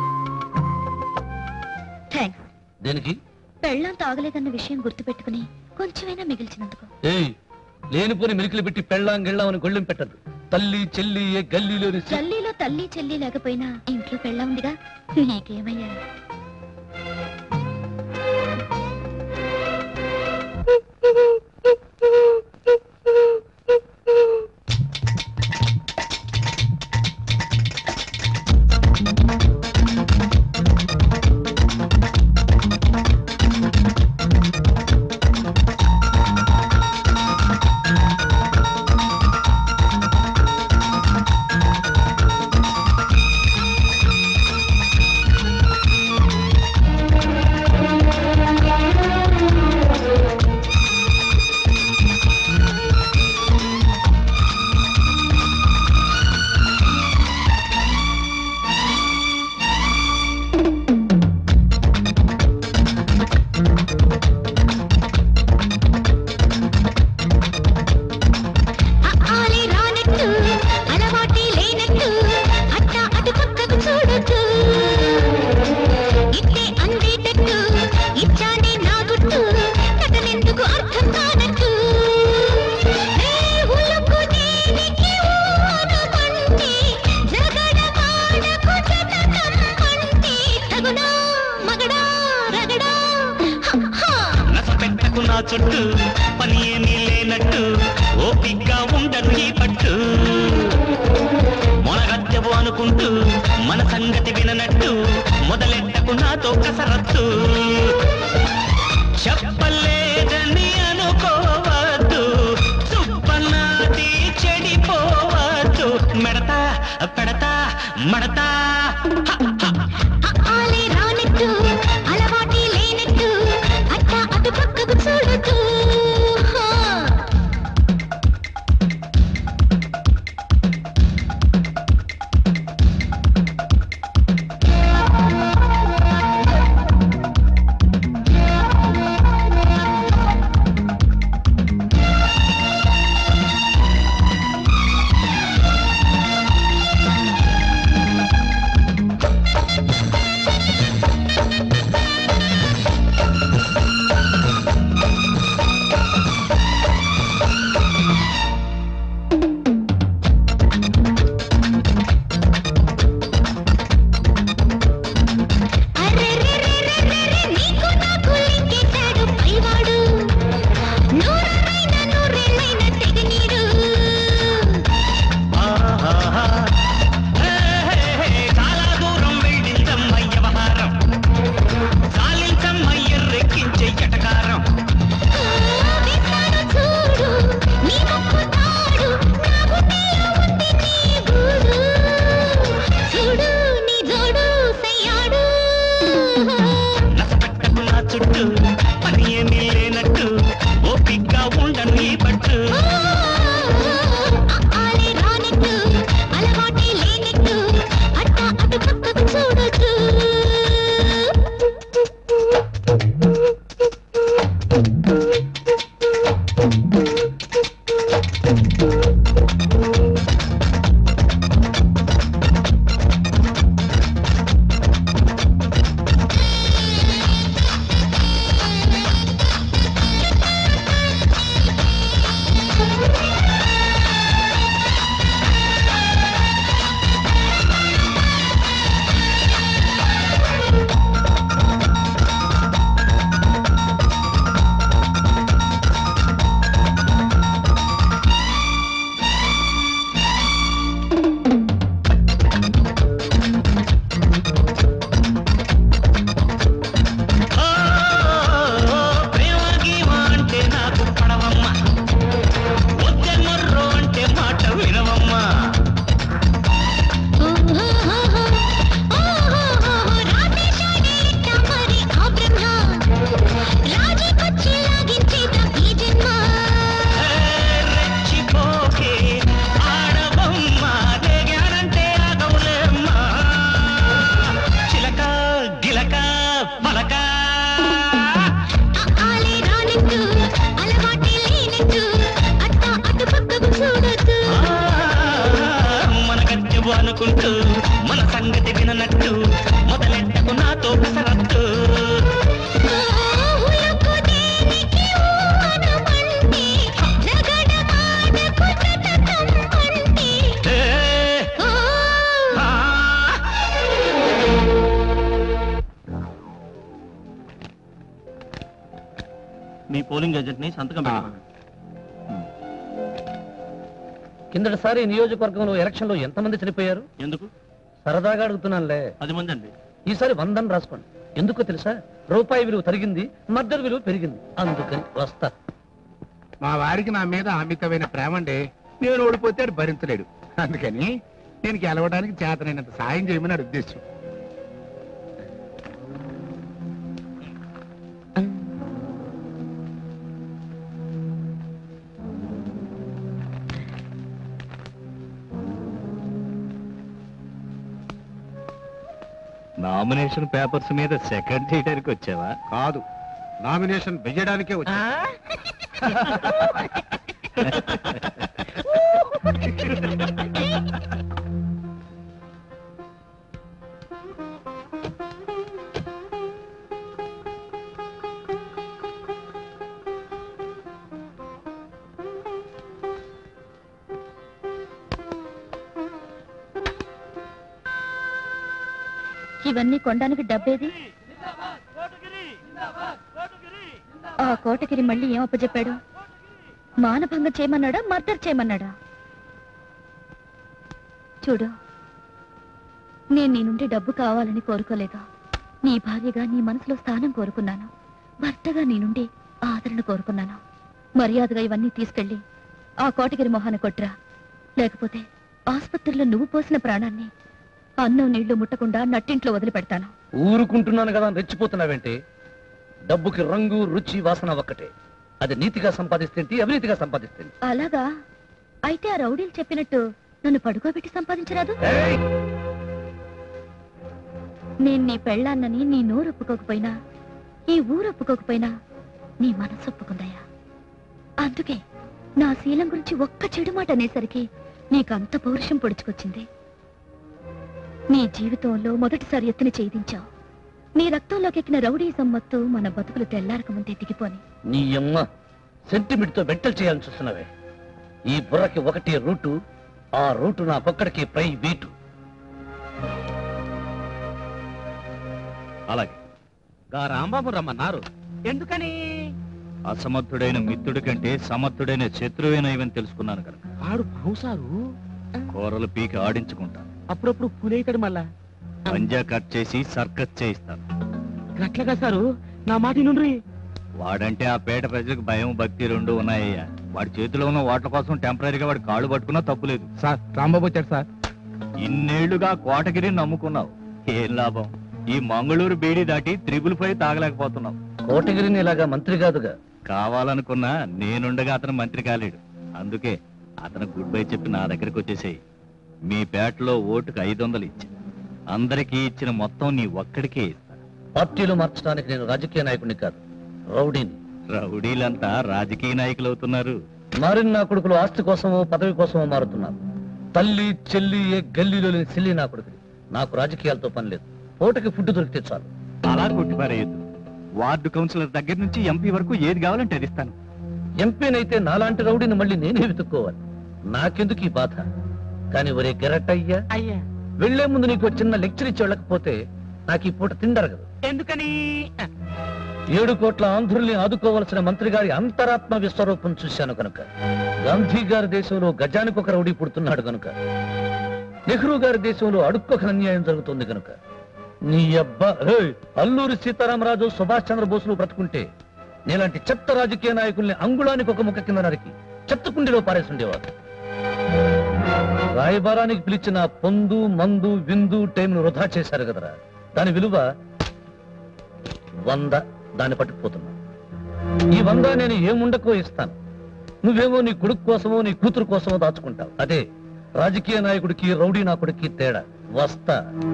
S14: థ్యాంక్స్
S7: దేనికి
S14: పెళ్ళం తాగలేదన్న విషయం గుర్తుపెట్టుకుని కొంచెమైనా మిగిల్చినందుకు
S7: ఏయ్ లేనిపోని మిలికలు పెట్టి పెళ్ళాం గిళ్ళాం అని గొళ్ళెం పెట్టద్దు తల్లి చెల్లి ఏ గల్లీలోని సి-
S14: చల్లీలో తల్లి చెల్లి లేకపోయినా ఇంట్లో పెళ్ళ ఉందిగా నీకేమయ్యా
S10: ఆలి రానట్టు అలవాటి లేనట్టు అట్ట అటు పక్కకు చూడొద్దు ఇట్టే అందేటట్టు ఇచ్చానే నా గుట్టు కథనెందుకు అర్థం కానట్టు రే ఉలుకు దేనికి ఊరుమంటే జగడమాడకు జతకమ్మంటే తగునా మగడా రగడా హ, హ.
S16: నస పెట్టకు నా చుట్టూ పని ఏమీ లేనట్టు ఓపిగ్గా ఉండను ఈ పట్టు మొనగత్తెవు అనుకుంటూ మన సంగతి విననట్టు మొదలెట్టకు నాతో కసరత్తు చెప్పలేదని అనుకోవద్దు చుప్పనాది చెడిపోవద్దు మెడతా పెడతా మడతా
S10: ఆలే రానట్టు అలవాటి లేనట్టు అట్ట అటు పక్కకు చూడొద్దు హా.
S6: మీ పోలింగ్ ఏజెంట్ ని సంతకం పెట్టండి
S7: కిందటిసారి నియోజకవర్గంలో ఎలక్షన్ లో ఎంతమంది చనిపోయారు
S6: ఎందుకు
S7: సరదాగా అడుగుతున్నానులే
S6: పది మంది అండి
S7: ఈసారి వందని రాసుకోండి ఎందుకో తెలుసా రూపాయి విలువ తరిగింది మద్దతు విలువ పెరిగింది అందుకని వస్తా
S5: మా వారికి నా మీద అమితమైన ప్రేమ అండి నేను ఓడిపోతే అది భరించలేడు అందుకని నేను గెలవడానికి చేతనైనంత సాయం చేయమని నా ఉద్దేశం
S3: నామినేషన్ పేపర్స్ మీద సెకండ్ చేయడానికి వచ్చావా
S5: కాదు నామినేషన్ వెయ్యడానికే వచ్చా
S13: ఇవన్నీ కొనడానికి డబ్బేది ఆ కోటగిరి మళ్ళీ ఏం అప్పచెప్పాడు మానభంగం చేయమన్నాడా మర్డర్ చేయమన్నాడా చూడు నేను నీ నుండి డబ్బు కావాలని కోరుకోలేదు నీ భార్యగా నీ మనసులో స్థానం కోరుకున్నాను భర్తగా నీ నుండి ఆదరణ కోరుకున్నాను మర్యాదగా ఇవన్నీ తీసుకెళ్ళి ఆ కోటగిరి మొహాన కొట్రా లేకపోతే ఆసుపత్రిలో నువ్వు పోసిన ప్రాణాన్ని అన్నం నీళ్లు ముట్టకుండా నట్టింట్లో వదిలిపెడతాను
S7: ఊరుకుంటున్నాను కదా అని రెచ్చిపోతున్నావేంటి డబ్బుకి రంగు రుచి వాసన ఒక్కటే అది నీతిగా సంపాదిస్తేంటి అవినీతిగా సంపాదిస్తేంటి
S13: అలాగా అయితే ఆ రౌడీలు చెప్పినట్టు నన్ను పడుకోబెట్టి సంపాదించరాదు నేను నీ పెళ్ళాన్నని నీ నోరు ఒప్పుకోకపోయినా ఈ ఊరు ఒప్పుకోకపోయినా నీ మనసు ఒప్పుకుందయ్యా అందుకే నా శీలం గురించి ఒక్క చెడు మాట అనేసరికి నీకంత పౌరుషం పొడుచుకొచ్చింది నీ జీవితంలో మొదటిసారి ఎత్తున చేయించావు నీ రక్తంలోకి ఎక్కిన రౌడీజం మత్తు మన బతుకులు తెల్లారక ముందే దిగిపోని
S7: నీ అమ్మ సెంటిమెంట్ తో బెట్టలు చేయాలని చూస్తున్నావే ఈ బుర్రకి ఒకటి రూటు ఆ రూటు నా పక్కడికి ప్రై బీటు
S3: అలాగే
S4: గా రాంబాబు రమ్మన్నారు ఎందుకని
S3: అసమర్థుడైన మిత్రుడి కంటే సమర్థుడైన శత్రువేనైవని తెలుసుకున్నాను కనుక
S4: ఆడు పావుసారు
S3: కూరలు పీకి ఆడించుకుంటాను
S4: అప్పుడప్పుడు పులేతాడు మళ్ళా
S3: పంజా కట్ చేసి సర్కస్ చేయిస్తాను
S4: గట్లగా సారు నా మాట నుండ్రి
S3: వాడంటే ఆ పేట ప్రజలకు భయం భక్తి రెండు ఉన్నాయ్యా వాడి చేతిలో ఉన్న ఓట్ల కోసం టెంపరీగా వాడి కాళ్ళు పట్టుకున్నా తప్పులేదు
S5: సార్ రాంబాబు వచ్చాడు సార్
S3: ఇన్నేళ్లుగా కోటగిరి నమ్ముకున్నావు ఏం లాభం ఈ మంగళూరు బీడి దాటి త్రిబుల్ ఫైవ్ తాగలేకపోతున్నావు
S7: కోటగిరిని ఇలాగా మంత్రి కాదుగా
S3: కావాలనుకున్నా నేనుండగా అతను మంత్రి కాలేడు అందుకే అతను గుడ్ బై చెప్పి నా దగ్గరికి వచ్చేసేయి మీ పేటలో ఓటుకు ఐదు వందలు ఇచ్చి అందరికీ ఇచ్చిన మొత్తం నీ ఒక్కడికే ఇస్తా
S7: పార్టీలు మార్చడానికి నేను రాజకీయ నాయకుడిని కాదు రౌడీని
S3: రౌడీలంతా రాజకీయ నాయకులు అవుతున్నారు
S7: మారిన నా కొడుకులు ఆస్తి కోసమో పదవి కోసమో మారుతున్నారు తల్లి చెల్లి ఏ గల్లీలో లేని చెల్లి నా కొడుకుని నాకు రాజకీయాలతో పని లేదు పూటకి ఫుడ్ దొరికితే చాలు
S3: అలా కొట్టిపారేయద్దు వార్డు కౌన్సిలర్ దగ్గర నుంచి ఎంపీ వరకు ఏది కావాలంటే అది ఇస్తాను
S7: ఎంపీనైతే నాలాంటి రౌడీని మళ్ళీ నేనే వెతుక్కోవాలి నాకెందుకు ఈ బాధ కానీ ఒరే గెరటయ్యా
S4: అయ్యా
S7: వెళ్లే ముందు నీకు ఒక చిన్న లెక్చర్ ఇచ్చి వెళ్ళకపోతే నాకు ఈ పూట తిండరగదు
S4: ఎందుకని
S7: ఏడు కోట్ల ఆంధ్రుల్ని ఆదుకోవలసిన మంత్రి గారి అంతరాత్మ విశ్వరూపం చూశాను కనుక గాంధీ గారి దేశంలో గజానికి ఒక రౌడీ పుడుతున్నాడు కనుక నెహ్రూ గారి దేశంలో అడుక్కొక అన్యాయం జరుగుతుంది కనుక నీ అబ్బా ఏయ్, అల్లూరి సీతారామరాజు సుభాష్ చంద్రబోసులు బ్రతుకుంటే నీలాంటి చెత్త రాజకీయ నాయకుల్ని అంగుళానికి ఒక ముక్క కింద నరికి చెత్త కుండీలో పారేసుండేవారు రాయబారానికి పిలిచిన పొందు మందు విందు టైంను వృధా చేశారు కదరా దాని విలువ వంద దాన్ని పట్టుకుపోతున్నా ఈ వంద నేను ఏముండకో ఇస్తాను నువ్వేమో నీ కొడుకు కోసమో నీ కూతురు కోసమో దాచుకుంటావు అదే రాజకీయ నాయకుడికి రౌడీ నాకుడికి తేడా వస్తా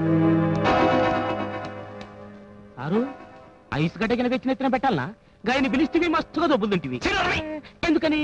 S4: సారు ఐస్ గడ్డ కింద తెచ్చిన ఎత్తిన పెట్టాలనా గాయని పిలిస్తే మస్తుగా దొబ్బులుంటివి ఎందుకని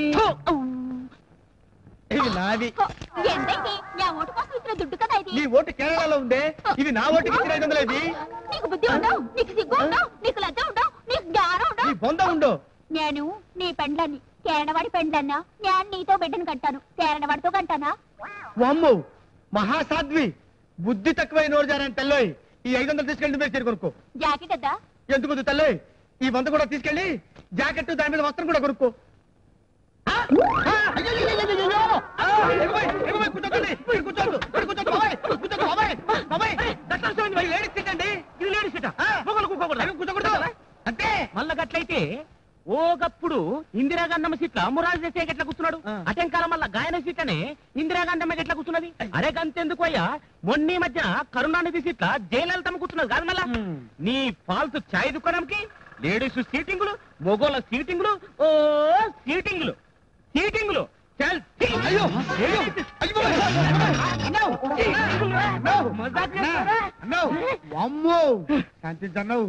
S2: ఇవి నావి
S13: ఏంటండి నా ఓటు కోసం ఇచ్చిన దుడ్డు కదా ఇది
S2: నీ ఓటు కేరళలో ఉందే ఇది నా ఓటుకి ఇచ్చిన ఐదు వందలు ఇది
S13: నీకు బుద్ధి ఉండవు నీకు సిగ్గు ఉండవు నీకు లజ్జ ఉండవు నీకు జ్ఞానం
S2: నీ
S13: ఉండవు
S2: బొంద ఉండు
S13: నేను నీ పెండ్లని కేరణవాడి పెండ్లన్నా నేను నీతో బిడ్డను కంటాను కేరణవాడితో కంటానా
S2: అమ్ము మహాసాధ్వి బుద్ధి తక్కువై నోరు జారని తెల్లోయ్ ఈ ఐదు వందలు తీసుకెళ్ళి నువ్వే చేరుకొనుకో
S13: జాకెట్ వద్దా
S2: ఎందుకు వద్దు తల్లోయ్ ఈ వంద కూడా తీసుకెళ్ళి జాకెట్ దాని మీద వస్త్రం కూడా కొనుక్కో ఆ? ఆ, అయ్యో, అయ్యో, అయ్యో, అయ్యో! ఆ, ఎగబోయ్, ఎగబోయ్, కూర్చోకండి. మీరు కూర్చోద్దు, మీరు కూర్చోద్దు, బాబాయ్, కూర్చోద్దు, బాబాయ్, బాబాయ్.
S4: ఇది లేడీస్ సీట్ అండి ఇది లేడీస్ సీట్ మొగలు కూకోకూడదు
S2: కూర్చోకూడదు అంతే
S4: మళ్ళా గట్లయితే ఓగప్పుడు ఇందిరాగాంధమ్మ సీట్ల మురాజు దేశాయ్ ఎట్లా కూర్చున్నాడు అటెంకాలం వల్ల గాయన సీట్ అనే ఇందిరాగాంధమ్మ ఎట్లా కూర్చున్నది అరే గంతెందుకు అయ్యా మొన్న ఈ మధ్య కరుణానిధి సీట్ల జయలలితమ్మ కూర్చున్నది కాదు మళ్ళా నీ ఫాల్తు ఛాయ్ దుకాణంకి లేడీస్ సీటింగులు మొగోళ్ళ సీటింగులు ఓ సీటింగులు సీటింగులు చల్ అయ్యో
S2: అమ్మో శాంతించన్నావు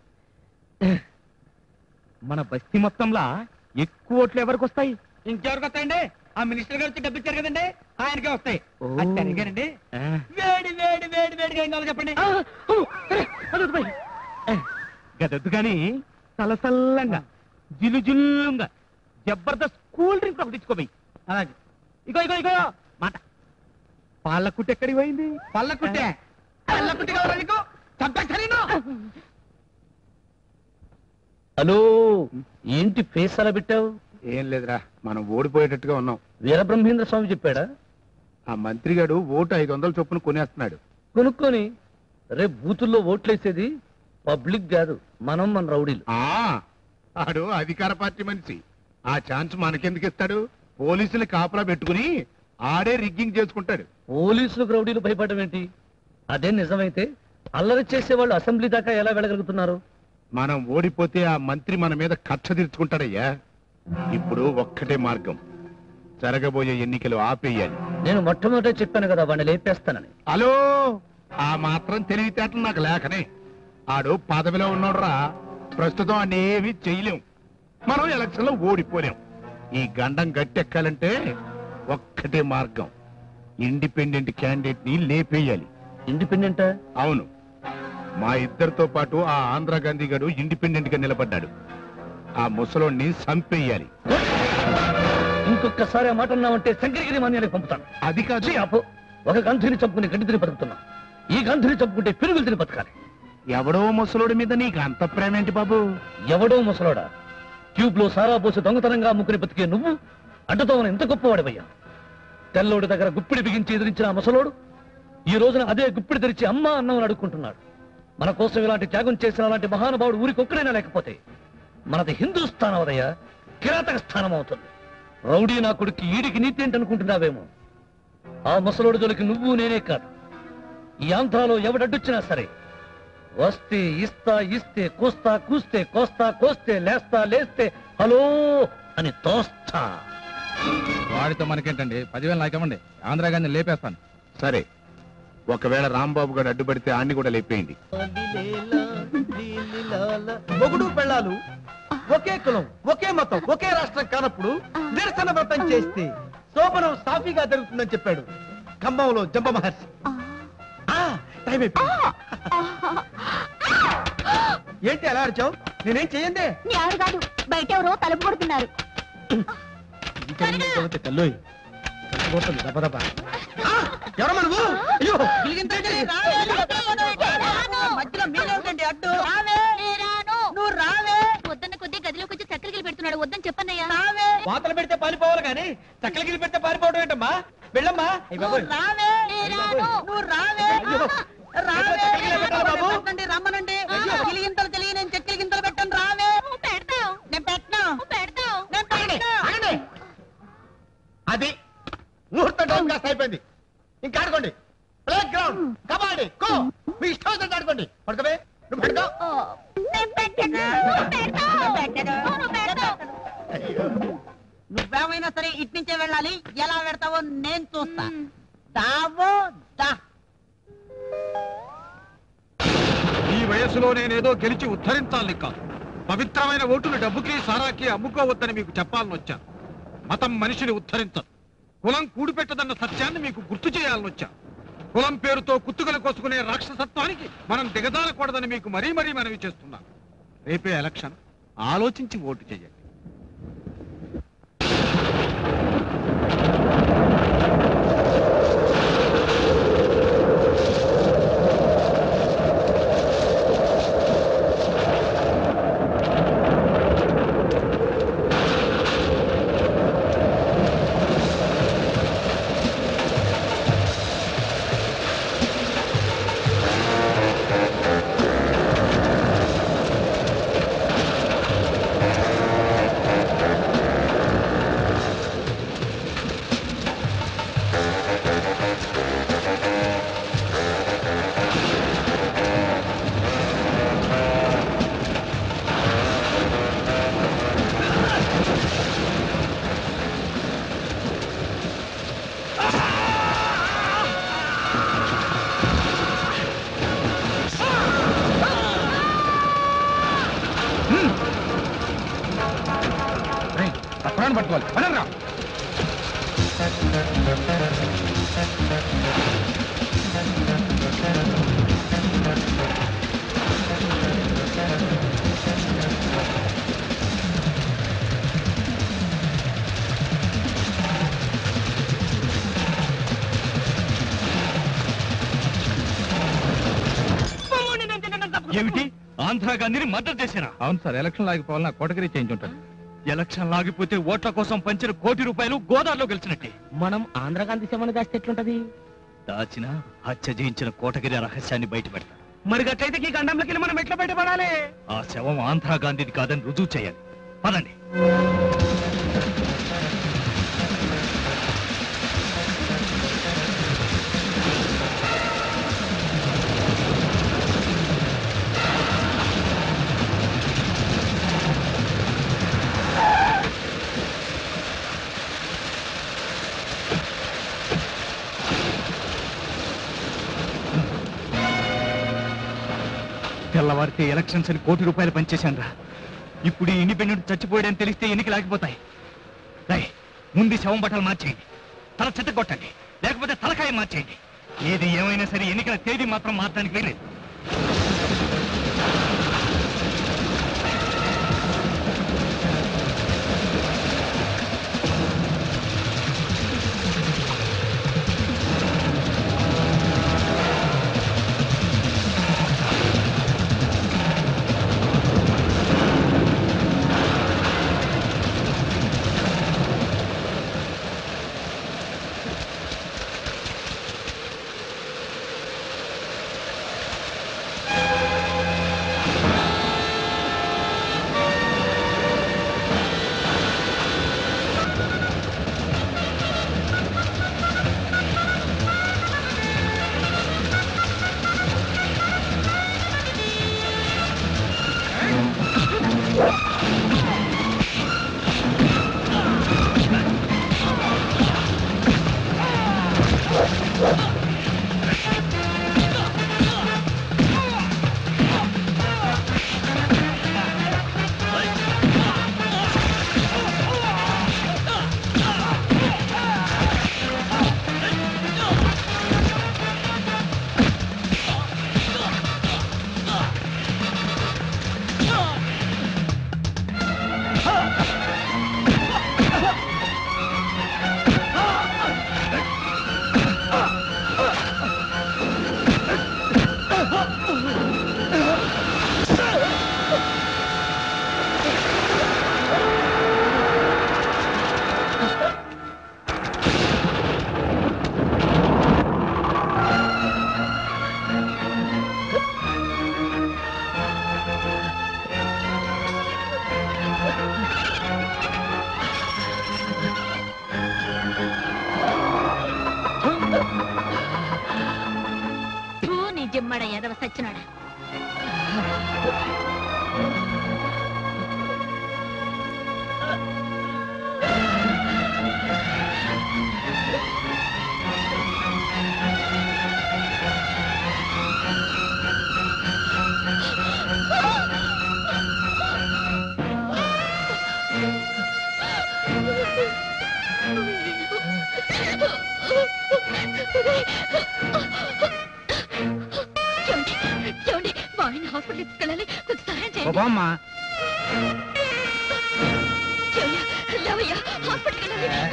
S4: మన బస్తీ మొత్తంలా ఎక్కువ ఓట్లు ఎవరికి వస్తాయి
S2: ఇంకెవరికి వస్తాయండి ఆ మినిస్టర్ గారు వచ్చి డబ్బు ఇచ్చారు కదండి ఆయనకే వస్తాయి అది సరిగానండి వేడి వేడి వేడి వేడిగా ఏం కావాలో చెప్పండి
S4: గదొద్దు కానీ సలసల్లంగా జిలు జిల్లుంగా జబర్దస్త్ కూల్ డ్రింక్ ఒకటి తెచ్చుకోబోయి
S2: అలాగే
S4: ఇగో ఇగో ఇగో మాట పాల కుట్టి ఎక్కడికి పోయింది
S2: పళ్ళ కుట్టే పళ్ళ కుట్టి కావాలా నీకు చంపేస్తా నేను
S7: హలో ఏంటి ఫేస్ అలా పెట్టావు
S5: ఏం లేదురా మనం ఓడిపోయేటట్టుగా ఉన్నాం
S7: వీరబ్రహ్మేంద్ర స్వామి చెప్పాడా
S5: ఆ మంత్రిగాడు ఓటు ఐదు వందల చొప్పున కొనేస్తున్నాడు
S7: కొనుక్కొని రేపు బూతుల్లో ఓట్లేసేది పబ్లిక్ కాదు మనం మన రౌడీలు
S5: ఆ ఆడు అధికార పార్టీ మనిషి ఆ ఛాన్స్ మనకెందుకు ఇస్తాడు పోలీసులు కాపలా పెట్టుకుని ఆడే రిగ్గింగ్ చేసుకుంటాడు
S7: పోలీసులకు రౌడీలు భయపడడం ఏంటి అదే నిజమైతే అల్లరి చేసేవాళ్ళు అసెంబ్లీ దాకా ఎలా వెళ్ళగలుగుతున్నారు
S5: మనం ఓడిపోతే ఆ మంత్రి మన మీద కక్ష తీర్చుకుంటాడయ్యా ఇప్పుడు ఒక్కటే మార్గం జరగబోయే ఎన్నికలు ఆపేయాలి
S7: నేను మొట్టమొదట చెప్పాను కదా వాడిని లేపేస్తానని
S5: హలో ఆ మాత్రం తెలివితేటలు నాకు లేకనే ఆడు పదవిలో ఉన్నోడ్రా ప్రస్తుతం అన్ని ఏమీ చేయలేం మనం ఎలక్షన్ లో ఓడిపోలేం ఈ గండం గట్టెక్కాలంటే ఒక్కటే మార్గం ఇండిపెండెంట్ క్యాండిడేట్ ని లేపేయాలి
S7: ఇండిపెండెంట్
S5: అవును మా ఇద్దరితో పాటు ఆ ఆంధ్ర గాంధీ గారు ఇండిపెండెంట్ గా నిలబడ్డాడు ఆ ముసలోడిని చంపేయాలి
S7: ఇంకొకసారి ఆ మాట అన్నామంటే శంకరగిరి మాన్యానికి పంపుతాను
S5: అది కాదు
S7: అప్పు ఒక గంధిని చంపుకుని గడ్డి తిని బతుకుతున్నాం ఈ గంధిని చంపుకుంటే పిరుగులు తిని బతకాలి
S5: ఎవడో ముసలోడి మీద నీకు అంత ప్రేమ ఏంటి బాబు
S7: ఎవడో ముసలోడా ట్యూబ్ లో సారా పోసి దొంగతనంగా అమ్ముకుని బతికే నువ్వు అడ్డతో ఎంత గొప్పవాడివయ్యా తెల్లోడి దగ్గర గుప్పిడి బిగించి ఎదిరించిన ఆ ముసలోడు ఈ రోజున అదే గుప్పిడి తెరిచి అమ్మా అన్నం అడుక్కుంటున్నాడు మన కోసం ఇలాంటి త్యాగం చేసిన అలాంటి మహానుభావుడు ఊరికొక్కడైనా లేకపోతే మనది హిందూస్థానం అవదయ్యా కిరాతక స్థానం అవుతుంది రౌడీ నా కొడుకు ఈడికి నీతి ఏంటనుకుంటున్నావేమో ఆ ముసలోడు జోలికి నువ్వు నేనే కాదు ఈ ఆంధ్రాలో ఎవడడ్డొచ్చినా సరే వస్తే ఇస్తా ఇస్తే కూస్తా కూస్తే కోస్తా కోస్తే లేస్తా లేస్తే హలో అని తోస్తా
S8: వాడితో మనకేంటండి పదివేలు నాకేమండి ఆంధ్ర గాంధీ లేపేస్తాను
S5: సరే ఒకవేళ రాంబాబు గారు అడ్డుపడితే ఆన్ని కూడా లేపేయండి
S2: మొగుడు పెళ్ళాలు ఒకే కులం ఒకే మతం ఒకే రాష్ట్రం కానప్పుడు నిరసన వ్రతం చేస్తే శోభనం సాఫీగా జరుగుతుందని చెప్పాడు ఖమ్మంలో జంబ మహర్షి ఆ, టైం అయిపోయింది ఏంటి అలా అరిచావు నేనేం చెయ్యండి
S1: ఎవరు కాదు బయట ఎవరో తలుపు కొడుతున్నారు
S2: తెల్లోయ్ దెబ్బ దెబ్బ ఎవరమ్మా నువ్వు అయ్యో
S9: మధ్యలో మీరేమిటండి అడ్డు నువ్వు రావే
S13: వద్దన్న కొద్దీ గదిలోకి వచ్చి చక్కరగిలి పెడుతున్నాడు వద్దని చెప్పన్నయ్యా
S2: వాతలు పెడితే పారిపోవాలి కానీ చక్కలగిరి పెడితే పారిపోవడం ఏంటమ్మా వెళ్ళమ్మా అయ్య బాబోయ్.
S9: రావే నువ్వు రావే
S2: అయ్యో.
S9: రావే
S2: చక్కలగిరి పెట్టాలా బాబు?
S9: పెట్టండి రమ్మనండి గిలిగింతలు తెలియ నేను చెక్కలి గింతలు పెట్టాను రావే
S13: పెడతావు
S9: నేను పెట్టను
S13: పెడతావు
S9: నేను పెట్టను
S2: ఆగండి. అది ముహూర్తం టైం కాస్త అయిపోయింది ఇంకా ఆడుకోండి ప్లే గ్రౌండ్ కబడ్డీ కో మీ ఇష్టం వచ్చినట్టు ఆడుకోండి పడుకోవే నువ్వు పడుకో
S1: నేను పెట్టను పెట్టను పెట్టను పెట్టను
S9: నువ్వేమైనా సరే ఇటు నుంచే వెళ్ళాలి ఎలా పెడతావో నేను చూస్తా దావో దా
S8: ఈ వయసులో నేనేదో గెలిచి ఉద్ధరించాలని కాదు పవిత్రమైన ఓటును డబ్బుకి సారాకి అమ్ముకోవద్దని మీకు చెప్పాలని వచ్చాను మతం మనిషిని ఉద్ధరించదు కులం కూడిపెట్టదన్న సత్యాన్ని మీకు గుర్తు చేయాలని వచ్చాను కులం పేరుతో కుత్తుకలు కోసుకునే రాక్షసత్వానికి మనం దిగజారకూడదని మీకు మరీ మరీ మనవి చేస్తున్నాను రేపే ఎలక్షన్ ఆలోచించి ఓటు చేయండి
S5: పట్టుకోవాలి పదండ్రా.
S3: ఏమిటి ఆంధ్ర గాంధీని మద్దతు చేశారా
S8: అవును సార్ ఎలక్షన్ లాగిపోవాలని కోటగిరి చేంజ్ ఉంటుంది
S3: ఎలక్షన్ లాగిపోతే ఓట్ల కోసం పంచిన కోటి రూపాయలు గోదావరిలో గెలిచినట్టే
S4: మనం ఆంధ్ర గాంధీ సేవను దాస్తే ఎట్లుంటది
S3: దాచిన హత్య జయించిన కోటగిరి రహస్యాన్ని బయట పెడతారు
S4: మరి గట్లయితే ఈ గండంలోకి వెళ్ళి మనం ఎట్లా బయటపడాలి
S3: ఆ శవం ఆంధ్ర గాంధీది కాదని రుజువు చేయాలి పదండి తెల్లవారితే ఎలక్షన్స్ అని కోటి రూపాయలు పనిచేశాను రా ఇప్పుడు ఈ ఇండిపెండెంట్ చచ్చిపోయాడని తెలిస్తే ఎన్నికలు ఆగిపోతాయి రై ముందు ఈ శవం బట్టలు మార్చేయండి తల చెత్త కొట్టండి లేకపోతే తలకాయ మార్చేయండి ఏది ఏమైనా సరే ఎన్నికల తేదీ మాత్రం మార్చడానికి వీలేదు
S1: తూ నీ జిమ్మడ ఎదవ సచ్చినాడా
S13: ఏమండి? ఏమండి? మా ఆయన హాస్పిటల్ తీసుకెళ్ళాలి కొంచెం సహాయం చేయండి
S5: బామ్మా
S13: ఏమయ్యా? లేవయ్యా హాస్పిటల్కి వెళ్ళాలి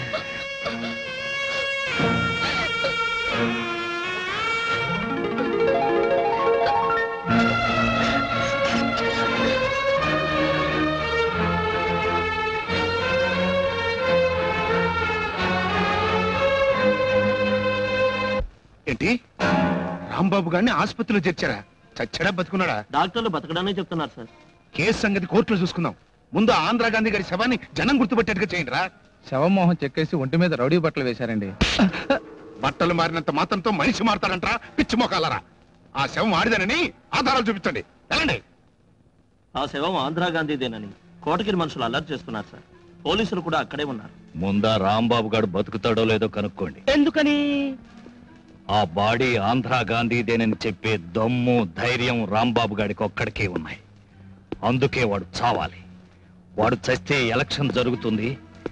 S5: ఏంటి రాంబాబు గారిని ఆసుపత్రిలో చేర్చారా చచ్చాడా బతుకున్నాడా
S6: డాక్టర్లు బతకడానే చెప్తున్నారు సార్
S5: కేసు సంగతి కోర్టులో చూసుకుందాం ముందు ఆంధ్ర గాంధీ గారి శవాన్ని జనం గుర్తుపెట్టేట్టుగా చేయండి రా
S8: శవమోహం చెక్కేసి ఒంటి మీద రౌడీ బట్టలు వేశారండి
S5: బట్టలు మారినంత మాత్రంతో మనిషి మారతాడంట్రా పిచ్చి మొకాలరా ఆ శవం ఆడిదనని ఆధారాలు చూపించండి వెళ్ళండి
S6: ఆ శవం ఆంధ్రా గాంధీదేనని కోటగిరి మనుషులు అలర్ట్ చేస్తున్నారు సార్ పోలీసులు కూడా అక్కడే ఉన్నారు
S3: ముందా రాంబాబు గారు బతుకుతాడో లేదో కనుక్కోండి
S4: ఎందుకని
S3: ఆ బాడీ ఆంధ్ర గాంధీదేనని చెప్పే దమ్ము ధైర్యం రాంబాబు గాడికి ఒక్కడికే ఉన్నాయి అందుకే వాడు చావాలి వాడు చస్తే ఎలక్షన్ జరుగుతుంది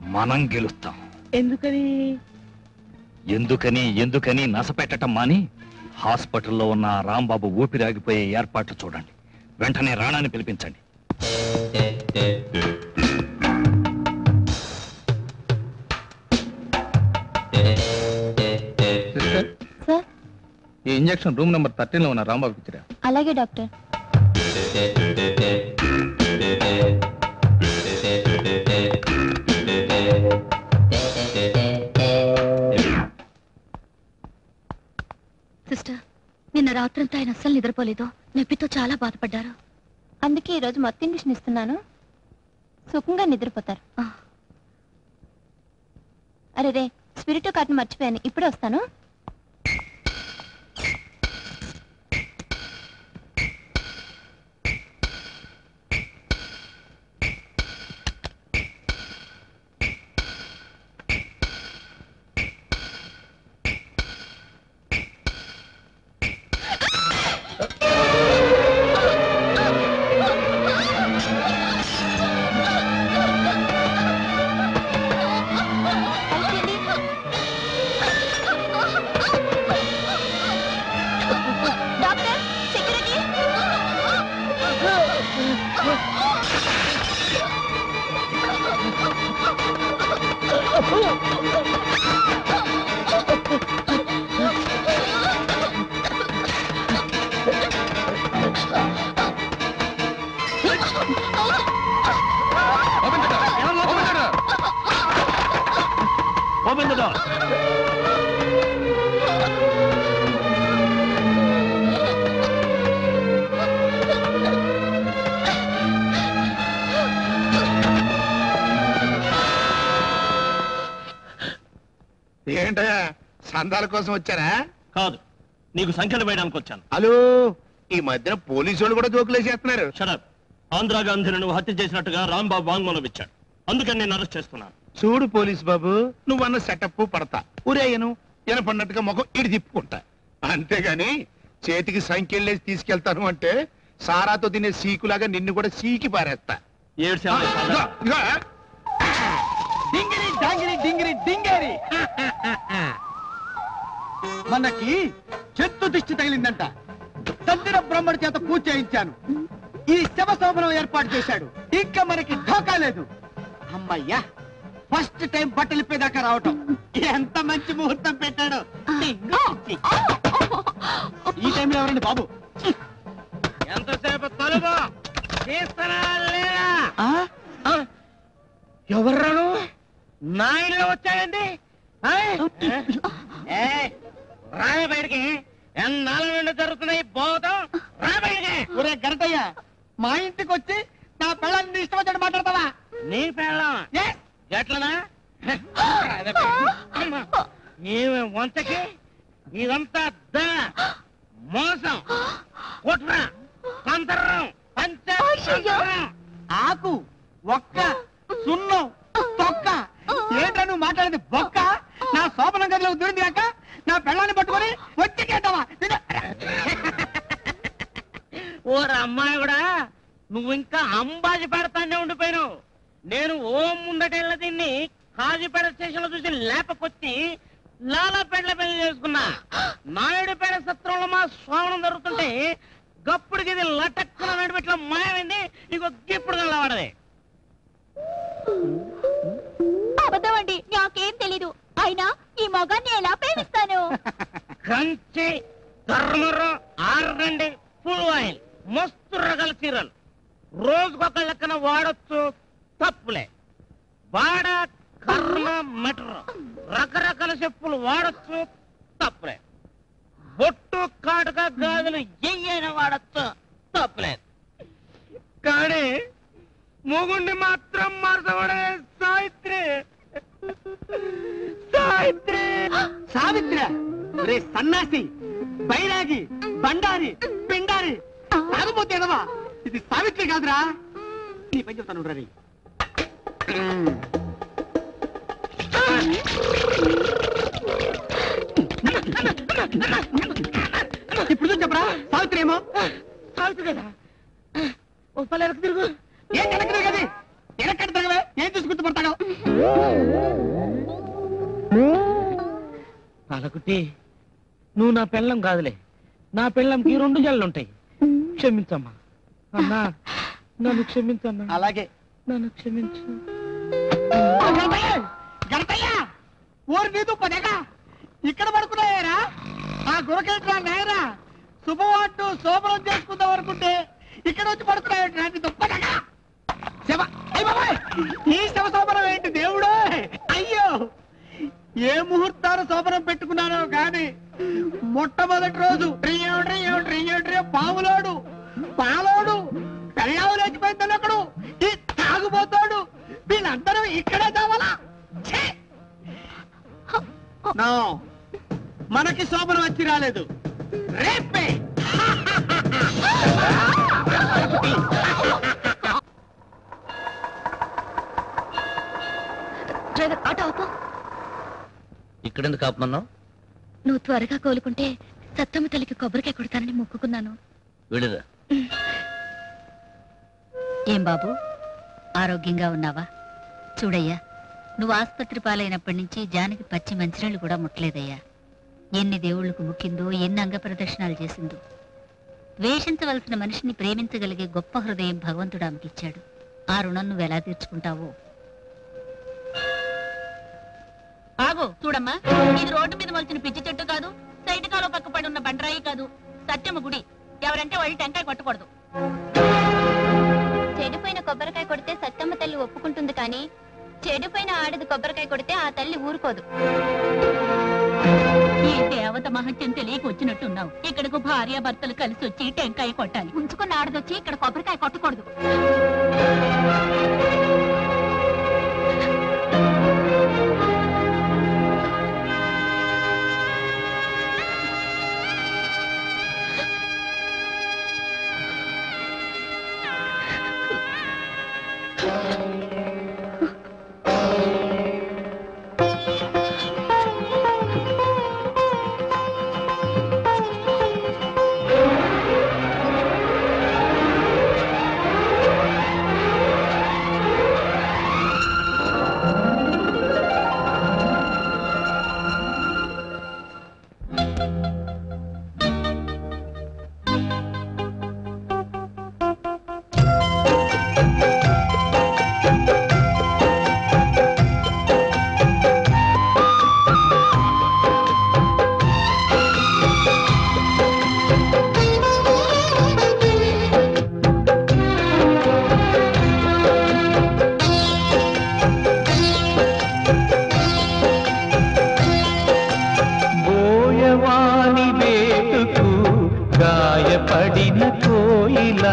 S3: మనం గెలుస్తాం
S4: ఎందుకని
S3: ఎందుకని ఎందుకని నసపెట్టటం మాని హాస్పిటల్లో ఉన్న ఆ రాంబాబు ఊపిరాగిపోయే ఏర్పాట్లు చూడండి వెంటనే రాణాని పిలిపించండి
S13: సార్
S17: ఈ ఇంజెక్షన్ రూమ్ నెంబర్ థర్టీన్ లో ఉన్న రాంబాబుకి ఇచ్చిరా
S13: అలాగే డాక్టర్ సిస్టర్ నిన్న రాత్రంతా ఆయన అస్సలు నిద్రపోలేదు నొప్పితో చాలా బాధపడ్డారు అందుకే ఈరోజు మత్తు ఇంజక్షన్ ఇస్తున్నాను సుఖంగా నిద్రపోతారు అరే రే స్పిరిట్ కార్డును మర్చిపోయాను ఇప్పుడే వస్తాను doctor security
S6: open the door
S5: ఏంటయ్యా సందాల కోసం వచ్చారా
S6: కాదు నీకు సంఖ్యలు వేయడానికి వచ్చాను
S5: హలో ఈ మధ్యన పోలీసు వాళ్ళు కూడా జోకులేసేస్తున్నారు
S6: షడప్ ఆంధ్ర గాంధీని నువ్వు హత్య చేసినట్టుగా రాంబాబు వాంగ్మూలం ఇచ్చాడు అందుకని నేను అరెస్ట్ చేస్తున్నాను
S5: చూడు పోలీస్ బాబు నువ్వన్న సెటప్ పడతా ఉరేయను వినపడినట్టుగా ముఖం ఇడి తిప్పుకుంటా అంతేగాని చేతికి సంఖ్యలేసి తీసుకెళ్తాను అంటే సారాతో తినే సీకులాగా నిన్ను కూడా సీకి పారేస్తా
S6: ఏడు
S5: ఇదిగో, ఇదిగో.
S2: డింగిరి డాంగిరి డింగిరి డింగేరి మనకి చెట్టు దిష్టి తగిలిందంట తందిర బ్రహ్మడి చేత పూజ చేయించాను ఈ శవ శోభనం ఏర్పాటు చేశాడు ఇంకా మనకి ఢోకా లేదు అమ్మయ్యా ఫస్ట్ టైం బట్టలు ఇప్పేదాకా రావటం ఎంత మంచి ముహూర్తం పెట్టాడు డింగు పిచ్చి. ఈ టైంలో ఎవరండి బాబు
S4: ఎంతసేపు తలుపు తీస్తానా లేదా
S2: ఎవర్రాను
S4: నా ఇల్లు వచ్చాయండి రాయ బయటికి ఎన్నాళ్ళ నుండి జరుగుతున్నాయి పోతాం రా బయటికి
S2: ఒరే గరటయ్య మా ఇంటికి వచ్చి నా పిల్లల్ని ఇష్టం వచ్చినట్టు మాట్లాడతావా
S4: నీ పెళ్ళం ఎట్లనా ఈమె వంచకి ఇదంతా ద మోసం కుట్ర కంతరం పంచం
S2: ఆకు ఒక్క సున్నం తొక్క ఏంట్రా నువ్వు మాట్లాడేది బొక్క నా శోభనం గదిలో దూరింది కాక నా పెళ్ళాన్ని పట్టుకొని వచ్చి కేటావా
S4: ఓర అమ్మాయి కూడా నువ్వు ఇంకా అంబాజీ పెడతానే ఉండిపోయినావు నేను ఓం ముందటెళ్ళ దీన్ని కాజీపేట స్టేషన్ లో చూసి లేపకొచ్చి లాలాపేటలో పెళ్లి చేసుకున్నా నాయుడుపేట సత్రంలో మా శ్రావణం జరుగుతుంటే గప్పుడికి ఇది లటక్కున నడిపెట్ల మాయమైంది ఇంకో గిప్పుడు కలవాడది
S13: అబద్ధం అండి నాకేం తెలీదు అయినా ఈ మొగాన్ని ఎలా ప్రేమిస్తాను
S4: కంచి ధర్మరం ఆరండి ఫుల్ ఆయిల్ మస్తు రకాల చీరలు రోజుకొక లెక్కన వాడొచ్చు తప్పులే వాడ కర్మ మెటర్ రకరకాల చెప్పులు వాడొచ్చు తప్పులే బొట్టు కాటుక గాజులు ఎయ్యైన వాడొచ్చు తప్పులేదు కానీ మొగుండి మాత్రం మార్చబడే సావిత్రి సావిత్రి
S2: సావిత్ర రే సన్నాసి బైరాగి బండారి పిండారి తాగపోతే ఎదవా ఇది సావిత్రి కాదురా నీ పని చెప్తాను రవి ఇప్పుడు చూసి చెప్పరా సావిత్రి ఏమో
S4: సావిత్రి కదా ఓ పల్లెలకు తిరుగు
S2: ఏం వెనక్కి తిరగది
S15: ఎక్కడ తగవే ఏం చూసి గుర్తుపడతావు
S4: పాలకుట్టి నువ్వు నా పెళ్ళం కాదులే నా పెళ్ళంకి రెండు జల్లుంటాయి క్షమించమ్మా అన్నా నన్ను క్షమించన్నా
S15: అలాగే
S4: నన్ను క్షమించు
S15: గడతయ్య ఊరి నీదు పదేగా ఇక్కడ పడుకున్నాయారా ఆ గురకేట్రా నాయరా శుభవార్డు శోభనం చేసుకుందాం అనుకుంటే ఇక్కడ వచ్చి పడుకున్నాయట్రా నీ దుప్పదగా శవ అయ్య బాబాయ్ ఈ శవ శోభనం ఏంటి దేవుడు అయ్యో ఏ ముహూర్తాలు శోభనం పెట్టుకున్నానో కానీ మొట్టమొదటి రోజు ట్రియో ట్రియో ట్రియో ట్రియో పావులోడు పాలోడు పెళ్ళావు లేచిపోయిందని ఒకడు ఈ తాగుపోతాడు వీళ్ళందరూ ఇక్కడే చావాలా ఛీ! నో మనకి శోభనం వచ్చి రాలేదు రేపే
S13: డ్రైవర్ ఆటో ఆపు
S7: ఇక్కడెందుకు ఆపమన్నావు
S13: నువ్వు త్వరగా కోలుకుంటే సత్తమ్మ తల్లికి కొబ్బరికాయ కొడతానని మొక్కుకున్నాను
S7: వెళ్ళిరా
S18: ఏం బాబు ఆరోగ్యంగా ఉన్నావా చూడయ్యా నువ్వు ఆసుపత్రి పాలైనప్పటి నుంచి జానకి పచ్చి మంచినీళ్ళు కూడా ముట్టలేదయ్యా ఎన్ని దేవుళ్ళకు ముక్కిందో ఎన్ని అంగ ప్రదర్శనాలు చేసిందో ద్వేషించవలసిన మనిషిని ప్రేమించగలిగే గొప్ప హృదయం భగవంతుడు ఆమెకిచ్చాడు ఆ రుణం నువ్వు ఎలా తీర్చుకుంటావో
S19: ఆగు చూడమ్మా ఇది రోడ్డు మీద మొలిచిన పిచ్చి చెట్టు కాదు సైడ్ కాలో పక్క పడి ఉన్న బండరాయి కాదు సత్యమ్మ గుడి ఎవరంటే వాళ్ళు టెంకాయ కొట్టకూడదు
S14: చెడిపోయిన కొబ్బరికాయ కొడితే సత్తమ్మ తల్లి ఒప్పుకుంటుంది కానీ చెడిపోయిన ఆడది కొబ్బరికాయ కొడితే ఆ తల్లి ఊరుకోదు
S19: ఈ దేవత మహత్యం తెలియక వచ్చినట్టున్నావు ఇక్కడకు భార్య భర్తలు కలిసి వచ్చి టెంకాయ కొట్టాలి
S14: ఉంచుకున్న ఆడదొచ్చి ఇక్కడ కొబ్బరికాయ కొట్టకూడదు
S16: బోయవాని వేటుకు గాయపడిన కోయిలా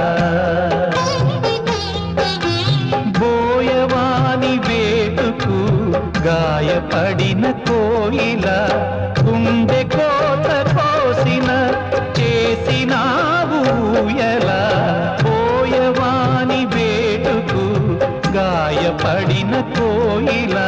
S16: బోయవాని వేటుకు గాయపడిన కోయిలా గుండె కోత కోసిన చేసినావు ఎలా బోయవాని వేటుకు గాయపడిన కోయిలా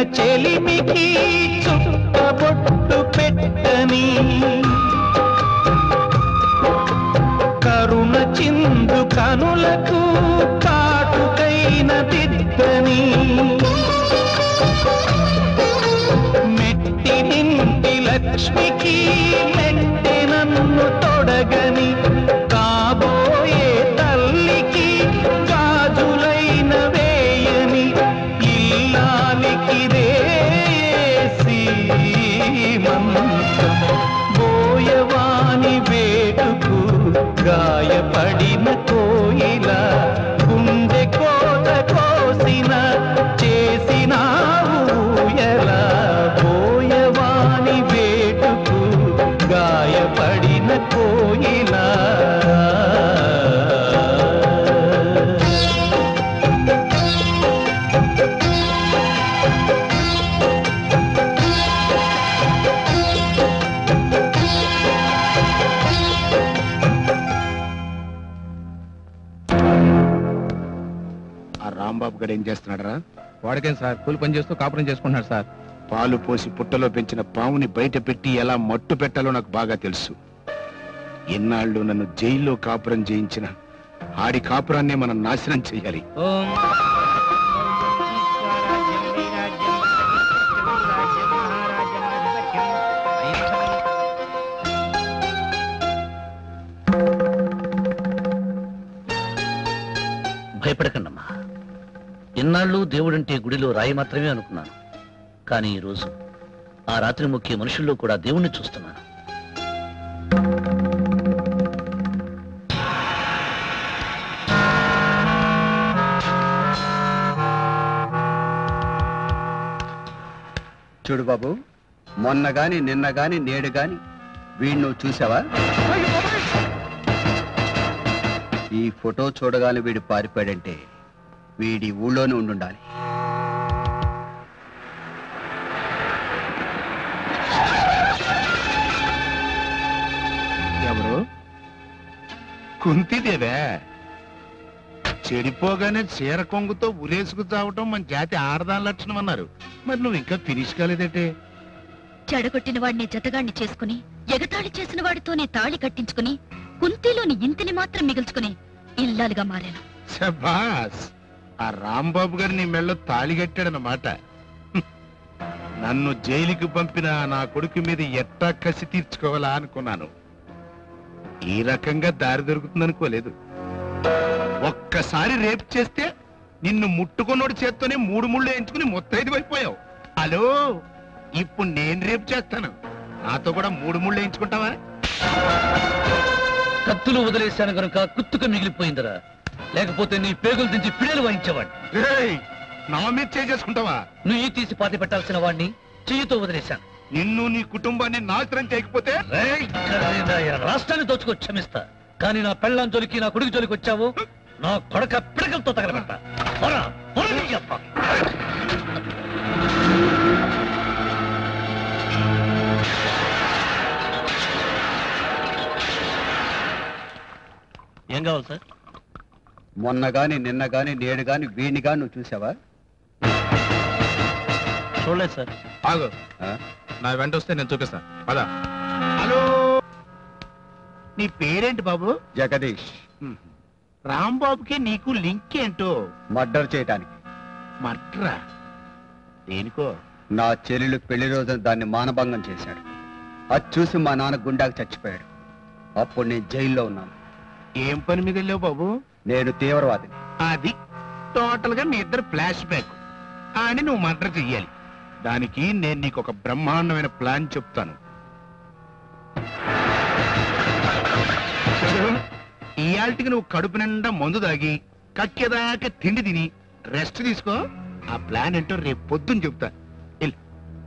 S16: చెలిమికి చుట్టబొట్టు పెట్టని కరుణ చిందు కనులకు కాటుకైన దిద్దని మెట్టి నింటి లక్ష్మికి మెట్టి నన్ను తొడగని కాబోయే తల్లికి గాజులైన వేయని ఇల్లాలికి రేసి మంత్రం బోయవాని వేటుకు గాయపడిన కోయిల గుండె కోత కోసిన చేసిన ఊయల బోయవాని వేటుకు గాయపడిన కోయిల
S5: ఆ రాంబాబు గడు ఏం చేస్తున్నాడరా
S17: వాడికేం సార్ కూలి పని చేస్తూ కాపురం చేసుకుంటున్నాడు సార్
S5: పాలు పోసి పుట్టలో పెంచిన పావుని బయట పెట్టి ఎలా మట్టు పెట్టాలో నాకు బాగా తెలుసు ఎన్నాళ్ళు నన్ను జైల్లో కాపురం చేయించిన ఆడి కాపురాన్నే మనం నాశనం చెయ్యాలి
S7: భయపడకండమ్మా ఇన్నాళ్ళు దేవుడంటే గుడిలో రాయి మాత్రమే అనుకున్నాను కానీ ఈరోజు ఆ రాత్రి మొక్కే మనుషుల్లో కూడా దేవుణ్ణి చూస్తున్నాను
S20: చూడు బాబు మొన్న గాని నిన్న గాని నేడు గాని వీడు నువ్వు చూసావా ఈ ఫోటో చూడగానే వీడు పారిపోయాడంటే వీడి ఊళ్ళోనే ఉండుండాలి
S5: ఎవరు కుంతిదేవే చెడిపోగానే చీర కొంగుతో ఉరేసుకు చావటం మన జాతి ఆడదాని లక్షణం అన్నారు మరి నువ్వు ఇంకా ఫినిష్ కాలేదంటే
S13: చెడగొట్టిన వాడిని జతగాడిని చేసుకుని ఎగతాళి చేసిన వాడితోనే తాళి కట్టించుకుని కుంతిలోని ఇంటిని మాత్రం మిగుల్చుకుని ఇల్లాలుగా మారాను
S5: శబాస్ ఆ రాంబాబు గారు నీ మెళ్ళో తాళి కట్టాడనమాట హ్మ్. నన్ను జైలుకి పంపిన నా కొడుకు మీద ఎట్టా కసి తీర్చుకోవాలా అనుకున్నాను ఈ రకంగా దారి దొరుకుతుందనుకోలేదు ఒక్కసారి రేపు చేస్తే నిన్ను ముట్టుకున్నోడి చేత్తోనే మూడు ముళ్ళు ఎంచుకుని మొత్తైదు అయిపోయావు హలో ఇప్పుడు నేను రేపు చేస్తాను నాతో కూడా మూడు ముళ్ళు ఎంచుకుంటావా
S7: కత్తులు వదిలేశాను గనుక కుత్తుక మిగిలిపోయిందిరా లేకపోతే నీ పేగులు దించి పిడలు వాయించేవాడు
S5: నా మీద చేసుకుంటావా
S7: నువ్వు ఈ తీసి పాతి పెట్టాల్సిన వాడిని చెయ్యితో వదిలేశాను
S5: నిన్ను నీ కుటుంబాన్ని నాశనం చేయకపోతే
S7: రేయ్, కర్రీనాయ, రాష్ట్రాన్ని దోచుకో క్షమిస్తా కానీ నా పెళ్ళాం జోలికి నా కొడుకు జోలికి వచ్చావు నా కొడక పిడకలతో తగలబెట్టా పోరా, పోరా నీ అబ్బ.
S11: ఏం కావాలి సార్
S20: మొన్న గాని నిన్న గాని నేడు గాని వీడిని గాని నువ్వు చూసావా
S11: చూడలేదు సార్
S17: ఆగు నా వెంట వస్తే నేను చూపిస్తా పద
S5: హలో నీ పేరేంటి బాబు
S20: జగదీష్
S5: రాంబాబుకి నీకు లింక్ ఏంటో
S20: మర్డర్ చేయటానికి
S5: మట్రా దేనికో
S20: నా చెల్లెలు పెళ్లి రోజున దాన్ని మానభంగం చేశాడు అది చూసి మా నాన్న గుండాకి చచ్చిపోయాడు అప్పుడు నేను జైల్లో ఉన్నాను
S5: ఏం పని మీద వెళ్ళావు బాబు
S20: నేను తీవ్రవాదిని
S5: అది టోటల్ గా మీ ఇద్దరు ఫ్లాష్ బ్యాక్ అని నువ్వు మర్డర్ చెయ్యాలి దానికి నేను నీకు ఒక బ్రహ్మాండమైన ప్లాన్ చెప్తాను చూడు, ఇయాల్టికి నువ్వు కడుపు నిండా మందు తాగి కక్కేదాకా తిండి తిని రెస్ట్ తీసుకో ఆ ప్లాన్ ఏంటో రేపు పొద్దున్న చెప్తా వెళ్ళు.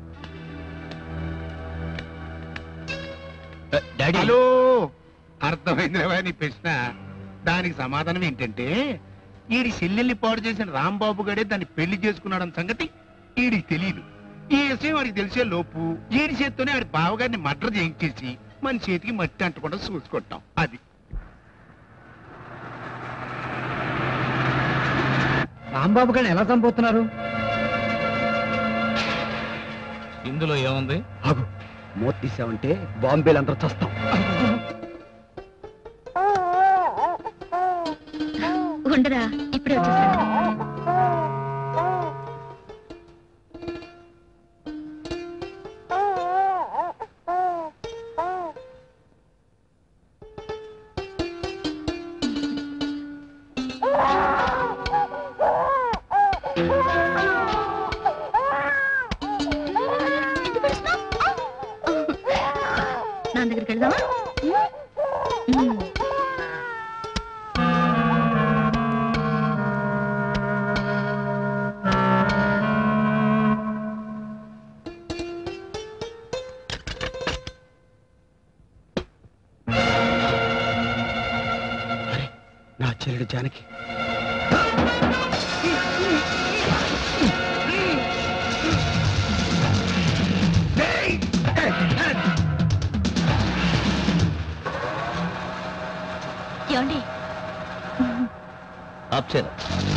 S5: హలో అర్థమైందిరా నీ ప్రశ్న దానికి సమాధానం ఏంటంటే ఈడి చెల్లెల్ని పాడు చేసిన రాంబాబు గడే దాన్ని పెళ్లి చేసుకున్నాడన్న సంగతి ఈడికి తెలియదు ఈ విషయం వాడికి తెలిసే లోపు ఈడి చేత్తోనే ఆడి బావగారిని మటర్ చేయించేసి మన చేతికి మట్టి అంటకుండా చూసుకుంటాం అది
S12: రాంబాబు గారిని ఎలా చంపుతున్నారు
S3: ఇందులో ఏముంది
S20: ఆగు మోత్ తీసావంటే బాంబేలు అందరూ చస్తాం
S13: ఉండరా ఇప్పుడే వచ్చేస్తాను ఎందుకు ఏడుస్తున్నావ్? నాన్న దగ్గరికి వెళ్దామా ఉమ్.
S20: నా చెల్లెడు జానకి
S13: ఏమండి
S7: ఆప్ చేయరా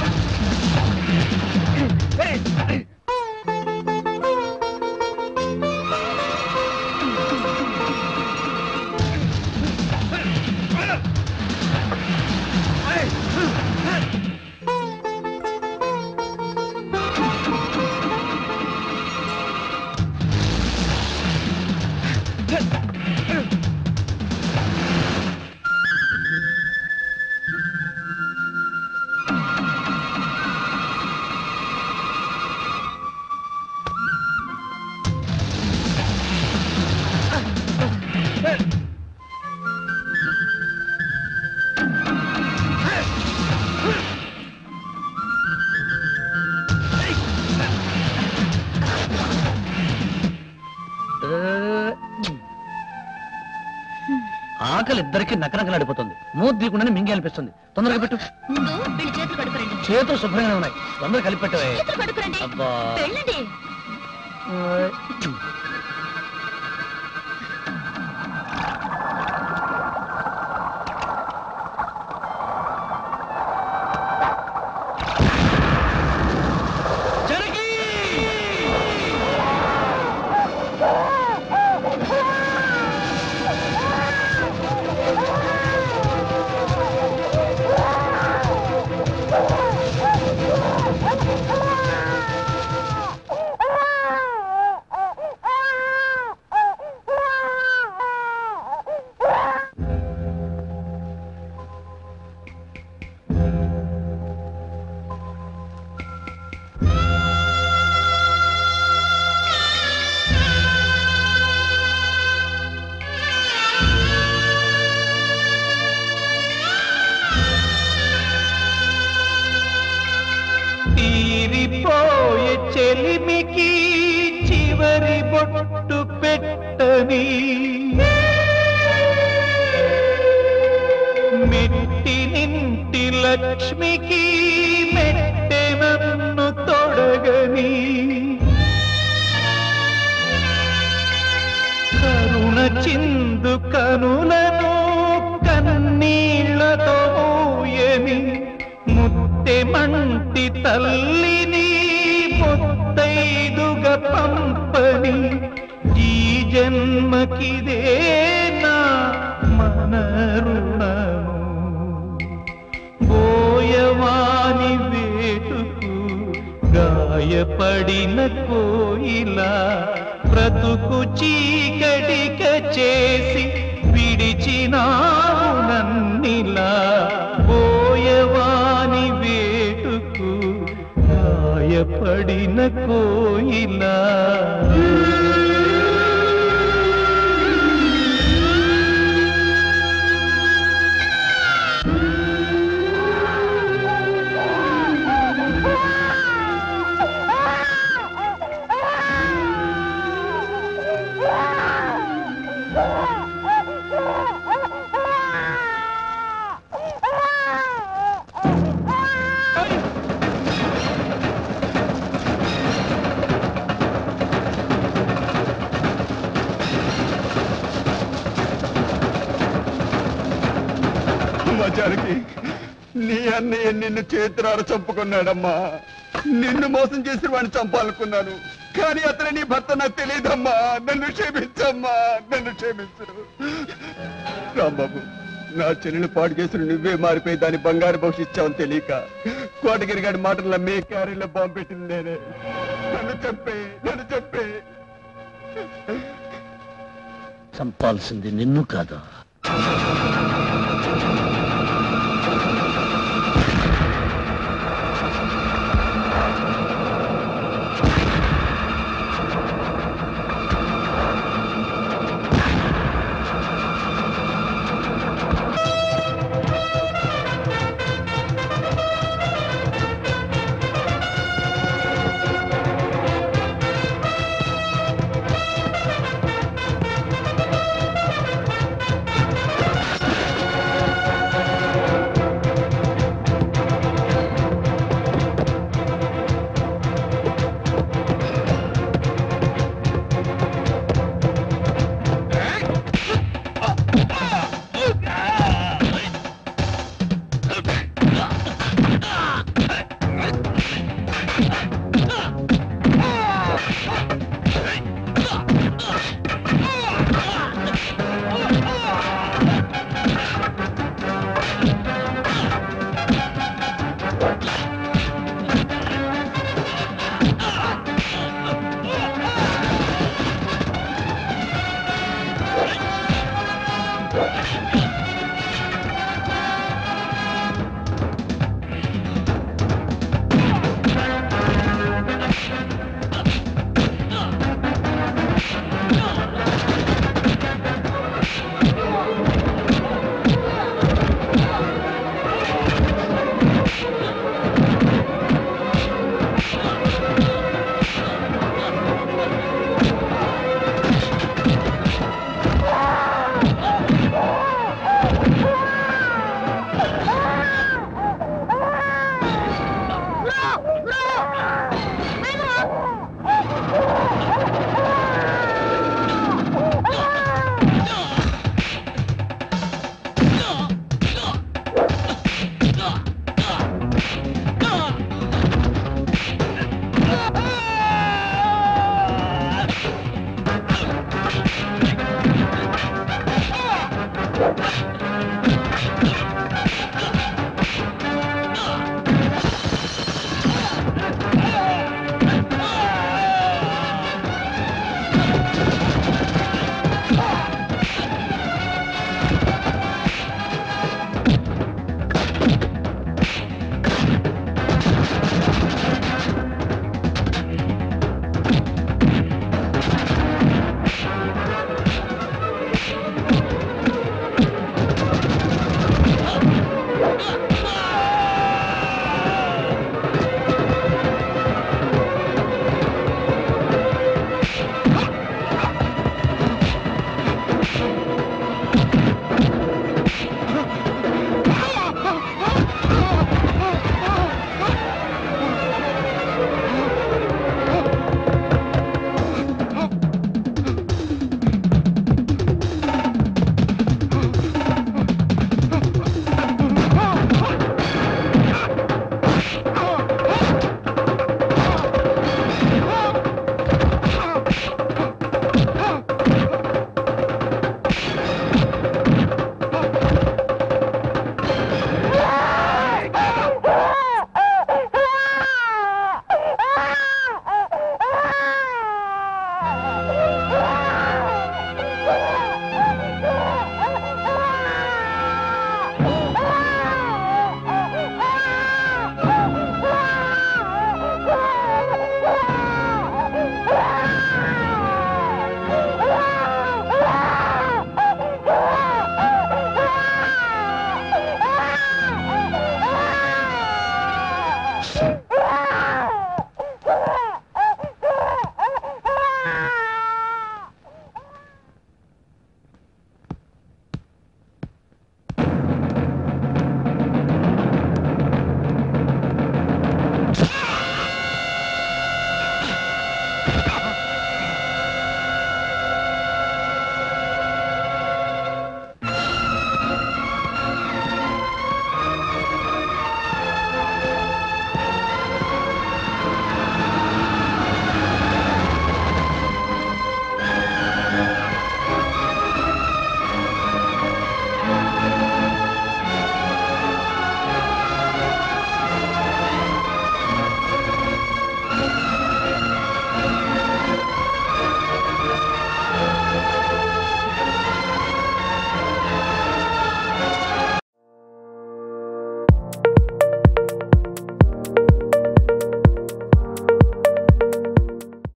S7: ఆకలి ఇద్దరికి నకనకలాడిపోతుంది మూతి తీయకుండానే మింగి అనిపిస్తుంది తొందరగా పెట్టు
S13: ముందు వీళ్ళు చేతులు కడుకురండి
S7: చేతులు శుభ్రంగా ఉన్నాయి తొందరగా కలిపి పెట్టవే
S13: చేతులు కడుకురండి
S7: అబ్బా
S13: వెళ్ళండి
S16: తీరిపోయే చెలిమికి చివరి బొట్టు పెట్టని మెట్టి నింటి లక్ష్మికి మెట్టె నన్ను తొడగని కరుణ చిందు కనులను కన్నీళ్లతో మూయని ముత్తెమంటి తల్లిని ముత్తైదుగా పంపని ఈ జన్మకిదే నా మన రుణము బోయవాని వేటుకు గాయపడిన కోయిలా బ్రతుకు చీకటిక చేసి విడిచినావు నన్నిలా బోయవాని వేటుకు గాయపడిన కోయిలా
S20: అమ్మా జానకి నీ అన్నయ్య నిన్ను చేతురార చంపుకున్నాడమ్మా నిన్ను మోసం చేసి వాడిని చంపాలనుకున్నాను కానీ అతను నీ భర్త నాకు తెలియదమ్మా నన్ను క్షమించమ్మా నన్ను క్షమించు రాంబాబు నా చెల్లెలు పాడు చేసిన నువ్వే మారిపోయి దాని బంగారు భవిష్యత్తుని తెలియక కోటగిరి గారి మాటలు నమ్మి క్యారీలో బాంబు పెట్టింది నేనే నన్ను చెప్పే నన్ను చెప్పే
S7: చంపాల్సింది నిన్ను కాదా